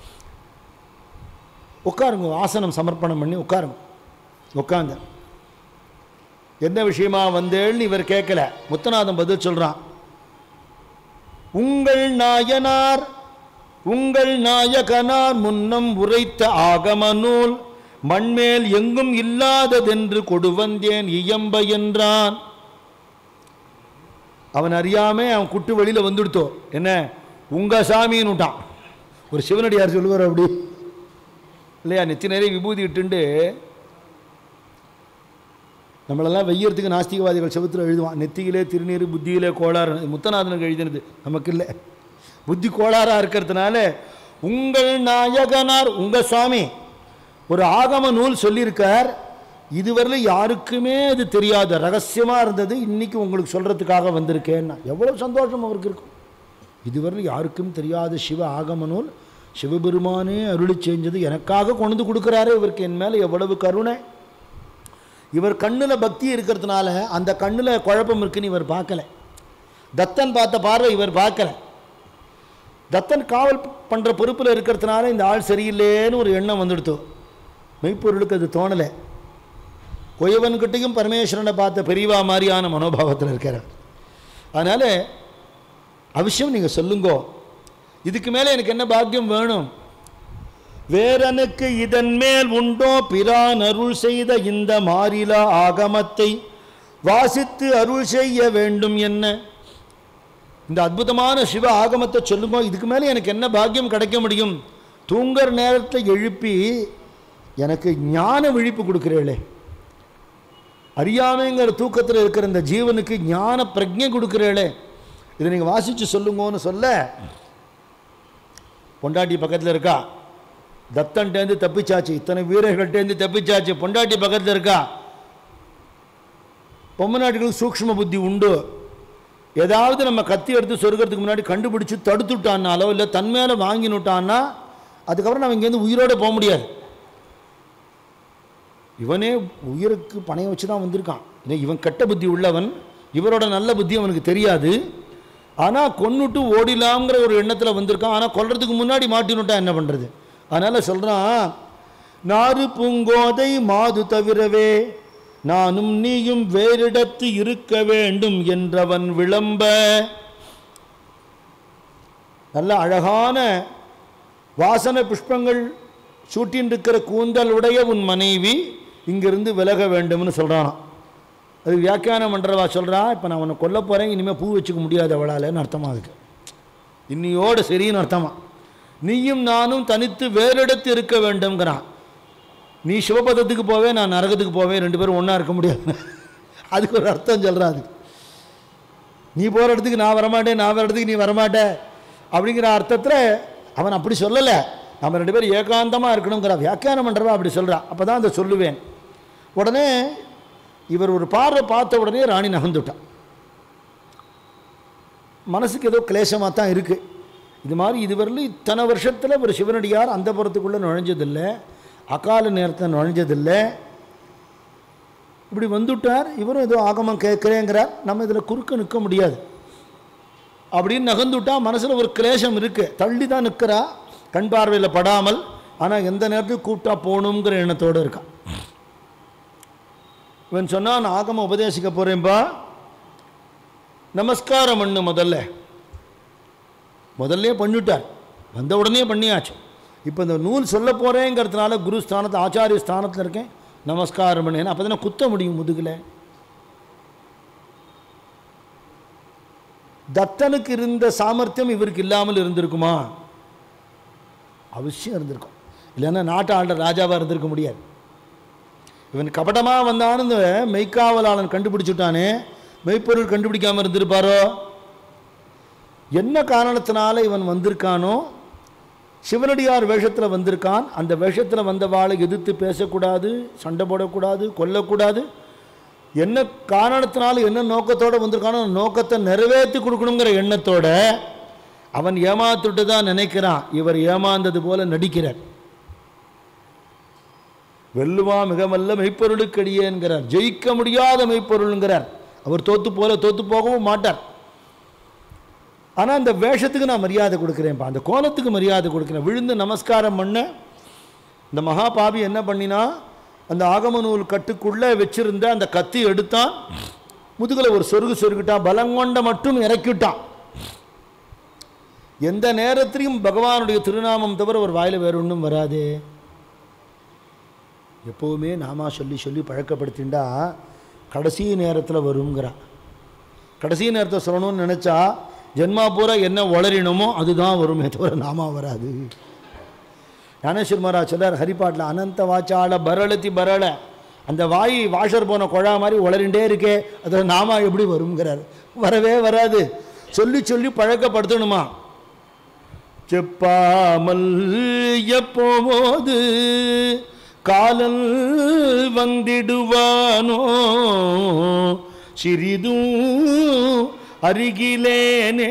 உட்காருங்க ஆசனம் சமர்ப்பணம் பண்ணி உட்காருங்க உட்காந்த எந்த விஷயமா வந்தேன்னு இவர் கேட்கல முத்தநாதன் பதில் சொல்கிறான் உங்கள் நாயனார் உங்கள் நாயகனார் முன்னம் உரைத்த ஆகம நூல் மண்மேல் எங்கும் இல்லாததென்று கொடுவந்தேன் இயம்ப என்றான் அவன் அறியாம அவன் குட்டு வெளியில் வந்துடுத்தோ என்ன உங்க சாமின்னு விட்டான் ஒரு சிவனடியார் சொல்லுவார் அப்படி இல்லையா நெத்தி நிறைய விபூதி இட்டுண்டு நம்மளெல்லாம் வெய்யறதுக்கு நாஸ்திகவாதிகள் செவுத்துல எழுதுவான் நெத்தியிலே திருநீர் புத்தியிலே கோளாறு முத்தநாதனுக்கு எழுதினது நமக்கு இல்லை புத்தி கோளாறாக இருக்கிறதுனால உங்கள் நாயகனார் உங்கள் சுவாமி ஒரு ஆகம நூல் சொல்லியிருக்கார் இதுவரையிலும் யாருக்குமே அது தெரியாத ரகசியமாக இருந்தது இன்னைக்கு உங்களுக்கு சொல்கிறதுக்காக வந்திருக்கேன்னா எவ்வளோ சந்தோஷம் அவருக்கு இருக்கும் இதுவரையிலும் யாருக்கும் தெரியாத சிவ ஆகம நூல் சிவபெருமானே அருளி செஞ்சது எனக்காக கொண்டு வந்து கொடுக்குறாரு இவருக்கு என் மேலே எவ்வளவு கருணை இவர் கண்ணில் பக்தி இருக்கிறதுனால அந்த கண்ணில் குழப்பம் இருக்குன்னு இவர் பார்க்கல தத்தன் பார்த்த பார்வை இவர் பார்க்கல தத்தன் காவல் பண்ணுற பொறுப்பில் இருக்கிறதுனால இந்த ஆள் சரியில்லைன்னு ஒரு எண்ணம் வந்துடுத்து மெய்ப்பொருளுக்கு அது தோணலை கொயவன்கிட்டையும் பரமேஸ்வரனை பார்த்த பெரியவா மாதிரியான மனோபாவத்தில் இருக்கிறார் அதனால் அவசியம் நீங்கள் சொல்லுங்கோ இதுக்கு மேலே எனக்கு என்ன பாக்கியம் வேணும் வேறனுக்கு இதன் மேல் உண்டோ பிரான் அருள் செய்த இந்த மாறிலா ஆகமத்தை வாசித்து அருள் செய்ய வேண்டும் என்ன இந்த அற்புதமான சிவ ஆகமத்தை சொல்லுங்க இதுக்கு மேலே எனக்கு என்ன பாக்கியம் கிடைக்க முடியும் தூங்குற நேரத்தை எழுப்பி எனக்கு ஞான விழிப்பு கொடுக்குறீங்களே அறியாமைங்கிற தூக்கத்தில் இருக்கிற இந்த ஜீவனுக்கு ஞான பிரஜை கொடுக்குறீங்களே இதை நீங்கள் வாசித்து சொல்லுங்கன்னு சொல்ல பொண்டாட்டி பக்கத்தில் இருக்கா தத்தன்ட்டேருந்து தப்பிச்சாச்சு இத்தனை வீரர்கள்ட்டேருந்து தப்பிச்சாச்சு பொண்டாட்டி பக்கத்தில் இருக்கா பொம்மநாட்டிகளுக்கு சூக்ஷ்ம புத்தி உண்டு ஏதாவது நம்ம கத்தி எடுத்து சொருக்கிறதுக்கு முன்னாடி கண்டுபிடிச்சு தடுத்துட்டான்னாலோ இல்லை தன் மேலே வாங்கினுட்டான்னா அதுக்கப்புறம் நம்ம இங்கேருந்து உயிரோடு போக முடியாது இவனே உயிருக்கு பணையம் வச்சு தான் வந்திருக்கான் இல்லை இவன் கெட்ட புத்தி உள்ளவன் இவரோட நல்ல புத்தி அவனுக்கு தெரியாது ஆனால் கொன்னுட்டு ஓடிலாங்கிற ஒரு எண்ணத்தில் வந்திருக்கான் ஆனால் கொல்றதுக்கு முன்னாடி மாட்டினுட்டா என்ன பண்ணுறது அதனால் சொல்கிறான் நாறு பூங்கோதை மாது தவிரவே நானும் நீயும் வேறிடத்து இருக்க வேண்டும் என்றவன் விளம்ப நல்ல அழகான வாசன புஷ்பங்கள் சூட்டின் இருக்கிற கூந்தல் உடைய உன் மனைவி இங்கிருந்து விலக வேண்டும்னு சொல்கிறானாம் அது வியாக்கியானம் பண்ணுறவா சொல்கிறா இப்போ நான் உன்னை கொல்ல போகிறேன் இனிமேல் பூ வச்சுக்க முடியாது அவளாலன்னு அர்த்தமாக இருக்கு இன்னியோட சரின்னு அர்த்தமா நீயும் நானும் தனித்து வேறிடத்து இருக்க வேண்டும்ங்கிறான் நீ சிவபதத்துக்கு போவே நான் நரகத்துக்கு போவேன் ரெண்டு பேரும் ஒன்றா இருக்க முடியாது அதுக்கு ஒரு அர்த்தம் சொல்கிறான் அது நீ போகிற இடத்துக்கு நான் வரமாட்டேன் நான் வர இடத்துக்கு நீ வரமாட்ட அப்படிங்கிற அர்த்தத்தில் அவன் அப்படி சொல்லலை நம்ம ரெண்டு பேரும் ஏகாந்தமாக இருக்கணுங்கிற வியாக்கியானம் பண்ணுறவா அப்படி சொல்கிறான் அப்போ தான் அதை சொல்லுவேன் உடனே இவர் ஒரு பார்வை பார்த்த உடனே ராணி நகர்ந்துட்டான் மனசுக்கு ஏதோ கிளேசமாக தான் இருக்குது இது மாதிரி இதுவரையிலும் இத்தனை வருஷத்தில் ஒரு சிவனடியார் அந்த புறத்துக்குள்ளே நுழைஞ்சதில்லை அகால நேரத்தில் நுழைஞ்சதில்லை இப்படி வந்துட்டார் இவரும் ஏதோ ஆகமம் கேட்குறேங்கிறார் நம்ம இதில் குறுக்க நிற்க முடியாது அப்படின்னு நகர்ந்துட்டா மனசில் ஒரு கிளேசம் இருக்குது தள்ளி தான் நிற்கிறா கண் பார்வையில் படாமல் ஆனால் எந்த நேரத்துக்கு கூப்பிட்டா போகணுங்கிற எண்ணத்தோடு இருக்கான் இவன் சொன்னான் நான் ஆகமம் உபதேசிக்க போகிறேன்பா நமஸ்காரம் பண்ணு முதல்ல முதல்ல பண்ணிட்டார் வந்த உடனே பண்ணியாச்சு இப்போ இந்த நூல் சொல்ல போகிறேங்கிறதுனால குரு ஸ்தானத்தை ஆச்சாரிய ஸ்தானத்தில் இருக்கேன் நமஸ்காரம் பண்ணேன் அப்போ தானே குத்த முடியும் முதுகில் தத்தனுக்கு இருந்த சாமர்த்தியம் இவருக்கு இல்லாமல் இருந்திருக்குமா அவசியம் இருந்திருக்கும் இல்லைன்னா நாட்டு ஆண்ட ராஜாவாக இருந்திருக்க முடியாது இவன் கபடமாக வந்தான்னு மெய்க்காவலாளன் கண்டுபிடிச்சுட்டானே மெய்ப்பொருள் கண்டுபிடிக்காமல் இருந்திருப்பாரோ என்ன காரணத்தினால இவன் வந்திருக்கானோ சிவனடியார் வேஷத்தில் வந்திருக்கான் அந்த வேஷத்தில் வந்தவாளை எதிர்த்து பேசக்கூடாது சண்டை போடக்கூடாது கொல்லக்கூடாது என்ன காரணத்தினால என்ன நோக்கத்தோடு வந்திருக்கானோ அந்த நோக்கத்தை நிறைவேற்றி கொடுக்கணுங்கிற எண்ணத்தோட அவன் ஏமாத்துட்டு தான் நினைக்கிறான் இவர் ஏமாந்தது போல நடிக்கிறார் வெல்லுவா மிகமல்ல மெய்ப்பொருளுக்கடியேங்கிறார் ஜெயிக்க முடியாத மெய்ப்பொருளுங்கிறார் அவர் தோத்து போல தோத்து போகவும் மாட்டார் ஆனால் அந்த வேஷத்துக்கு நான் மரியாதை கொடுக்குறேன்ப்பா அந்த கோலத்துக்கு மரியாதை கொடுக்குறேன் விழுந்து நமஸ்காரம் பண்ண இந்த மகாபாபி என்ன பண்ணினா அந்த ஆகம நூல் கட்டுக்குள்ளே வச்சிருந்த அந்த கத்தி எடுத்தான் முதுகில் ஒரு சொருகு சொருகிட்டான் பலங்கொண்ட மட்டும் இறக்கிவிட்டான் எந்த நேரத்திலையும் பகவானுடைய திருநாமம் தவிர ஒரு வாயில் வேற ஒன்றும் வராதே எப்போவுமே நாமா சொல்லி சொல்லி பழக்கப்படுத்திண்டா கடைசி நேரத்தில் வருங்கிறான் கடைசி நேரத்தை சொல்லணும்னு நினச்சா ஜென்மா பூரா என்ன வளரினமோ அதுதான் வருமே தவிர நாமா வராது ஞானேஸ்வர் மகாராஜ் சொல்லார் ஹரிப்பாட்டில் அனந்த வாச்சால பரளத்தி பரள அந்த வாய் வாஷர் போன குழா மாதிரி வளரிண்டே இருக்கே அதில் நாமா எப்படி வருங்கிறார் வரவே வராது சொல்லி சொல்லி பழக்கப்படுத்தணுமா செப்பாமல் எப்போது காலல் வந்திடுவானோ சிறிதும் அருகிலேனே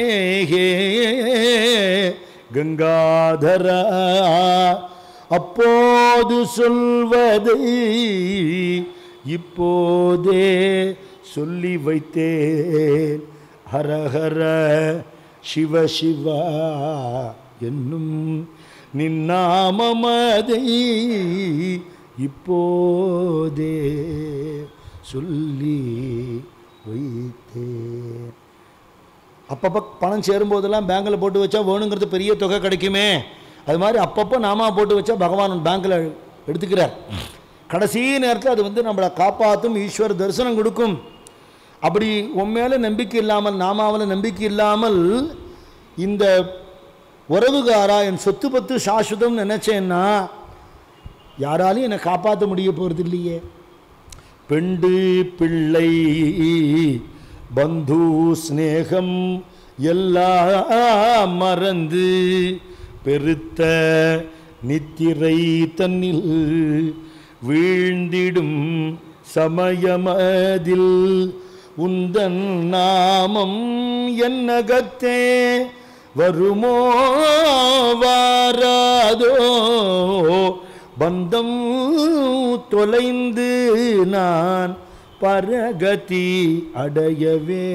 கங்காதரா அப்போது சொல்வதை இப்போதே சொல்லி வைத்தேன் ஹரஹர சிவ சிவா என்னும் நின்னாமமதை இப்போதே சொல்லி வைத்தேன் அப்பப்போ பணம் சேரும்போதெல்லாம் பேங்கில் போட்டு வச்சா வேணுங்கிறது பெரிய தொகை கிடைக்குமே அது மாதிரி அப்பப்போ நாமா போட்டு வச்சா பகவான் பேங்கில் எடுத்துக்கிறார் கடைசி நேரத்தில் அது வந்து நம்மளை காப்பாற்றும் ஈஸ்வர தரிசனம் கொடுக்கும் அப்படி உன் மேலே நம்பிக்கை இல்லாமல் நாமாவில் நம்பிக்கை இல்லாமல் இந்த உறவுகாரா என் சொத்து பத்து சாஸ்வதம் நினச்சேன்னா யாராலையும் என்னை காப்பாற்ற முடிய போகிறது இல்லையே பெண்டு பிள்ளை பந்து ஸ்நேகம் எல்லாம் மறந்து பெருத்த நித்திரை தன்னில் வீழ்ந்திடும் சமயமதில் உந்தன் நாமம் என்னகத்தே வருமோ வாராதோ பந்தம் தொலைந்து நான் பரகதி அடையவே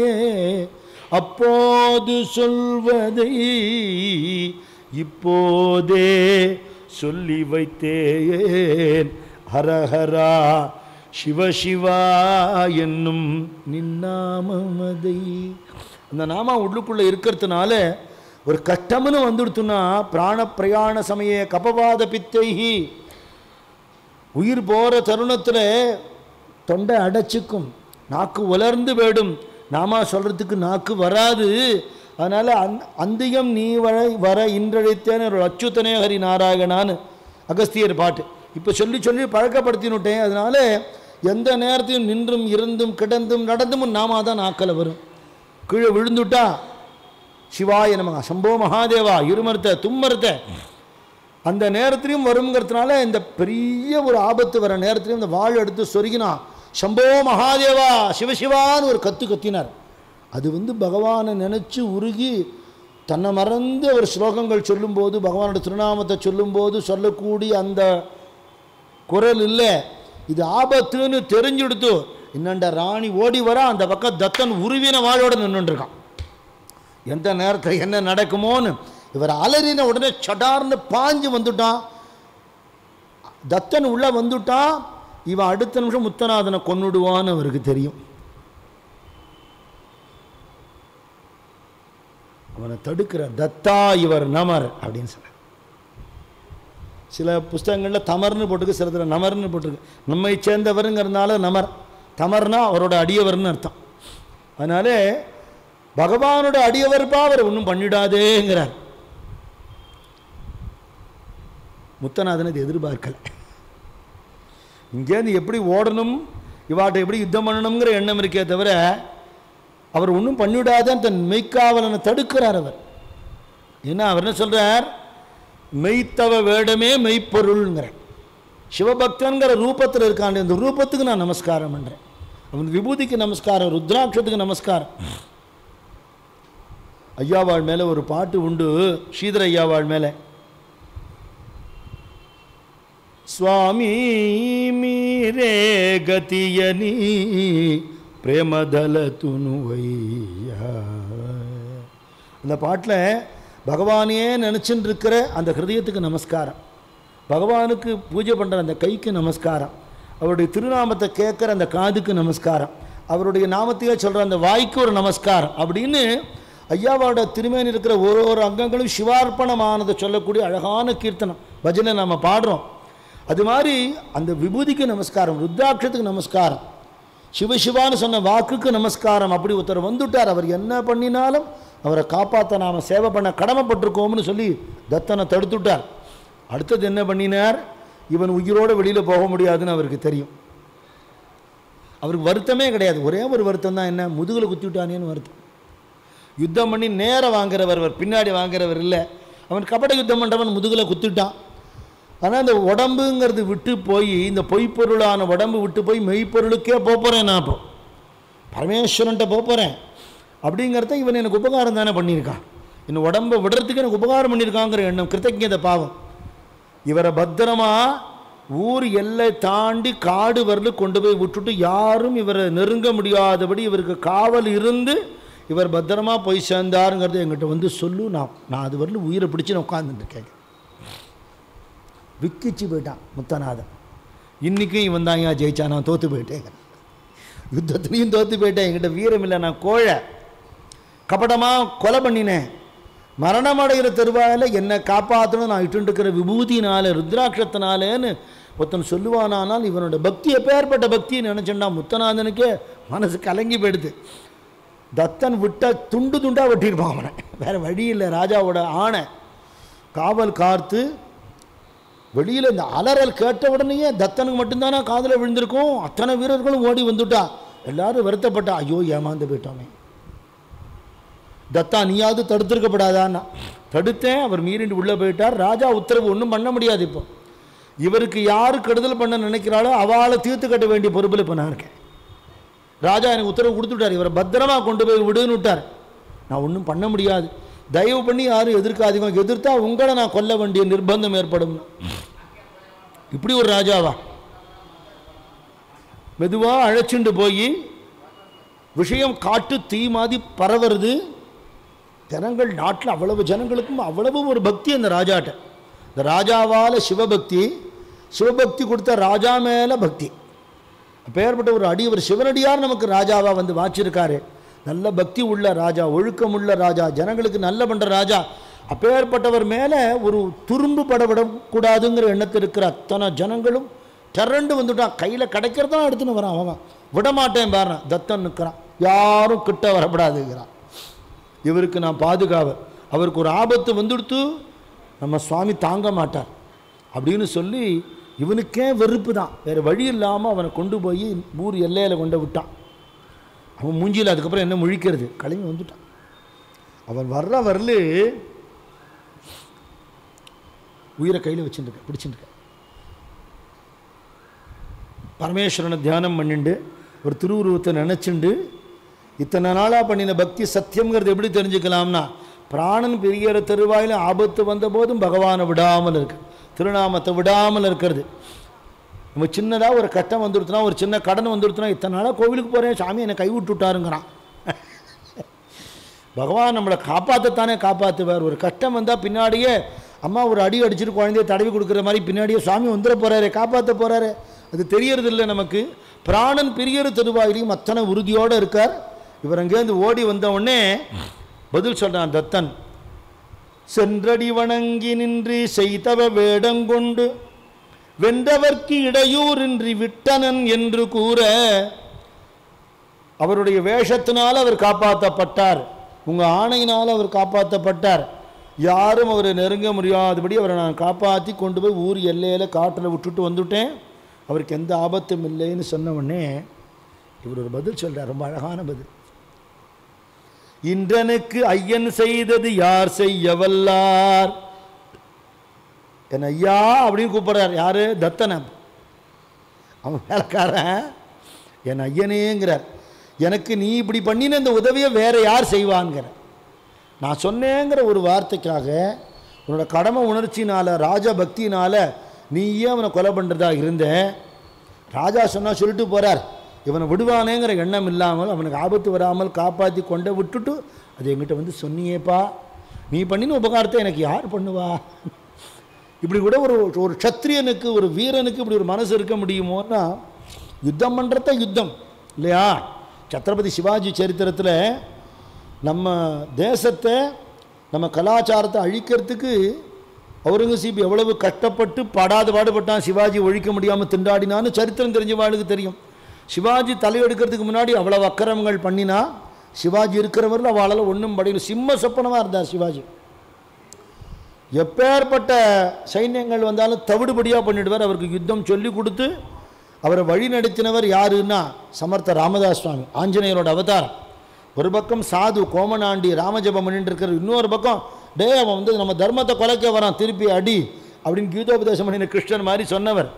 அப்போது சொல்வதை இப்போதே சொல்லி வைத்தேன் ஹரஹரா சிவசிவா என்னும் நின்னாமதை அந்த நாம உள்ளுக்குள்ளே இருக்கிறதுனால ஒரு கஷ்டம்னு வந்துடுத்துன்னா பிராண பிரயாண சமய கபவாத பித்தைஹி உயிர் போகிற தருணத்தில் தொண்டை அடைச்சிக்கும் நாக்கு உலர்ந்து போயிடும் நாமா சொல்கிறதுக்கு நாக்கு வராது அதனால் அந் அந்தியம் நீ வர வர இன்றழைத்தேன்னு ஒரு அச்சுத்தனே ஹரி நாராயணான்னு அகஸ்தியர் பாட்டு இப்போ சொல்லி சொல்லி பழக்கப்படுத்தினுட்டேன் அதனால எந்த நேரத்தையும் நின்றும் இருந்தும் கிடந்தும் நடந்தும் நாம தான் நாக்கல வரும் கீழே விழுந்துட்டா சிவாய நமக சம்போ மகாதேவா இருமருத்த தும்மருத்த அந்த நேரத்திலையும் வருங்கிறதுனால இந்த பெரிய ஒரு ஆபத்து வர நேரத்திலையும் இந்த வாள் எடுத்து சொருகினா சம்போ மகாதேவா சிவசிவான்னு ஒரு கத்து கத்தினார் அது வந்து பகவானை நினச்சி உருகி தன்னை மறந்து அவர் ஸ்லோகங்கள் சொல்லும்போது பகவானோட திருநாமத்தை சொல்லும்போது சொல்லக்கூடிய அந்த குரல் இல்லை இது ஆபத்துன்னு தெரிஞ்சுடுத்து என்னண்ட ராணி ஓடி வர அந்த பக்கம் தத்தன் உருவின வாளோட நின்றுட்டு இருக்கான் எந்த நேரத்தில் என்ன நடக்குமோன்னு இவர் அலறின உடனே சடார்னு பாஞ்சு வந்துட்டான் தத்தன் உள்ள வந்துட்டான் இவன் அடுத்த நிமிஷம் முத்தநாதனை கொன்னுடுவான்னு அவருக்கு தெரியும் அவனை தடுக்கிற தத்தா இவர் நமர் அப்படின்னு சொன்னார் சில புஸ்தகங்களில் தமர்னு போட்டிருக்கு சிலத்தில் நமர்னு போட்டிருக்கு நம்மை சேர்ந்தவருங்கிறதுனால நமர் தமர்னா அவரோட அடியவர்னு அர்த்தம் அதனால பகவானோட அடியவர்ப்பா அவர் ஒன்றும் பண்ணிடாதேங்கிறார் முத்தநாதன் இது எதிர்பார்க்கல இங்கேருந்து எப்படி ஓடணும் இவாட்டை எப்படி யுத்தம் பண்ணணுங்கிற எண்ணம் இருக்கே தவிர அவர் ஒன்றும் பண்ணிவிடாத தன் மெய்க்காவலனை தடுக்கிறார் அவர் ஏன்னா அவர் என்ன சொல்றார் மெய்த்தவ வேடமே மெய்ப்பொருள்ங்கிறார் சிவபக்தன்கிற ரூபத்தில் இருக்கான் இந்த ரூபத்துக்கு நான் நமஸ்காரம் பண்ணுறேன் அவன் விபூதிக்கு நமஸ்காரம் ருத்ராட்சத்துக்கு நமஸ்காரம் ஐயாவாள் மேலே ஒரு பாட்டு உண்டு ஸ்ரீதர ஐயாவாள் மேலே స్వామి మీరే గతియని பிரேமதலத்துணுவையா அந்த பாட்டில் பகவானையே நினச்சின்னு இருக்கிற அந்த ஹிருதயத்துக்கு நமஸ்காரம் பகவானுக்கு பூஜை பண்ணுற அந்த கைக்கு நமஸ்காரம் அவருடைய திருநாமத்தை கேட்குற அந்த காதுக்கு நமஸ்காரம் அவருடைய நாமத்தையே சொல்கிற அந்த வாய்க்கு ஒரு நமஸ்காரம் அப்படின்னு ஐயாவோட திருமேனி இருக்கிற ஒரு ஒரு அங்கங்களும் சிவார்ப்பணமானதை சொல்லக்கூடிய அழகான கீர்த்தனம் பஜனை நாம் பாடுறோம் அது மாதிரி அந்த விபூதிக்கு நமஸ்காரம் ருத்ராட்சத்துக்கு நமஸ்காரம் சிவசிவான்னு சொன்ன வாக்குக்கு நமஸ்காரம் அப்படி ஒருத்தர் வந்துட்டார் அவர் என்ன பண்ணினாலும் அவரை காப்பாற்ற நாம் சேவை பண்ண கடமைப்பட்டிருக்கோம்னு சொல்லி தத்தனை தடுத்துட்டார் அடுத்தது என்ன பண்ணினார் இவன் உயிரோடு வெளியில் போக முடியாதுன்னு அவருக்கு தெரியும் அவருக்கு வருத்தமே கிடையாது ஒரே ஒரு வருத்தம் தான் என்ன முதுகில் குத்தி விட்டானேன்னு வருத்தம் யுத்தம் பண்ணி நேரம் வாங்குறவர் அவர் பின்னாடி வாங்குறவர் இல்லை அவன் கபட யுத்தம் பண்ணுறவன் முதுகில் குத்திட்டான் ஆனால் இந்த உடம்புங்கிறது விட்டு போய் இந்த பொய்ப்பொருளான உடம்பு விட்டு போய் மெய்ப்பொருளுக்கே போக போகிறேன் நான் இப்போ பரமேஸ்வரன்ட்ட போக போகிறேன் அப்படிங்கிறத இவன் எனக்கு உபகாரம் தானே பண்ணியிருக்கான் இந்த உடம்பை விடுறதுக்கு எனக்கு உபகாரம் பண்ணியிருக்காங்கிற எண்ணம் கிருத்தஜத பாவம் இவரை பத்திரமா ஊர் எல்லை தாண்டி காடு வரಲು கொண்டு போய் விட்டுட்டு யாரும் இவரை நெருங்க முடியாதபடி இவருக்கு காவல் இருந்து இவர் பத்திரமா போய் சேர்ந்தாருங்கிறத எங்கிட்ட வந்து சொல்லு நான் நான் அது வரலும் உயிரை பிடிச்சி நான் உட்காந்துட்டு இருக்கேன் விக்கிச்சு போயிட்டான் முத்தநாதன் இன்றைக்கும் இவன் தான் ஏன் ஜெயிச்சா நான் தோற்று போயிட்டேன் யுத்தத்துலேயும் தோற்று போயிட்டேன் என்கிட்ட வீரம் இல்லை நான் கோழை கபடமாக கொலை பண்ணினேன் மரணம் அடைகிற தெருவாயில் என்னை காப்பாற்றணும் நான் இட்டு இருக்கிற விபூதினால ருத்ராட்சத்தினாலேன்னு ஒருத்தன் சொல்லுவானானால் இவனோட பக்தி எப்பேற்பட்ட பக்தியை நினச்சேன்டா முத்தநாதனுக்கே மனசு கலங்கி போயிடுது தத்தன் விட்ட துண்டு துண்டாக வெட்டியிருப்பான் அவனை வேறு வழி இல்லை ராஜாவோட ஆணை காவல் காத்து வெளியில் இந்த அலறல் கேட்ட உடனேயே தத்தனுக்கு மட்டும்தானே காதில் விழுந்திருக்கும் அத்தனை வீரர்களும் ஓடி வந்துட்டா எல்லாரும் வருத்தப்பட்டா ஐயோ ஏமாந்து போயிட்டோமே தத்தா நீயாவது தடுத்திருக்கப்படாதான்னா தடுத்தேன் அவர் மீறிண்டு உள்ளே போயிட்டார் ராஜா உத்தரவு ஒன்றும் பண்ண முடியாது இப்போ இவருக்கு யார் கெடுதல் பண்ண நினைக்கிறாளோ அவளை தீர்த்து கட்ட வேண்டிய பொறுப்பில் இப்போ நான் இருக்கேன் ராஜா எனக்கு உத்தரவு கொடுத்துட்டார் இவரை பத்திரமா கொண்டு போய் விடுன்னு விட்டார் நான் ஒன்றும் பண்ண முடியாது தயவு பண்ணி யாரும் எதிர்க்காதீங்க எதிர்த்தா உங்களை நான் கொல்ல வேண்டிய நிர்பந்தம் ஏற்படும் இப்படி ஒரு ராஜாவா மெதுவாக அழைச்சிண்டு போய் விஷயம் காட்டு தீ மாதிரி பரவுறது ஜனங்கள் நாட்டில் அவ்வளவு ஜனங்களுக்கும் அவ்வளவு ஒரு பக்தி அந்த ராஜாட்ட இந்த ராஜாவால் சிவபக்தி சிவபக்தி கொடுத்த ராஜா மேலே பக்தி அப்பேற்பட்ட ஒரு அடியவர் சிவனடியார் நமக்கு ராஜாவா வந்து வாச்சிருக்காரு நல்ல பக்தி உள்ள ராஜா ஒழுக்கம் உள்ள ராஜா ஜனங்களுக்கு நல்ல பண்ணுற ராஜா அப்பேற்பட்டவர் மேலே ஒரு துரும்பு பட விடக்கூடாதுங்கிற எண்ணத்தில் இருக்கிற அத்தனை ஜனங்களும் திரண்டு வந்துட்டான் கையில் கிடைக்கிறதான் எடுத்துன்னு வரான் அவன் விடமாட்டேன் பாருன் தத்தன் நிற்கிறான் யாரும் கிட்ட வரப்படாதுங்கிறான் இவருக்கு நான் பாதுகாவல் அவருக்கு ஒரு ஆபத்து வந்துடுத்து நம்ம சுவாமி தாங்க மாட்டார் அப்படின்னு சொல்லி இவனுக்கே வெறுப்பு தான் வேறு வழி இல்லாமல் அவனை கொண்டு போய் ஊர் எல்லையில் கொண்டு விட்டான் அவன் மூஞ்சியில் அதுக்கப்புறம் என்ன முழிக்கிறது கிளம்பி வந்துட்டான் அவன் வர்ற வரல உயிரை கையில் வச்சுருக்க பிடிச்சிருக்க பரமேஸ்வரனை தியானம் பண்ணிண்டு ஒரு திருவுருவத்தை நினச்சிண்டு இத்தனை நாளாக பண்ணின பக்தி சத்தியம்ங்கிறது எப்படி தெரிஞ்சுக்கலாம்னா பிராணன் பெரியற தெருவாயில் ஆபத்து வந்த போதும் பகவானை விடாமல் இருக்கு திருநாமத்தை விடாமல் இருக்கிறது நம்ம சின்னதாக ஒரு கட்டம் வந்துடுத்துனா ஒரு சின்ன கடன் வந்துடுத்துனா இத்தனை நாளாக கோவிலுக்கு போகிறேன் சாமி என்னை கை விட்டு விட்டாருங்கிறான் பகவான் நம்மளை காப்பாற்றத்தானே காப்பாற்றுவார் ஒரு கஷ்டம் வந்தால் பின்னாடியே அம்மா ஒரு அடி அடிச்சிட்டு குழந்தைய தடவி கொடுக்குற மாதிரி பின்னாடியே சுவாமி வந்துட போகிறாரு காப்பாற்ற போகிறாரு அது தெரியறதில்ல நமக்கு பிராணன் பெரியரு திருவாயிலையும் அத்தனை உறுதியோடு இருக்கார் இவர் அங்கேருந்து ஓடி வந்த உடனே பதில் சொல்கிறான் தத்தன் சென்றடி வணங்கி நின்று செய்தவ வேடங்கொண்டு வென்றவர்க்கு இடையூறின்றி விட்டனன் என்று கூற அவருடைய வேஷத்தினால் அவர் காப்பாற்றப்பட்டார் உங்கள் ஆணையினால் அவர் காப்பாற்றப்பட்டார் யாரும் அவரை நெருங்க முடியாதபடி அவரை நான் காப்பாற்றி கொண்டு போய் ஊர் எல்லையில் காட்டில் விட்டுட்டு வந்துட்டேன் அவருக்கு எந்த ஆபத்தும் இல்லைன்னு சொன்ன உடனே இவர் ஒரு பதில் சொல்கிறார் ரொம்ப அழகான பதில் இன்றனுக்கு ஐயன் செய்தது யார் செய்ய வல்லார் என் ஐயா அப்படின்னு கூப்பிட்றார் யாரு தத்தனை அவன் வேலைக்காரன் என் ஐயனேங்கிறார் எனக்கு நீ இப்படி பண்ணின இந்த உதவியை வேற யார் செய்வான்ங்கிற நான் சொன்னேங்கிற ஒரு வார்த்தைக்காக உன்னோட கடமை உணர்ச்சினால ராஜா பக்தியினால நீயே அவனை கொலை பண்ணுறதா இருந்த ராஜா சொன்னா சொல்லிட்டு போறார் இவனை விடுவானேங்கிற எண்ணம் இல்லாமல் அவனுக்கு ஆபத்து வராமல் காப்பாற்றி கொண்டு விட்டுட்டு அது என்கிட்ட வந்து சொன்னியேப்பா நீ பண்ணின உபகாரத்தை எனக்கு யார் பண்ணுவா இப்படி கூட ஒரு ஒரு க்ஷத்ரியனுக்கு ஒரு வீரனுக்கு இப்படி ஒரு மனசு இருக்க முடியுமோன்னா யுத்தம் பண்ணுறத யுத்தம் இல்லையா சத்ரபதி சிவாஜி சரித்திரத்தில் நம்ம தேசத்தை நம்ம கலாச்சாரத்தை அழிக்கிறதுக்கு அவுரங்கசீப் எவ்வளவு கஷ்டப்பட்டு படாத பாடுபட்டான் சிவாஜி ஒழிக்க முடியாமல் திண்டாடினான்னு சரித்திரம் தெரிஞ்சவாளுக்கு தெரியும் சிவாஜி தலையெடுக்கிறதுக்கு முன்னாடி அவ்வளவு அக்கிரமங்கள் பண்ணினா சிவாஜி இருக்கிறவரில் அவளால் ஒன்றும் படையில் சிம்ம சொப்பனமாக இருந்தார் சிவாஜி எப்பேற்பட்ட சைன்யங்கள் வந்தாலும் தவிடுபடியாக பண்ணிடுவார் அவருக்கு யுத்தம் சொல்லி கொடுத்து அவரை வழி நடத்தினவர் யாருன்னா சமர்த்த ராமதாஸ் சுவாமி ஆஞ்சநேயரோட அவதாரம் ஒரு பக்கம் சாது கோமனாண்டி ராமஜபம் பண்ணிட்டு இருக்கிற இன்னொரு பக்கம் டே அவன் வந்து நம்ம தர்மத்தை கொலைக்க வரான் திருப்பி அடி அப்படின்னு கீதோபதேசம் பண்ணின கிருஷ்ணன் மாதிரி சொன்னவர்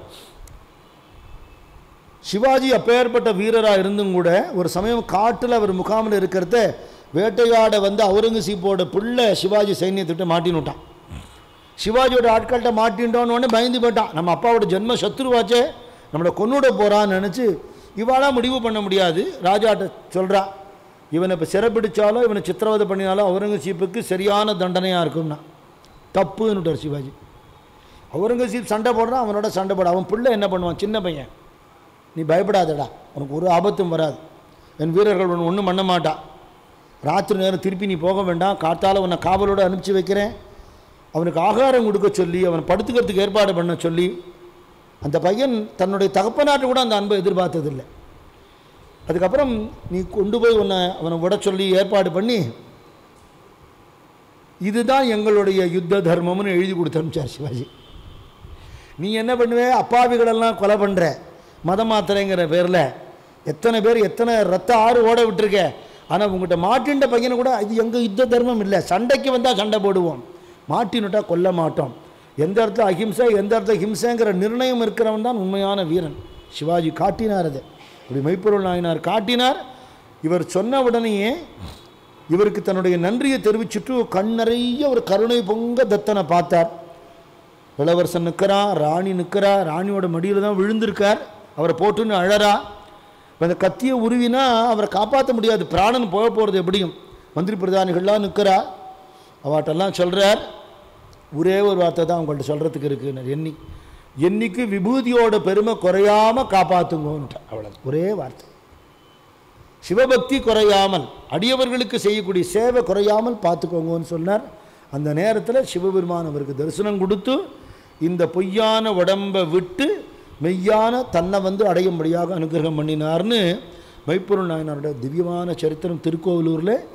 சிவாஜி அப்பேற்பட்ட வீரராக இருந்தும் கூட ஒரு சமயம் காட்டில் அவர் முகாமில் இருக்கிறத வேட்டையாட வந்து அவுரங்கசீப்போட பிள்ளை சிவாஜி சைன்யத்திட்ட மாட்டின்னு விட்டான் சிவாஜியோட ஆட்கள்கிட்ட மாட்டின்றோன்னு உடனே பயந்து போயிட்டான் நம்ம அப்பாவோட ஜென்ம சத்ருவாச்சே நம்மளை கொன்னுட போகிறான்னு நினச்சி இவாளாக முடிவு பண்ண முடியாது ராஜாட்ட சொல்கிறா இவனை இப்போ சிறப்பிடிச்சாலோ இவனை சித்திரவதை பண்ணினாலோ அவுரங்கசீப்புக்கு சரியான தண்டனையாக இருக்கும்னா தப்புன்னுட்டார் சிவாஜி அவுரங்கசீப் சண்டை போடுறான் அவனோட சண்டை போட அவன் பிள்ளை என்ன பண்ணுவான் சின்ன பையன் நீ பயப்படாதடா உனக்கு ஒரு ஆபத்தும் வராது என் வீரர்கள் ஒன்று ஒன்றும் பண்ண மாட்டா ராத்திரி நேரம் திருப்பி நீ போக வேண்டாம் காத்தால உன்னை காவலோடு அனுப்பிச்சி வைக்கிறேன் அவனுக்கு ஆகாரம் கொடுக்க சொல்லி அவனை படுத்துக்கிறதுக்கு ஏற்பாடு பண்ண சொல்லி அந்த பையன் தன்னுடைய தகப்பனாட்டு கூட அந்த அன்பை எதிர்பார்த்ததில்லை அதுக்கப்புறம் நீ கொண்டு போய் உன்னை அவனை விட சொல்லி ஏற்பாடு பண்ணி இதுதான் எங்களுடைய யுத்த தர்மம்னு எழுதி கொடுத்து அனுப்பிச்சார் சிவாஜி நீ என்ன பண்ணுவே அப்பாவிகளெல்லாம் கொலை பண்ணுற மதம் மாத்திரைங்கிற பேரில் எத்தனை பேர் எத்தனை ரத்த ஆறு ஓட விட்டுருக்க ஆனால் உங்கள்கிட்ட மாட்டின்ற பையனை கூட இது எங்கள் யுத்த தர்மம் இல்லை சண்டைக்கு வந்தால் சண்டை போடுவோம் மாட்டினுட்டா கொல்ல மாட்டோம் எந்த இடத்துல அஹிம்சை எந்த இடத்துல ஹிம்சைங்கிற நிர்ணயம் இருக்கிறவன் தான் உண்மையான வீரன் சிவாஜி காட்டினார் அது இப்படி மெய்ப்பொருள் நாயனார் காட்டினார் இவர் சொன்ன உடனேயே இவருக்கு தன்னுடைய நன்றியை தெரிவிச்சுட்டு கண் நிறைய ஒரு கருணை பொங்க தத்தனை பார்த்தார் இளவரசன் நிற்கிறான் ராணி நிற்கிறா ராணியோட மடியில் தான் விழுந்திருக்கார் அவரை போட்டுன்னு அழறா இப்ப அந்த கத்தியை உருவினா அவரை காப்பாற்ற முடியாது பிராணன் போக போகிறது எப்படியும் மந்திரி பிரதானிகள்லாம் நிற்கிறா அவாட்டெல்லாம் சொல்கிறார் ஒரே ஒரு வார்த்தை தான் உங்கள்கிட்ட சொல்கிறதுக்கு இருக்குன்னு எண்ணி என்னைக்கு விபூதியோட பெருமை குறையாமல் காப்பாற்றுங்கன்ட்டு அவ்வளோ ஒரே வார்த்தை சிவபக்தி குறையாமல் அடியவர்களுக்கு செய்யக்கூடிய சேவை குறையாமல் பார்த்துக்கோங்கன்னு சொன்னார் அந்த நேரத்தில் சிவபெருமான் அவருக்கு தரிசனம் கொடுத்து இந்த பொய்யான உடம்பை விட்டு மெய்யான தன்னை வந்து அடையும்படியாக அனுகிரகம் பண்ணினார்னு மைப்பொருள் நாயனாரோட திவ்யமான சரித்திரம் திருக்கோவிலூரில்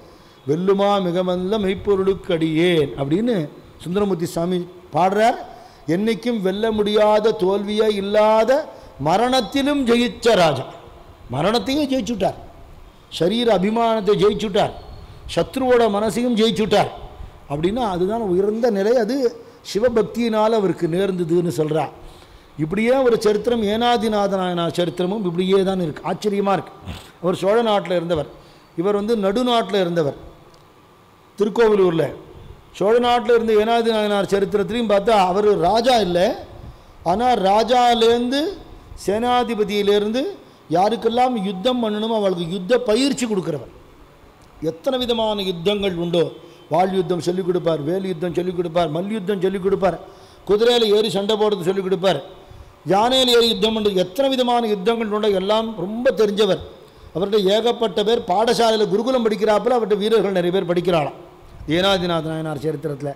வெல்லுமா மிகமல்ல மெய்ப்பொருளுக்கு அடியேன் அப்படின்னு சுந்தரமூர்த்தி சாமி பாடுறார் என்னைக்கும் வெல்ல முடியாத தோல்வியே இல்லாத மரணத்திலும் ஜெயிச்ச ராஜா மரணத்தையும் ஜெயிச்சுட்டார் சரீர அபிமானத்தை ஜெயிச்சுட்டார் சத்ருவோட மனசையும் ஜெயிச்சுட்டார் அப்படின்னா அதுதான் உயர்ந்த நிலை அது சிவபக்தியினால் அவருக்கு நேர்ந்ததுன்னு சொல்றா இப்படியே ஒரு சரித்திரம் ஏனாதிநாத நாயனார் சரித்திரமும் இப்படியே தான் இருக்கு ஆச்சரியமாக இருக்கு அவர் சோழ நாட்டில் இருந்தவர் இவர் வந்து நடுநாட்டில் இருந்தவர் திருக்கோவிலூரில் சோழ நாட்டில் இருந்த ஏனாதி நாயனார் சரித்திரத்திலையும் பார்த்தா அவர் ராஜா இல்லை ஆனால் ராஜாலேருந்து சேனாதிபதியிலேருந்து யாருக்கெல்லாம் யுத்தம் பண்ணணுமோ அவளுக்கு யுத்த பயிற்சி கொடுக்குறவர் எத்தனை விதமான யுத்தங்கள் உண்டோ வாள் யுத்தம் சொல்லிக் கொடுப்பார் வேல் யுத்தம் சொல்லிக் கொடுப்பார் மல் யுத்தம் சொல்லிக் கொடுப்பார் குதிரையில் ஏறி சண்டை போடுறது சொல்லிக் கொடுப்பார் யானையில் ஏறி யுத்தம் பண்ணுறது எத்தனை விதமான யுத்தங்கள் உண்டோ எல்லாம் ரொம்ப தெரிஞ்சவர் அவர்கிட்ட ஏகப்பட்ட பேர் பாடசாலையில் குருகுலம் படிக்கிறாப்புல அவர்கிட்ட வீரர்கள் நிறைய பேர் படிக்கிறாளாம் ஏனாதிநாத நாயனார் சரித்திரத்தில்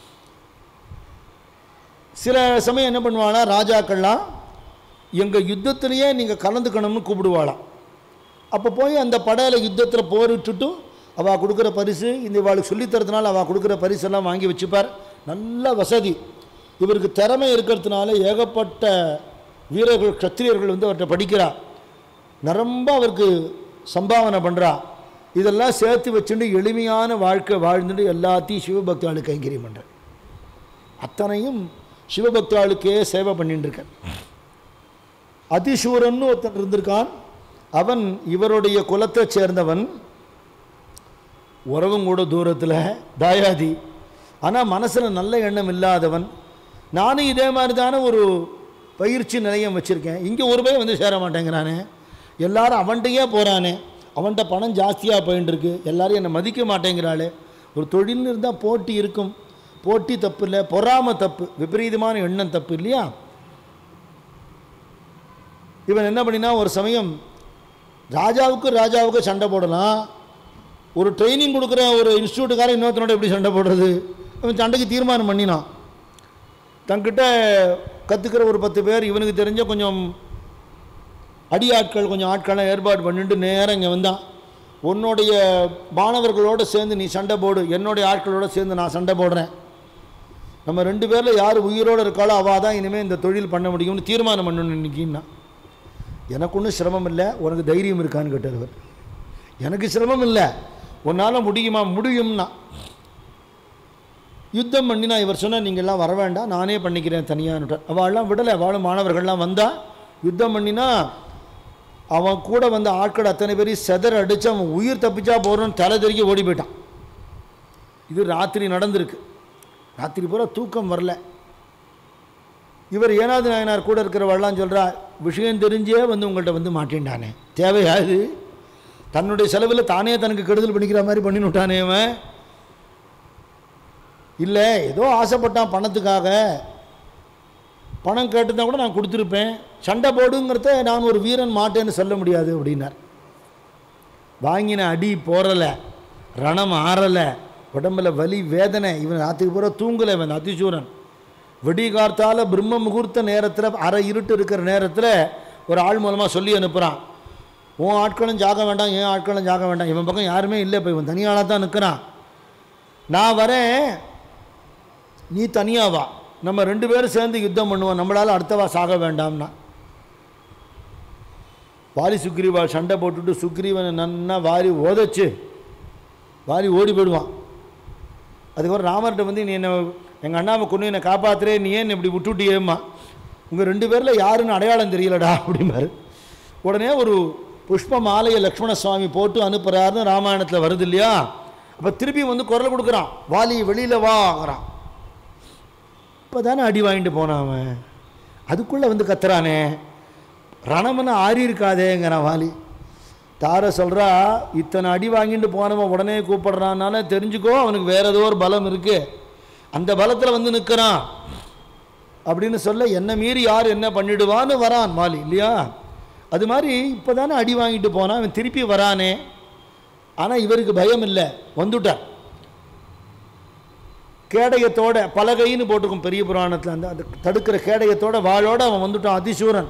சில சமயம் என்ன பண்ணுவானா ராஜாக்கள்லாம் எங்கள் யுத்தத்திலேயே நீங்கள் கலந்துக்கணும்னு கூப்பிடுவாளாம் அப்போ போய் அந்த படையில யுத்தத்தில் போரிட்டுட்டு அவள் கொடுக்குற பரிசு இந்த இவாளுக்கு சொல்லித்தரதுனால அவள் கொடுக்குற பரிசெல்லாம் வாங்கி வச்சுப்பார் நல்ல வசதி இவருக்கு திறமை இருக்கிறதுனால ஏகப்பட்ட வீரர்கள் க்ஷத்திரியர்கள் வந்து அவர்கிட்ட படிக்கிறா நிரம்ப அவருக்கு சம்பாவனை பண்ணுறா இதெல்லாம் சேர்த்து வச்சுட்டு எளிமையான வாழ்க்கை வாழ்ந்துட்டு எல்லாத்தையும் சிவபக்தாளுக்கு கைங்கரியம் பண்ணுறார் அத்தனையும் சிவபக்தாளுக்கே சேவை பண்ணிட்டு இருக்கார் அதிசூரன்னு ஒருத்தன் இருந்திருக்கான் அவன் இவருடைய குலத்தைச் சேர்ந்தவன் உறவும் கூட தூரத்தில் தாயாதி ஆனால் மனசில் நல்ல எண்ணம் இல்லாதவன் நானும் இதே மாதிரி தானே ஒரு பயிற்சி நிலையம் வச்சுருக்கேன் இங்கே ஒரு பையன் வந்து சேர மாட்டேங்கிறானே எல்லாரும் அவன்கிட்டயே போகிறானே அவன்கிட்ட பணம் ஜாஸ்தியாக போயின்னு இருக்கு எல்லாரும் என்னை மதிக்க மாட்டேங்கிறாளே ஒரு தொழில்னு இருந்தால் போட்டி இருக்கும் போட்டி தப்பு இல்லை பொறாமை தப்பு விபரீதமான எண்ணம் தப்பு இல்லையா இவன் என்ன பண்ணினா ஒரு சமயம் ராஜாவுக்கு ராஜாவுக்கு சண்டை போடலாம் ஒரு ட்ரைனிங் கொடுக்குற ஒரு இன்ஸ்டியூட்டுக்காரன் இன்னொருத்தனோட எப்படி சண்டை போடுறது இவன் சண்டைக்கு தீர்மானம் பண்ணினான் தன்கிட்ட கற்றுக்கிற ஒரு பத்து பேர் இவனுக்கு தெரிஞ்ச கொஞ்சம் அடி ஆட்கள் கொஞ்சம் ஆட்கள்லாம் ஏற்பாடு பண்ணிட்டு நேரம் இங்கே வந்தான் உன்னுடைய மாணவர்களோடு சேர்ந்து நீ சண்டை போடு என்னுடைய ஆட்களோட சேர்ந்து நான் சண்டை போடுறேன் நம்ம ரெண்டு பேரில் யார் உயிரோடு இருக்காளோ அவள் தான் இனிமேல் இந்த தொழில் பண்ண முடியும்னு தீர்மானம் பண்ணணும் இன்னைக்குன்னா எனக்கு ஒன்றும் சிரமம் இல்லை உனக்கு தைரியம் இருக்கான்னு கேட்டார் அவர் எனக்கு சிரமம் இல்லை உன்னால் முடியுமா முடியும்னா யுத்தம் பண்ணினா இவர் சொன்னால் நீங்கள்லாம் வர வேண்டாம் நானே பண்ணிக்கிறேன் தனியான்னுட்டார் அவள்லாம் விடலை அவளும் மாணவர்கள்லாம் வந்தா யுத்தம் பண்ணினா அவன் கூட வந்த ஆட்கள் அத்தனை பேரையும் செதற அடித்து அவன் உயிர் தப்பிச்சா போகிறோன்னு தலை தெறிக்க ஓடி போயிட்டான் இது ராத்திரி நடந்திருக்கு ராத்திரி பூரா தூக்கம் வரல இவர் ஏனாது நாயனார் கூட இருக்கிறவள்லாம் சொல்கிறா விஷயம் தெரிஞ்சே வந்து உங்கள்கிட்ட வந்து மாட்டேன்டானே தேவையா இது தன்னுடைய செலவில் தானே தனக்கு கெடுதல் பண்ணிக்கிற மாதிரி பண்ணின்னு விட்டானே அவன் இல்லை ஏதோ ஆசைப்பட்டான் பணத்துக்காக பணம் கேட்டிருந்தா கூட நான் கொடுத்துருப்பேன் சண்டை போடுங்கிறத நான் ஒரு வீரன் மாட்டேன்னு சொல்ல முடியாது அப்படின்னார் வாங்கின அடி போறலை ரணம் ஆறலை உடம்புல வலி வேதனை இவன் ராத்திரி பூரா தூங்கலை இவன் அதிசூரன் வெடிகார்த்தால பிரம்ம முகூர்த்த நேரத்தில் அரை இருட்டு இருக்கிற நேரத்தில் ஒரு ஆள் மூலமாக சொல்லி அனுப்புகிறான் உன் ஆட்களும் ஜாக வேண்டாம் என் ஆட்களும் ஜாக வேண்டாம் இவன் பக்கம் யாருமே இல்லை இப்போ இவன் தனியாளாக தான் நிற்கிறான் நான் வரேன் நீ தனியாக வா நம்ம ரெண்டு பேரும் சேர்ந்து யுத்தம் பண்ணுவோம் நம்மளால் அடுத்தவா சாக வேண்டாம்னா வாலி சுக்ரீவா சண்டை போட்டுட்டு சுக்ரீவனை நன்னா வாரி ஓதச்சு வாரி ஓடி போயிடுவான் அதுக்கப்புறம் ராமர்கிட்ட வந்து நீ என்ன எங்கள் அண்ணாவை கொண்டு என்னை காப்பாத்துறே நீ ஏன் இப்படி விட்டுட்டியேம்மா உங்கள் ரெண்டு பேரில் யாருன்னு அடையாளம் தெரியலடா அப்படிம்பாரு உடனே ஒரு புஷ்ப மாலையை லக்ஷ்மண சுவாமி போட்டு அனுப்புகிறாருன்னு ராமாயணத்தில் வருது இல்லையா அப்போ திருப்பி வந்து குரல் கொடுக்குறான் வாலி வெளியில் வாங்கிறான் இப்போ தானே அடி வாங்கிட்டு போனான் அவன் அதுக்குள்ளே வந்து கத்துறானே ரணமன்னு ஆறி இருக்காதேங்கிறான் வாலி தார சொல்கிறா இத்தனை அடி வாங்கிட்டு போனவன் உடனே கூப்பிடுறான்னால தெரிஞ்சுக்கோ அவனுக்கு வேற ஏதோ ஒரு பலம் இருக்கு அந்த பலத்தில் வந்து நிற்கிறான் அப்படின்னு சொல்ல என்ன மீறி யார் என்ன பண்ணிடுவான்னு வரான் மாலி இல்லையா அது மாதிரி இப்போ தானே அடி வாங்கிட்டு போனான் அவன் திருப்பி வரானே ஆனால் இவருக்கு பயம் இல்லை வந்துட்டார் கேடயத்தோட பலகைன்னு போட்டிருக்கும் பெரிய புராணத்தில் அந்த அந்த தடுக்கிற கேடயத்தோட வாளோட அவன் வந்துட்டான் அதிசூரன்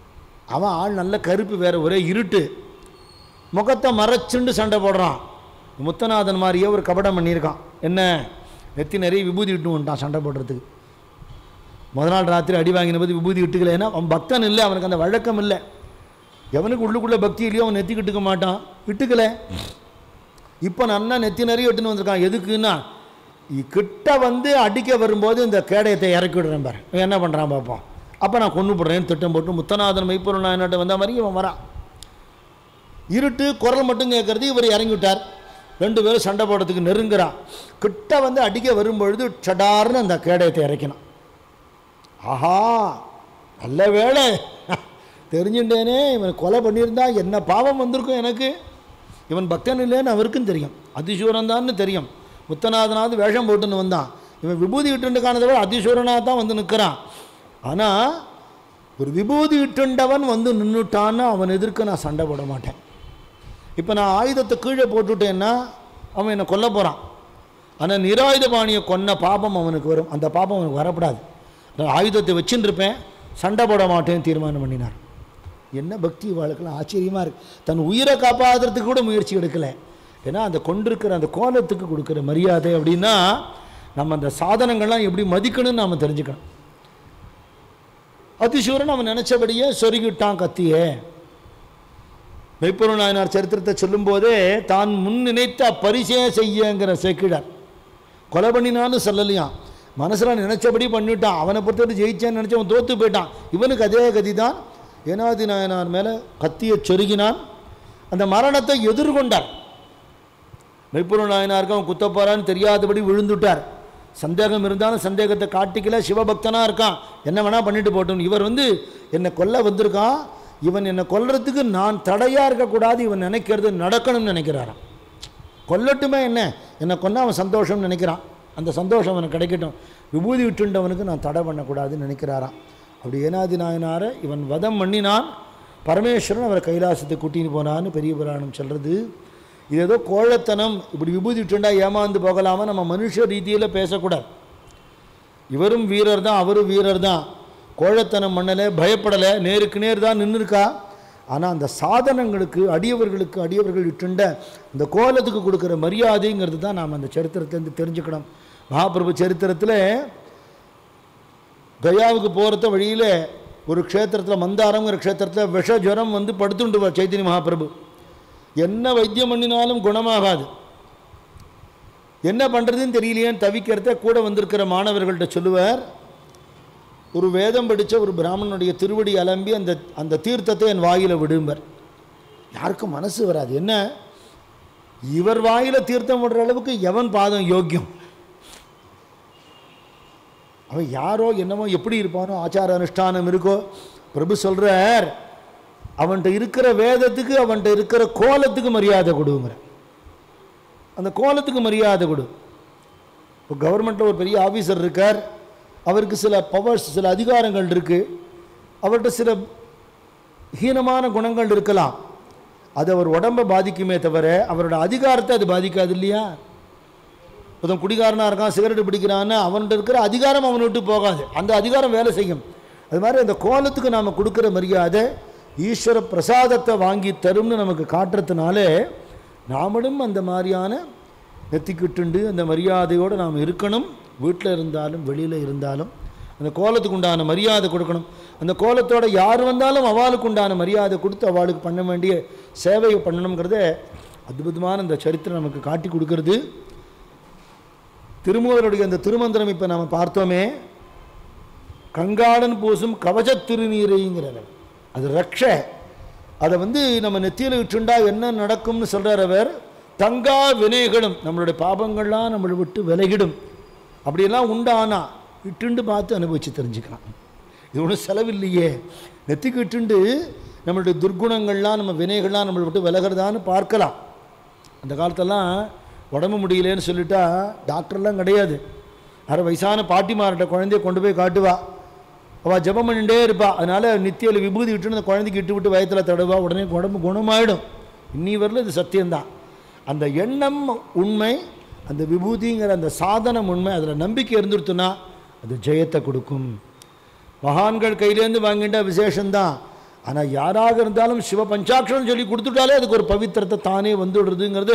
அவன் ஆள் நல்ல கருப்பு வேற ஒரே இருட்டு முகத்தை மறைச்சுண்டு சண்டை போடுறான் முத்தநாதன் மாதிரியே ஒரு கபடம் பண்ணியிருக்கான் என்ன நெத்தி நிறைய விபூதி விட்டு வந்துட்டான் சண்டை போடுறதுக்கு முத நாள் ராத்திரி அடி வாங்கின போது விபூதி விட்டுக்கலைன்னா அவன் பக்தன் இல்லை அவனுக்கு அந்த வழக்கம் இல்லை எவனுக்கு உள்ளுக்குள்ளே பக்தி இல்லையோ அவன் நெத்தி கிட்டுக்க மாட்டான் விட்டுக்கல இப்போ நன்னா நெத்தி நிறைய விட்டுன்னு வந்திருக்கான் எதுக்குன்னா இ- கிட்ட வந்து அடிக்க வரும்போது இந்த கேடயத்தை இறக்கி விடுறேன் பாரு இவன் என்ன பண்ணுறான் பார்ப்போம் அப்போ நான் கொண்டு போடுறேன்னு திட்டம் போட்டு முத்தநாதன் மெய்ப்பொருள் நாயனாட்ட வந்த மாதிரி இவன் வரான் இருட்டு குரல் மட்டும் கேட்கறது இவர் இறங்கி விட்டார் ரெண்டு பேரும் சண்டை போடுறதுக்கு நெருங்குறான் கிட்ட வந்து அடிக்க வரும்பொழுது சடார்னு அந்த கேடயத்தை இறக்கினான் ஆஹா நல்ல வேளை தெரிஞ்சுட்டேனே இவன் கொலை பண்ணியிருந்தா என்ன பாவம் வந்திருக்கும் எனக்கு இவன் பக்தன் இல்லைன்னு அவருக்கும் தெரியும் அதிசூரன் தெரியும் முத்தநாதனாவது வேஷம் போட்டுன்னு வந்தான் இவன் விபூதி இட்டுண்டு காணதை விட அதிசூரனாக தான் வந்து நிற்கிறான் ஆனால் ஒரு விபூதி இட்டுண்டவன் வந்து நின்றுட்டான்னு அவன் எதிர்க்க நான் சண்டை போட மாட்டேன் இப்போ நான் ஆயுதத்தை கீழே போட்டுட்டேன்னா அவன் என்னை கொல்ல போகிறான் ஆனால் நிராயுத பாணியை கொன்ன பாபம் அவனுக்கு வரும் அந்த பாபம் அவனுக்கு வரக்கூடாது நான் ஆயுதத்தை வச்சுன்னு இருப்பேன் சண்டை போட மாட்டேன்னு தீர்மானம் பண்ணினார் என்ன பக்தி வாழ்க்கைலாம் ஆச்சரியமாக இருக்கு தன் உயிரை காப்பாற்றுறதுக்கு கூட முயற்சி எடுக்கலை ஏன்னா அந்த கொண்டிருக்கிற அந்த கோலத்துக்கு கொடுக்குற மரியாதை அப்படின்னா நம்ம அந்த சாதனங்கள்லாம் எப்படி மதிக்கணும்னு நாம் தெரிஞ்சுக்கணும் அதிசூரன் அவன் நினச்சபடியே சொருகிட்டான் கத்தியே மெய்ப்பொருள் நாயனார் சரித்திரத்தை சொல்லும்போதே தான் முன் நினைத்த பரிசே செய்யங்கிற சேக்கிடார் கொலை பண்ணினான்னு சொல்லலையாம் மனசில் நினச்சபடி பண்ணிவிட்டான் அவனை பொறுத்தவரை ஜெயிச்சேன்னு நினச்சவன் தோத்து போயிட்டான் இவனுக்கு அதே கதி தான் ஏனாதி நாயனார் மேலே கத்தியை சொருகினான் அந்த மரணத்தை எதிர்கொண்டார் மெய்ப்பொருள் நாயனாருக்கு அவன் குத்த போறான்னு தெரியாதபடி விழுந்துட்டார் சந்தேகம் இருந்தாலும் சந்தேகத்தை காட்டிக்கல சிவபக்தனாக இருக்கான் என்ன வேணால் பண்ணிட்டு போட்டோம் இவர் வந்து என்னை கொல்ல வந்திருக்கான் இவன் என்னை கொல்றதுக்கு நான் தடையாக இருக்கக்கூடாது இவன் நினைக்கிறது நடக்கணும்னு நினைக்கிறாராம் கொல்லட்டுமே என்ன என்னை கொன்னா அவன் சந்தோஷம்னு நினைக்கிறான் அந்த சந்தோஷம் அவனுக்கு கிடைக்கட்டும் விபூதி விட்டுண்டவனுக்கு நான் தடை பண்ணக்கூடாதுன்னு நினைக்கிறாராம் அப்படி ஏனாதி நாயனாரை இவன் வதம் பண்ணினான் பரமேஸ்வரன் அவரை கைலாசத்தை கூட்டின்னு போனான்னு பெரிய புராணம் சொல்கிறது இது ஏதோ கோழத்தனம் இப்படி விபூதி விட்டுண்டா ஏமாந்து போகலாமா நம்ம மனுஷ ரீதியில் பேசக்கூடாது இவரும் வீரர் தான் அவரும் வீரர் தான் கோழத்தனம் பண்ணலை பயப்படலை நேருக்கு நேர் தான் நின்றுருக்கா ஆனால் அந்த சாதனங்களுக்கு அடியவர்களுக்கு அடியவர்கள் இட்டுண்ட இந்த கோலத்துக்கு கொடுக்குற மரியாதைங்கிறது தான் நாம் அந்த சரித்திரத்திலேருந்து தெரிஞ்சுக்கணும் மகாபிரபு சரித்திரத்தில் கயாவுக்கு போகிறத வழியில் ஒரு க்ஷேத்திரத்தில் மந்தாரங்கிற க்ஷேத்திரத்தில் விஷ ஜுரம் வந்து படுத்துண்டு சைத்தன்ய மகாபிரபு என்ன வைத்தியம் பண்ணினாலும் குணமாகாது என்ன பண்ணுறதுன்னு தெரியலையேன்னு தவிக்கிறத கூட வந்திருக்கிற மாணவர்கள்ட்ட சொல்லுவார் ஒரு வேதம் படித்த ஒரு பிராமணனுடைய திருவடி அலம்பி அந்த அந்த தீர்த்தத்தை என் வாயில் விடும்பர் யாருக்கும் மனசு வராது என்ன இவர் வாயில தீர்த்தம் விடுற அளவுக்கு எவன் பாதம் யோக்கியம் அவன் யாரோ என்னமோ எப்படி இருப்பானோ ஆச்சார அனுஷ்டானம் இருக்கோ பிரபு சொல்றார் அவன்கிட்ட இருக்கிற வேதத்துக்கு அவன்கிட்ட இருக்கிற கோலத்துக்கு மரியாதை கொடுங்கிற அந்த கோலத்துக்கு மரியாதை கொடு இப்போ கவர்மெண்ட்டில் ஒரு பெரிய ஆஃபீஸர் இருக்கார் அவருக்கு சில பவர்ஸ் சில அதிகாரங்கள் இருக்குது அவர்கிட்ட சில ஹீனமான குணங்கள் இருக்கலாம் அது அவர் உடம்பை பாதிக்குமே தவிர அவரோட அதிகாரத்தை அது பாதிக்காது இல்லையா ஒருத்தன் குடிகாரனாக இருக்கான் சிகரெட் பிடிக்கிறான்னு அவன்கிட்ட இருக்கிற அதிகாரம் அவனை விட்டு போகாது அந்த அதிகாரம் வேலை செய்யும் அது மாதிரி அந்த கோலத்துக்கு நாம் கொடுக்குற மரியாதை ஈஸ்வர பிரசாதத்தை வாங்கி தரும்னு நமக்கு காட்டுறதுனாலே நாமளும் அந்த மாதிரியான நெத்திக்கிட்டுண்டு அந்த மரியாதையோடு நாம் இருக்கணும் வீட்டில் இருந்தாலும் வெளியில் இருந்தாலும் அந்த கோலத்துக்கு உண்டான மரியாதை கொடுக்கணும் அந்த கோலத்தோட யார் வந்தாலும் அவளுக்கு உண்டான மரியாதை கொடுத்து அவளுக்கு பண்ண வேண்டிய சேவையை பண்ணணுங்கிறத அற்புதமான இந்த சரித்திரம் நமக்கு காட்டி கொடுக்கறது திருமூலருடைய அந்த திருமந்திரம் இப்போ நாம் பார்த்தோமே கங்காளன் பூசும் கவச திருநீரைங்கிறார் அது ரக்ஷ அதை வந்து நம்ம நெத்தியில் விட்டுண்டா என்ன நடக்கும்னு சொல்கிறார் அவர் தங்கா வினைகளும் நம்மளுடைய பாபங்கள்லாம் நம்மளை விட்டு விலகிடும் அப்படியெல்லாம் உண்டானா இட்டுண்டு பார்த்து அனுபவித்து தெரிஞ்சுக்கலாம் இது ஒன்றும் செலவில்லையே நெத்திக்கு இட்டுண்டு நம்மளுடைய துர்குணங்கள்லாம் நம்ம வினைகள்லாம் நம்மளை விட்டு விலகிறதான்னு பார்க்கலாம் அந்த காலத்தெல்லாம் உடம்பு முடியலன்னு சொல்லிட்டா டாக்டர்லாம் கிடையாது அரை வயசான பாட்டிமார்கிட்ட குழந்தைய கொண்டு போய் காட்டுவா அவள் ஜெபம் பண்ணிட்டே இருப்பா அதனால் நித்தியில் விபூதி விட்டுன்னு அந்த குழந்தைக்கு இட்டு விட்டு வயத்தில் தடுவா உடனே உடம்பு குணமாயிடும் இன்னி வரல இது சத்தியம்தான் அந்த எண்ணம் உண்மை அந்த விபூதிங்கிற அந்த சாதனம் உண்மை அதில் நம்பிக்கை இருந்துருத்துனா அது ஜெயத்தை கொடுக்கும் மகான்கள் கையிலேருந்து வாங்கிட்டா விசேஷம்தான் ஆனால் யாராக இருந்தாலும் சிவ பஞ்சாட்சரம் சொல்லி கொடுத்துட்டாலே அதுக்கு ஒரு பவித்திரத்தை தானே வந்துடுறதுங்கிறது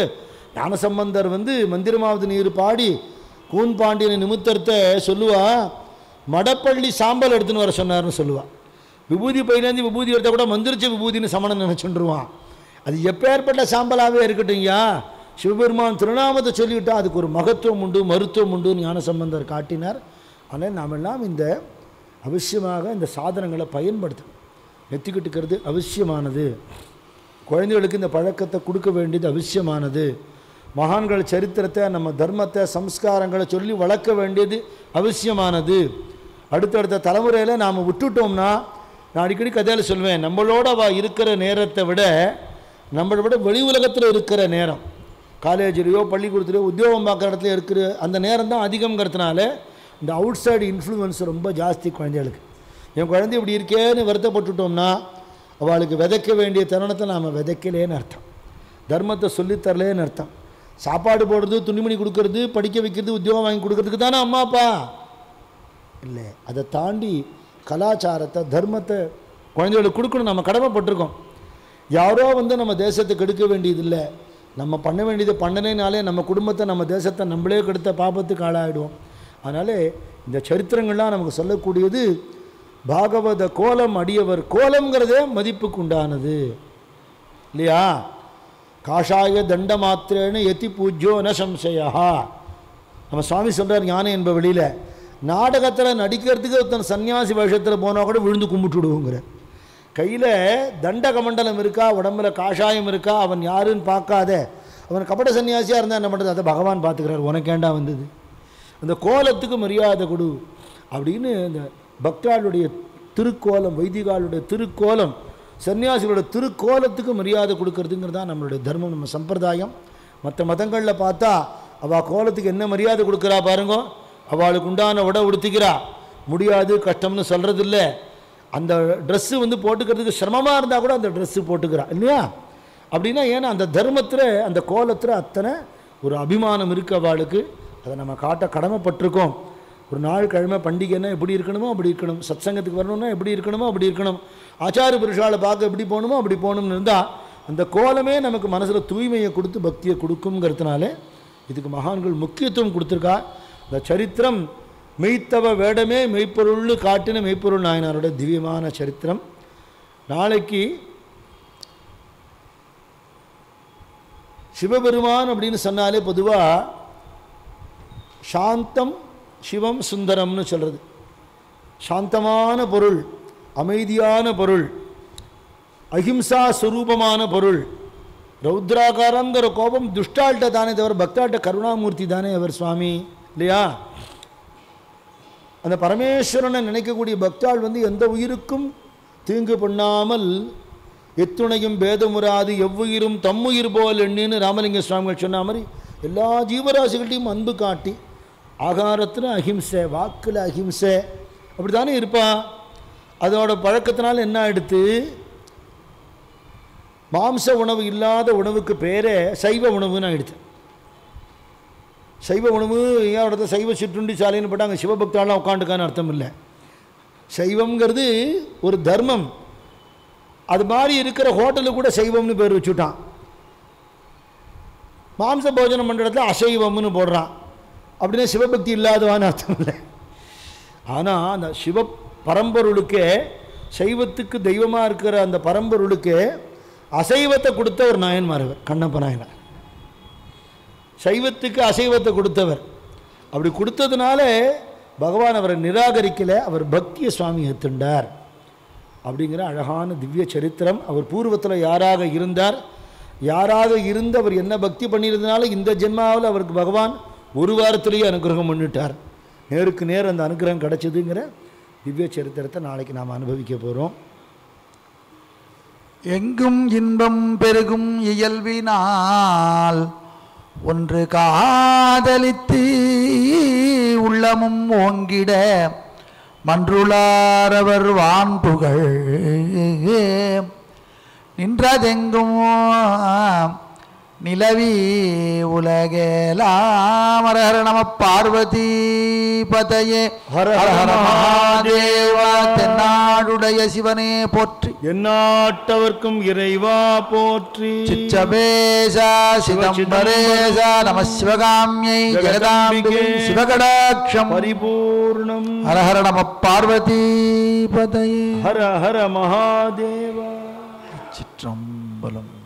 ஞானசம்பந்தர் வந்து மந்திரமாவது நீர் பாடி கூன் பாண்டியனை நிமித்தத்தை சொல்லுவா மடப்பள்ளி சாம்பல் எடுத்துன்னு வர சொன்னார்னு சொல்லுவா விபூதி பையிலேருந்து விபூதி எடுத்தால் கூட மந்திரிச்ச விபூதின்னு சமணம் நினச்சுருவான் அது எப்பேற்பட்ட சாம்பலாகவே இருக்கட்டும்யா சிவபெருமான் திருநாமத்தை சொல்லிவிட்டா அதுக்கு ஒரு மகத்துவம் உண்டு மருத்துவம் உண்டு ஞானசம்பந்தர் காட்டினார் ஆனால் நாம் எல்லாம் இந்த அவசியமாக இந்த சாதனங்களை பயன்படுத்தணும் நெத்திக்கிட்டுக்கிறது அவசியமானது குழந்தைகளுக்கு இந்த பழக்கத்தை கொடுக்க வேண்டியது அவசியமானது மகான்கள் சரித்திரத்தை நம்ம தர்மத்தை சம்ஸ்காரங்களை சொல்லி வளர்க்க வேண்டியது அவசியமானது அடுத்தடுத்த தலைமுறையில் நாம் விட்டுட்டோம்னா நான் அடிக்கடி கதையில் சொல்வேன் நம்மளோட அவ இருக்கிற நேரத்தை விட நம்மளை விட வெளி உலகத்தில் இருக்கிற நேரம் காலேஜ்லேயோ பள்ளிக்கூடத்துலையோ உத்தியோகம் பார்க்குற இடத்துல இருக்கிற அந்த நேரம் தான் அதிகங்கிறதுனால இந்த அவுட் சைடு இன்ஃப்ளூயன்ஸ் ரொம்ப ஜாஸ்தி குழந்தைகளுக்கு என் குழந்தை இப்படி இருக்கேன்னு வருத்தப்பட்டுட்டோம்னா அவளுக்கு விதைக்க வேண்டிய தருணத்தை நாம் விதைக்கலேன்னு அர்த்தம் தர்மத்தை சொல்லித்தரலேன்னு அர்த்தம் சாப்பாடு போடுறது துணிமணி கொடுக்கறது படிக்க வைக்கிறது உத்தியோகம் வாங்கி கொடுக்கறதுக்கு தானே அம்மா அப்பா இல்லை அதை தாண்டி கலாச்சாரத்தை தர்மத்தை குழந்தைகளுக்கு கொடுக்கணும் நம்ம கடமைப்பட்டிருக்கோம் யாரோ வந்து நம்ம தேசத்தை கெடுக்க வேண்டியதில்லை நம்ம பண்ண வேண்டியது பண்ணனேனாலே நம்ம குடும்பத்தை நம்ம தேசத்தை நம்மளே கெடுத்த பாபத்துக்கு ஆளாயிடுவோம் அதனால் இந்த சரித்திரங்கள்லாம் நமக்கு சொல்லக்கூடியது பாகவத கோலம் அடியவர் கோலம்ங்கிறதே மதிப்புக்கு உண்டானது இல்லையா காஷாய தண்ட மாத்திரேன்னு எத்தி பூஜ்யோ ந சம்சயா நம்ம சுவாமி சொல்கிறார் ஞானம் என்ப வெளியில் நாடகத்தில் நடிக்கிறதுக்கு ஒருத்தன் சன்னியாசி வேஷத்தில் போனால் கூட விழுந்து கும்பிட்டுடுவோங்கிற கையில் தண்ட கமண்டலம் இருக்கா உடம்புல காஷாயம் இருக்கா அவன் யாருன்னு பார்க்காத அவன் கபட சன்னியாசியாக இருந்தால் என்ன பண்ணுறது அதை பகவான் பார்த்துக்கிறார் உனக்கேண்டா வந்தது அந்த கோலத்துக்கு மரியாதை கொடு அப்படின்னு இந்த பக்தாளுடைய திருக்கோலம் வைதிகாலுடைய திருக்கோலம் சன்னியாசிகளோட திருக்கோலத்துக்கு மரியாதை கொடுக்கறதுங்கிறது தான் நம்மளுடைய தர்மம் நம்ம சம்பிரதாயம் மற்ற மதங்களில் பார்த்தா அவள் கோலத்துக்கு என்ன மரியாதை கொடுக்குறா பாருங்க அவளுக்கு உண்டான உடை உடுத்திக்கிறா முடியாது கஷ்டம்னு சொல்கிறது இல்லை அந்த ட்ரெஸ்ஸு வந்து போட்டுக்கிறதுக்கு சிரமமாக இருந்தால் கூட அந்த ட்ரெஸ்ஸு போட்டுக்கிறா இல்லையா அப்படின்னா ஏன்னா அந்த தர்மத்தில் அந்த கோலத்தில் அத்தனை ஒரு அபிமானம் இருக்குது அவளுக்கு அதை நம்ம காட்ட கடமைப்பட்டிருக்கோம் ஒரு நாள் கிழமை பண்டிகைன்னா எப்படி இருக்கணுமோ அப்படி இருக்கணும் சத்சங்கத்துக்கு வரணும்னா எப்படி இருக்கணுமோ அப்படி இருக்கணும் ஆச்சார புருஷாலை பார்க்க எப்படி போகணுமோ அப்படி போகணும்னு இருந்தால் அந்த கோலமே நமக்கு மனசில் தூய்மையை கொடுத்து பக்தியை கொடுக்குங்கிறதுனால இதுக்கு மகான்கள் முக்கியத்துவம் கொடுத்துருக்கா இந்த சரித்திரம் மெய்த்தவ வேடமே மெய்ப்பொருள்னு காட்டின மெய்ப்பொருள் நாயனாரோட திவ்யமான சரித்திரம் நாளைக்கு சிவபெருமான் அப்படின்னு சொன்னாலே பொதுவாக சாந்தம் சிவம் சுந்தரம்னு சொல்கிறது சாந்தமான பொருள் அமைதியான பொருள் அஹிம்சா ஸ்வரூபமான பொருள் ரௌத்ராகாரங்கிற கோபம் துஷ்டாள்கிட்ட தானே தவிர பக்தாள்கிட்ட கருணாமூர்த்தி தானே அவர் சுவாமி இல்லையா அந்த பரமேஸ்வரனை நினைக்கக்கூடிய பக்தாள் வந்து எந்த உயிருக்கும் தீங்கு பண்ணாமல் எத்துணையும் பேதமுறாது எவ்வுயிரும் தம்முயிர் போல் எண்ணின்னு ராமலிங்க சுவாமிகள் சொன்ன மாதிரி எல்லா ஜீவராசிகள்டையும் அன்பு காட்டி ஆகாரத்தில் அஹிம்சை வாக்கில் அஹிம்சை அப்படி தானே இருப்பான் அதோட பழக்கத்தினால என்ன ஆயிடுத்து மாம்ச உணவு இல்லாத உணவுக்கு பேரே சைவ உணவுன்னு ஆயிடுச்சு சைவ உணவு ஏன் இடத்துல சைவ சிற்றுண்டி சாலைன்னு போட்டால் அங்கே சிவபக்தாலாம் உட்காந்துக்கான்னு அர்த்தம் இல்லை சைவம்ங்கிறது ஒரு தர்மம் அது மாதிரி இருக்கிற ஹோட்டலுக்கு கூட சைவம்னு பேர் வச்சுட்டான் மாம்ச போஜனம் பண்ணுற இடத்துல அசைவம்னு போடுறான் அப்படின்னா சிவபக்தி இல்லாதவான்னு அர்த்தம் இல்லை ஆனால் அந்த சிவ பரம்பொருளுக்கே சைவத்துக்கு தெய்வமாக இருக்கிற அந்த பரம்பொருளுக்கு அசைவத்தை கொடுத்த ஒரு நாயன்மார் இவர் கண்ணப்ப நாயனார் சைவத்துக்கு அசைவத்தை கொடுத்தவர் அப்படி கொடுத்ததுனால பகவான் அவரை நிராகரிக்கலை அவர் பக்திய சுவாமி ஏத்துண்டார் அப்படிங்கிற அழகான திவ்ய சரித்திரம் அவர் பூர்வத்தில் யாராக இருந்தார் யாராக இருந்து அவர் என்ன பக்தி பண்ணியிருந்தனால இந்த ஜென்மாவில் அவருக்கு பகவான் ஒரு வாரத்திலேயே அனுகிரகம் பண்ணிட்டார் நேருக்கு நேர் அந்த அனுகிரகம் கிடைச்சதுங்கிற திவ்ய சரித்திரத்தை நாளைக்கு நாம் அனுபவிக்க போகிறோம் எங்கும் இன்பம் பெருகும் இயல்பினால் ஒன்று காதலித்து உள்ளமும் ஓங்கிட மன்றுளாரவர் வான்புகழ் நின்றதெங்கும் நிலவி உலகேலாம் ஹர ஹர நம பார்வதி பதையே ஹர ஹர ஹர ஹர மகாதேவா தென்னாடுடைய சிவனே போற்றி எந்நாட்டவர்க்கும் இறைவா போற்றி சிச்சபேசா சிதம்பரேசா நம சிவகாமியை ஜெகதாம்பிகை சிவகடாட்சம் பரிபூர்ணம் ஹர ஹர நம பார்வதி பதையே ஹர ஹர மகாதேவா சிற்றம்பலம்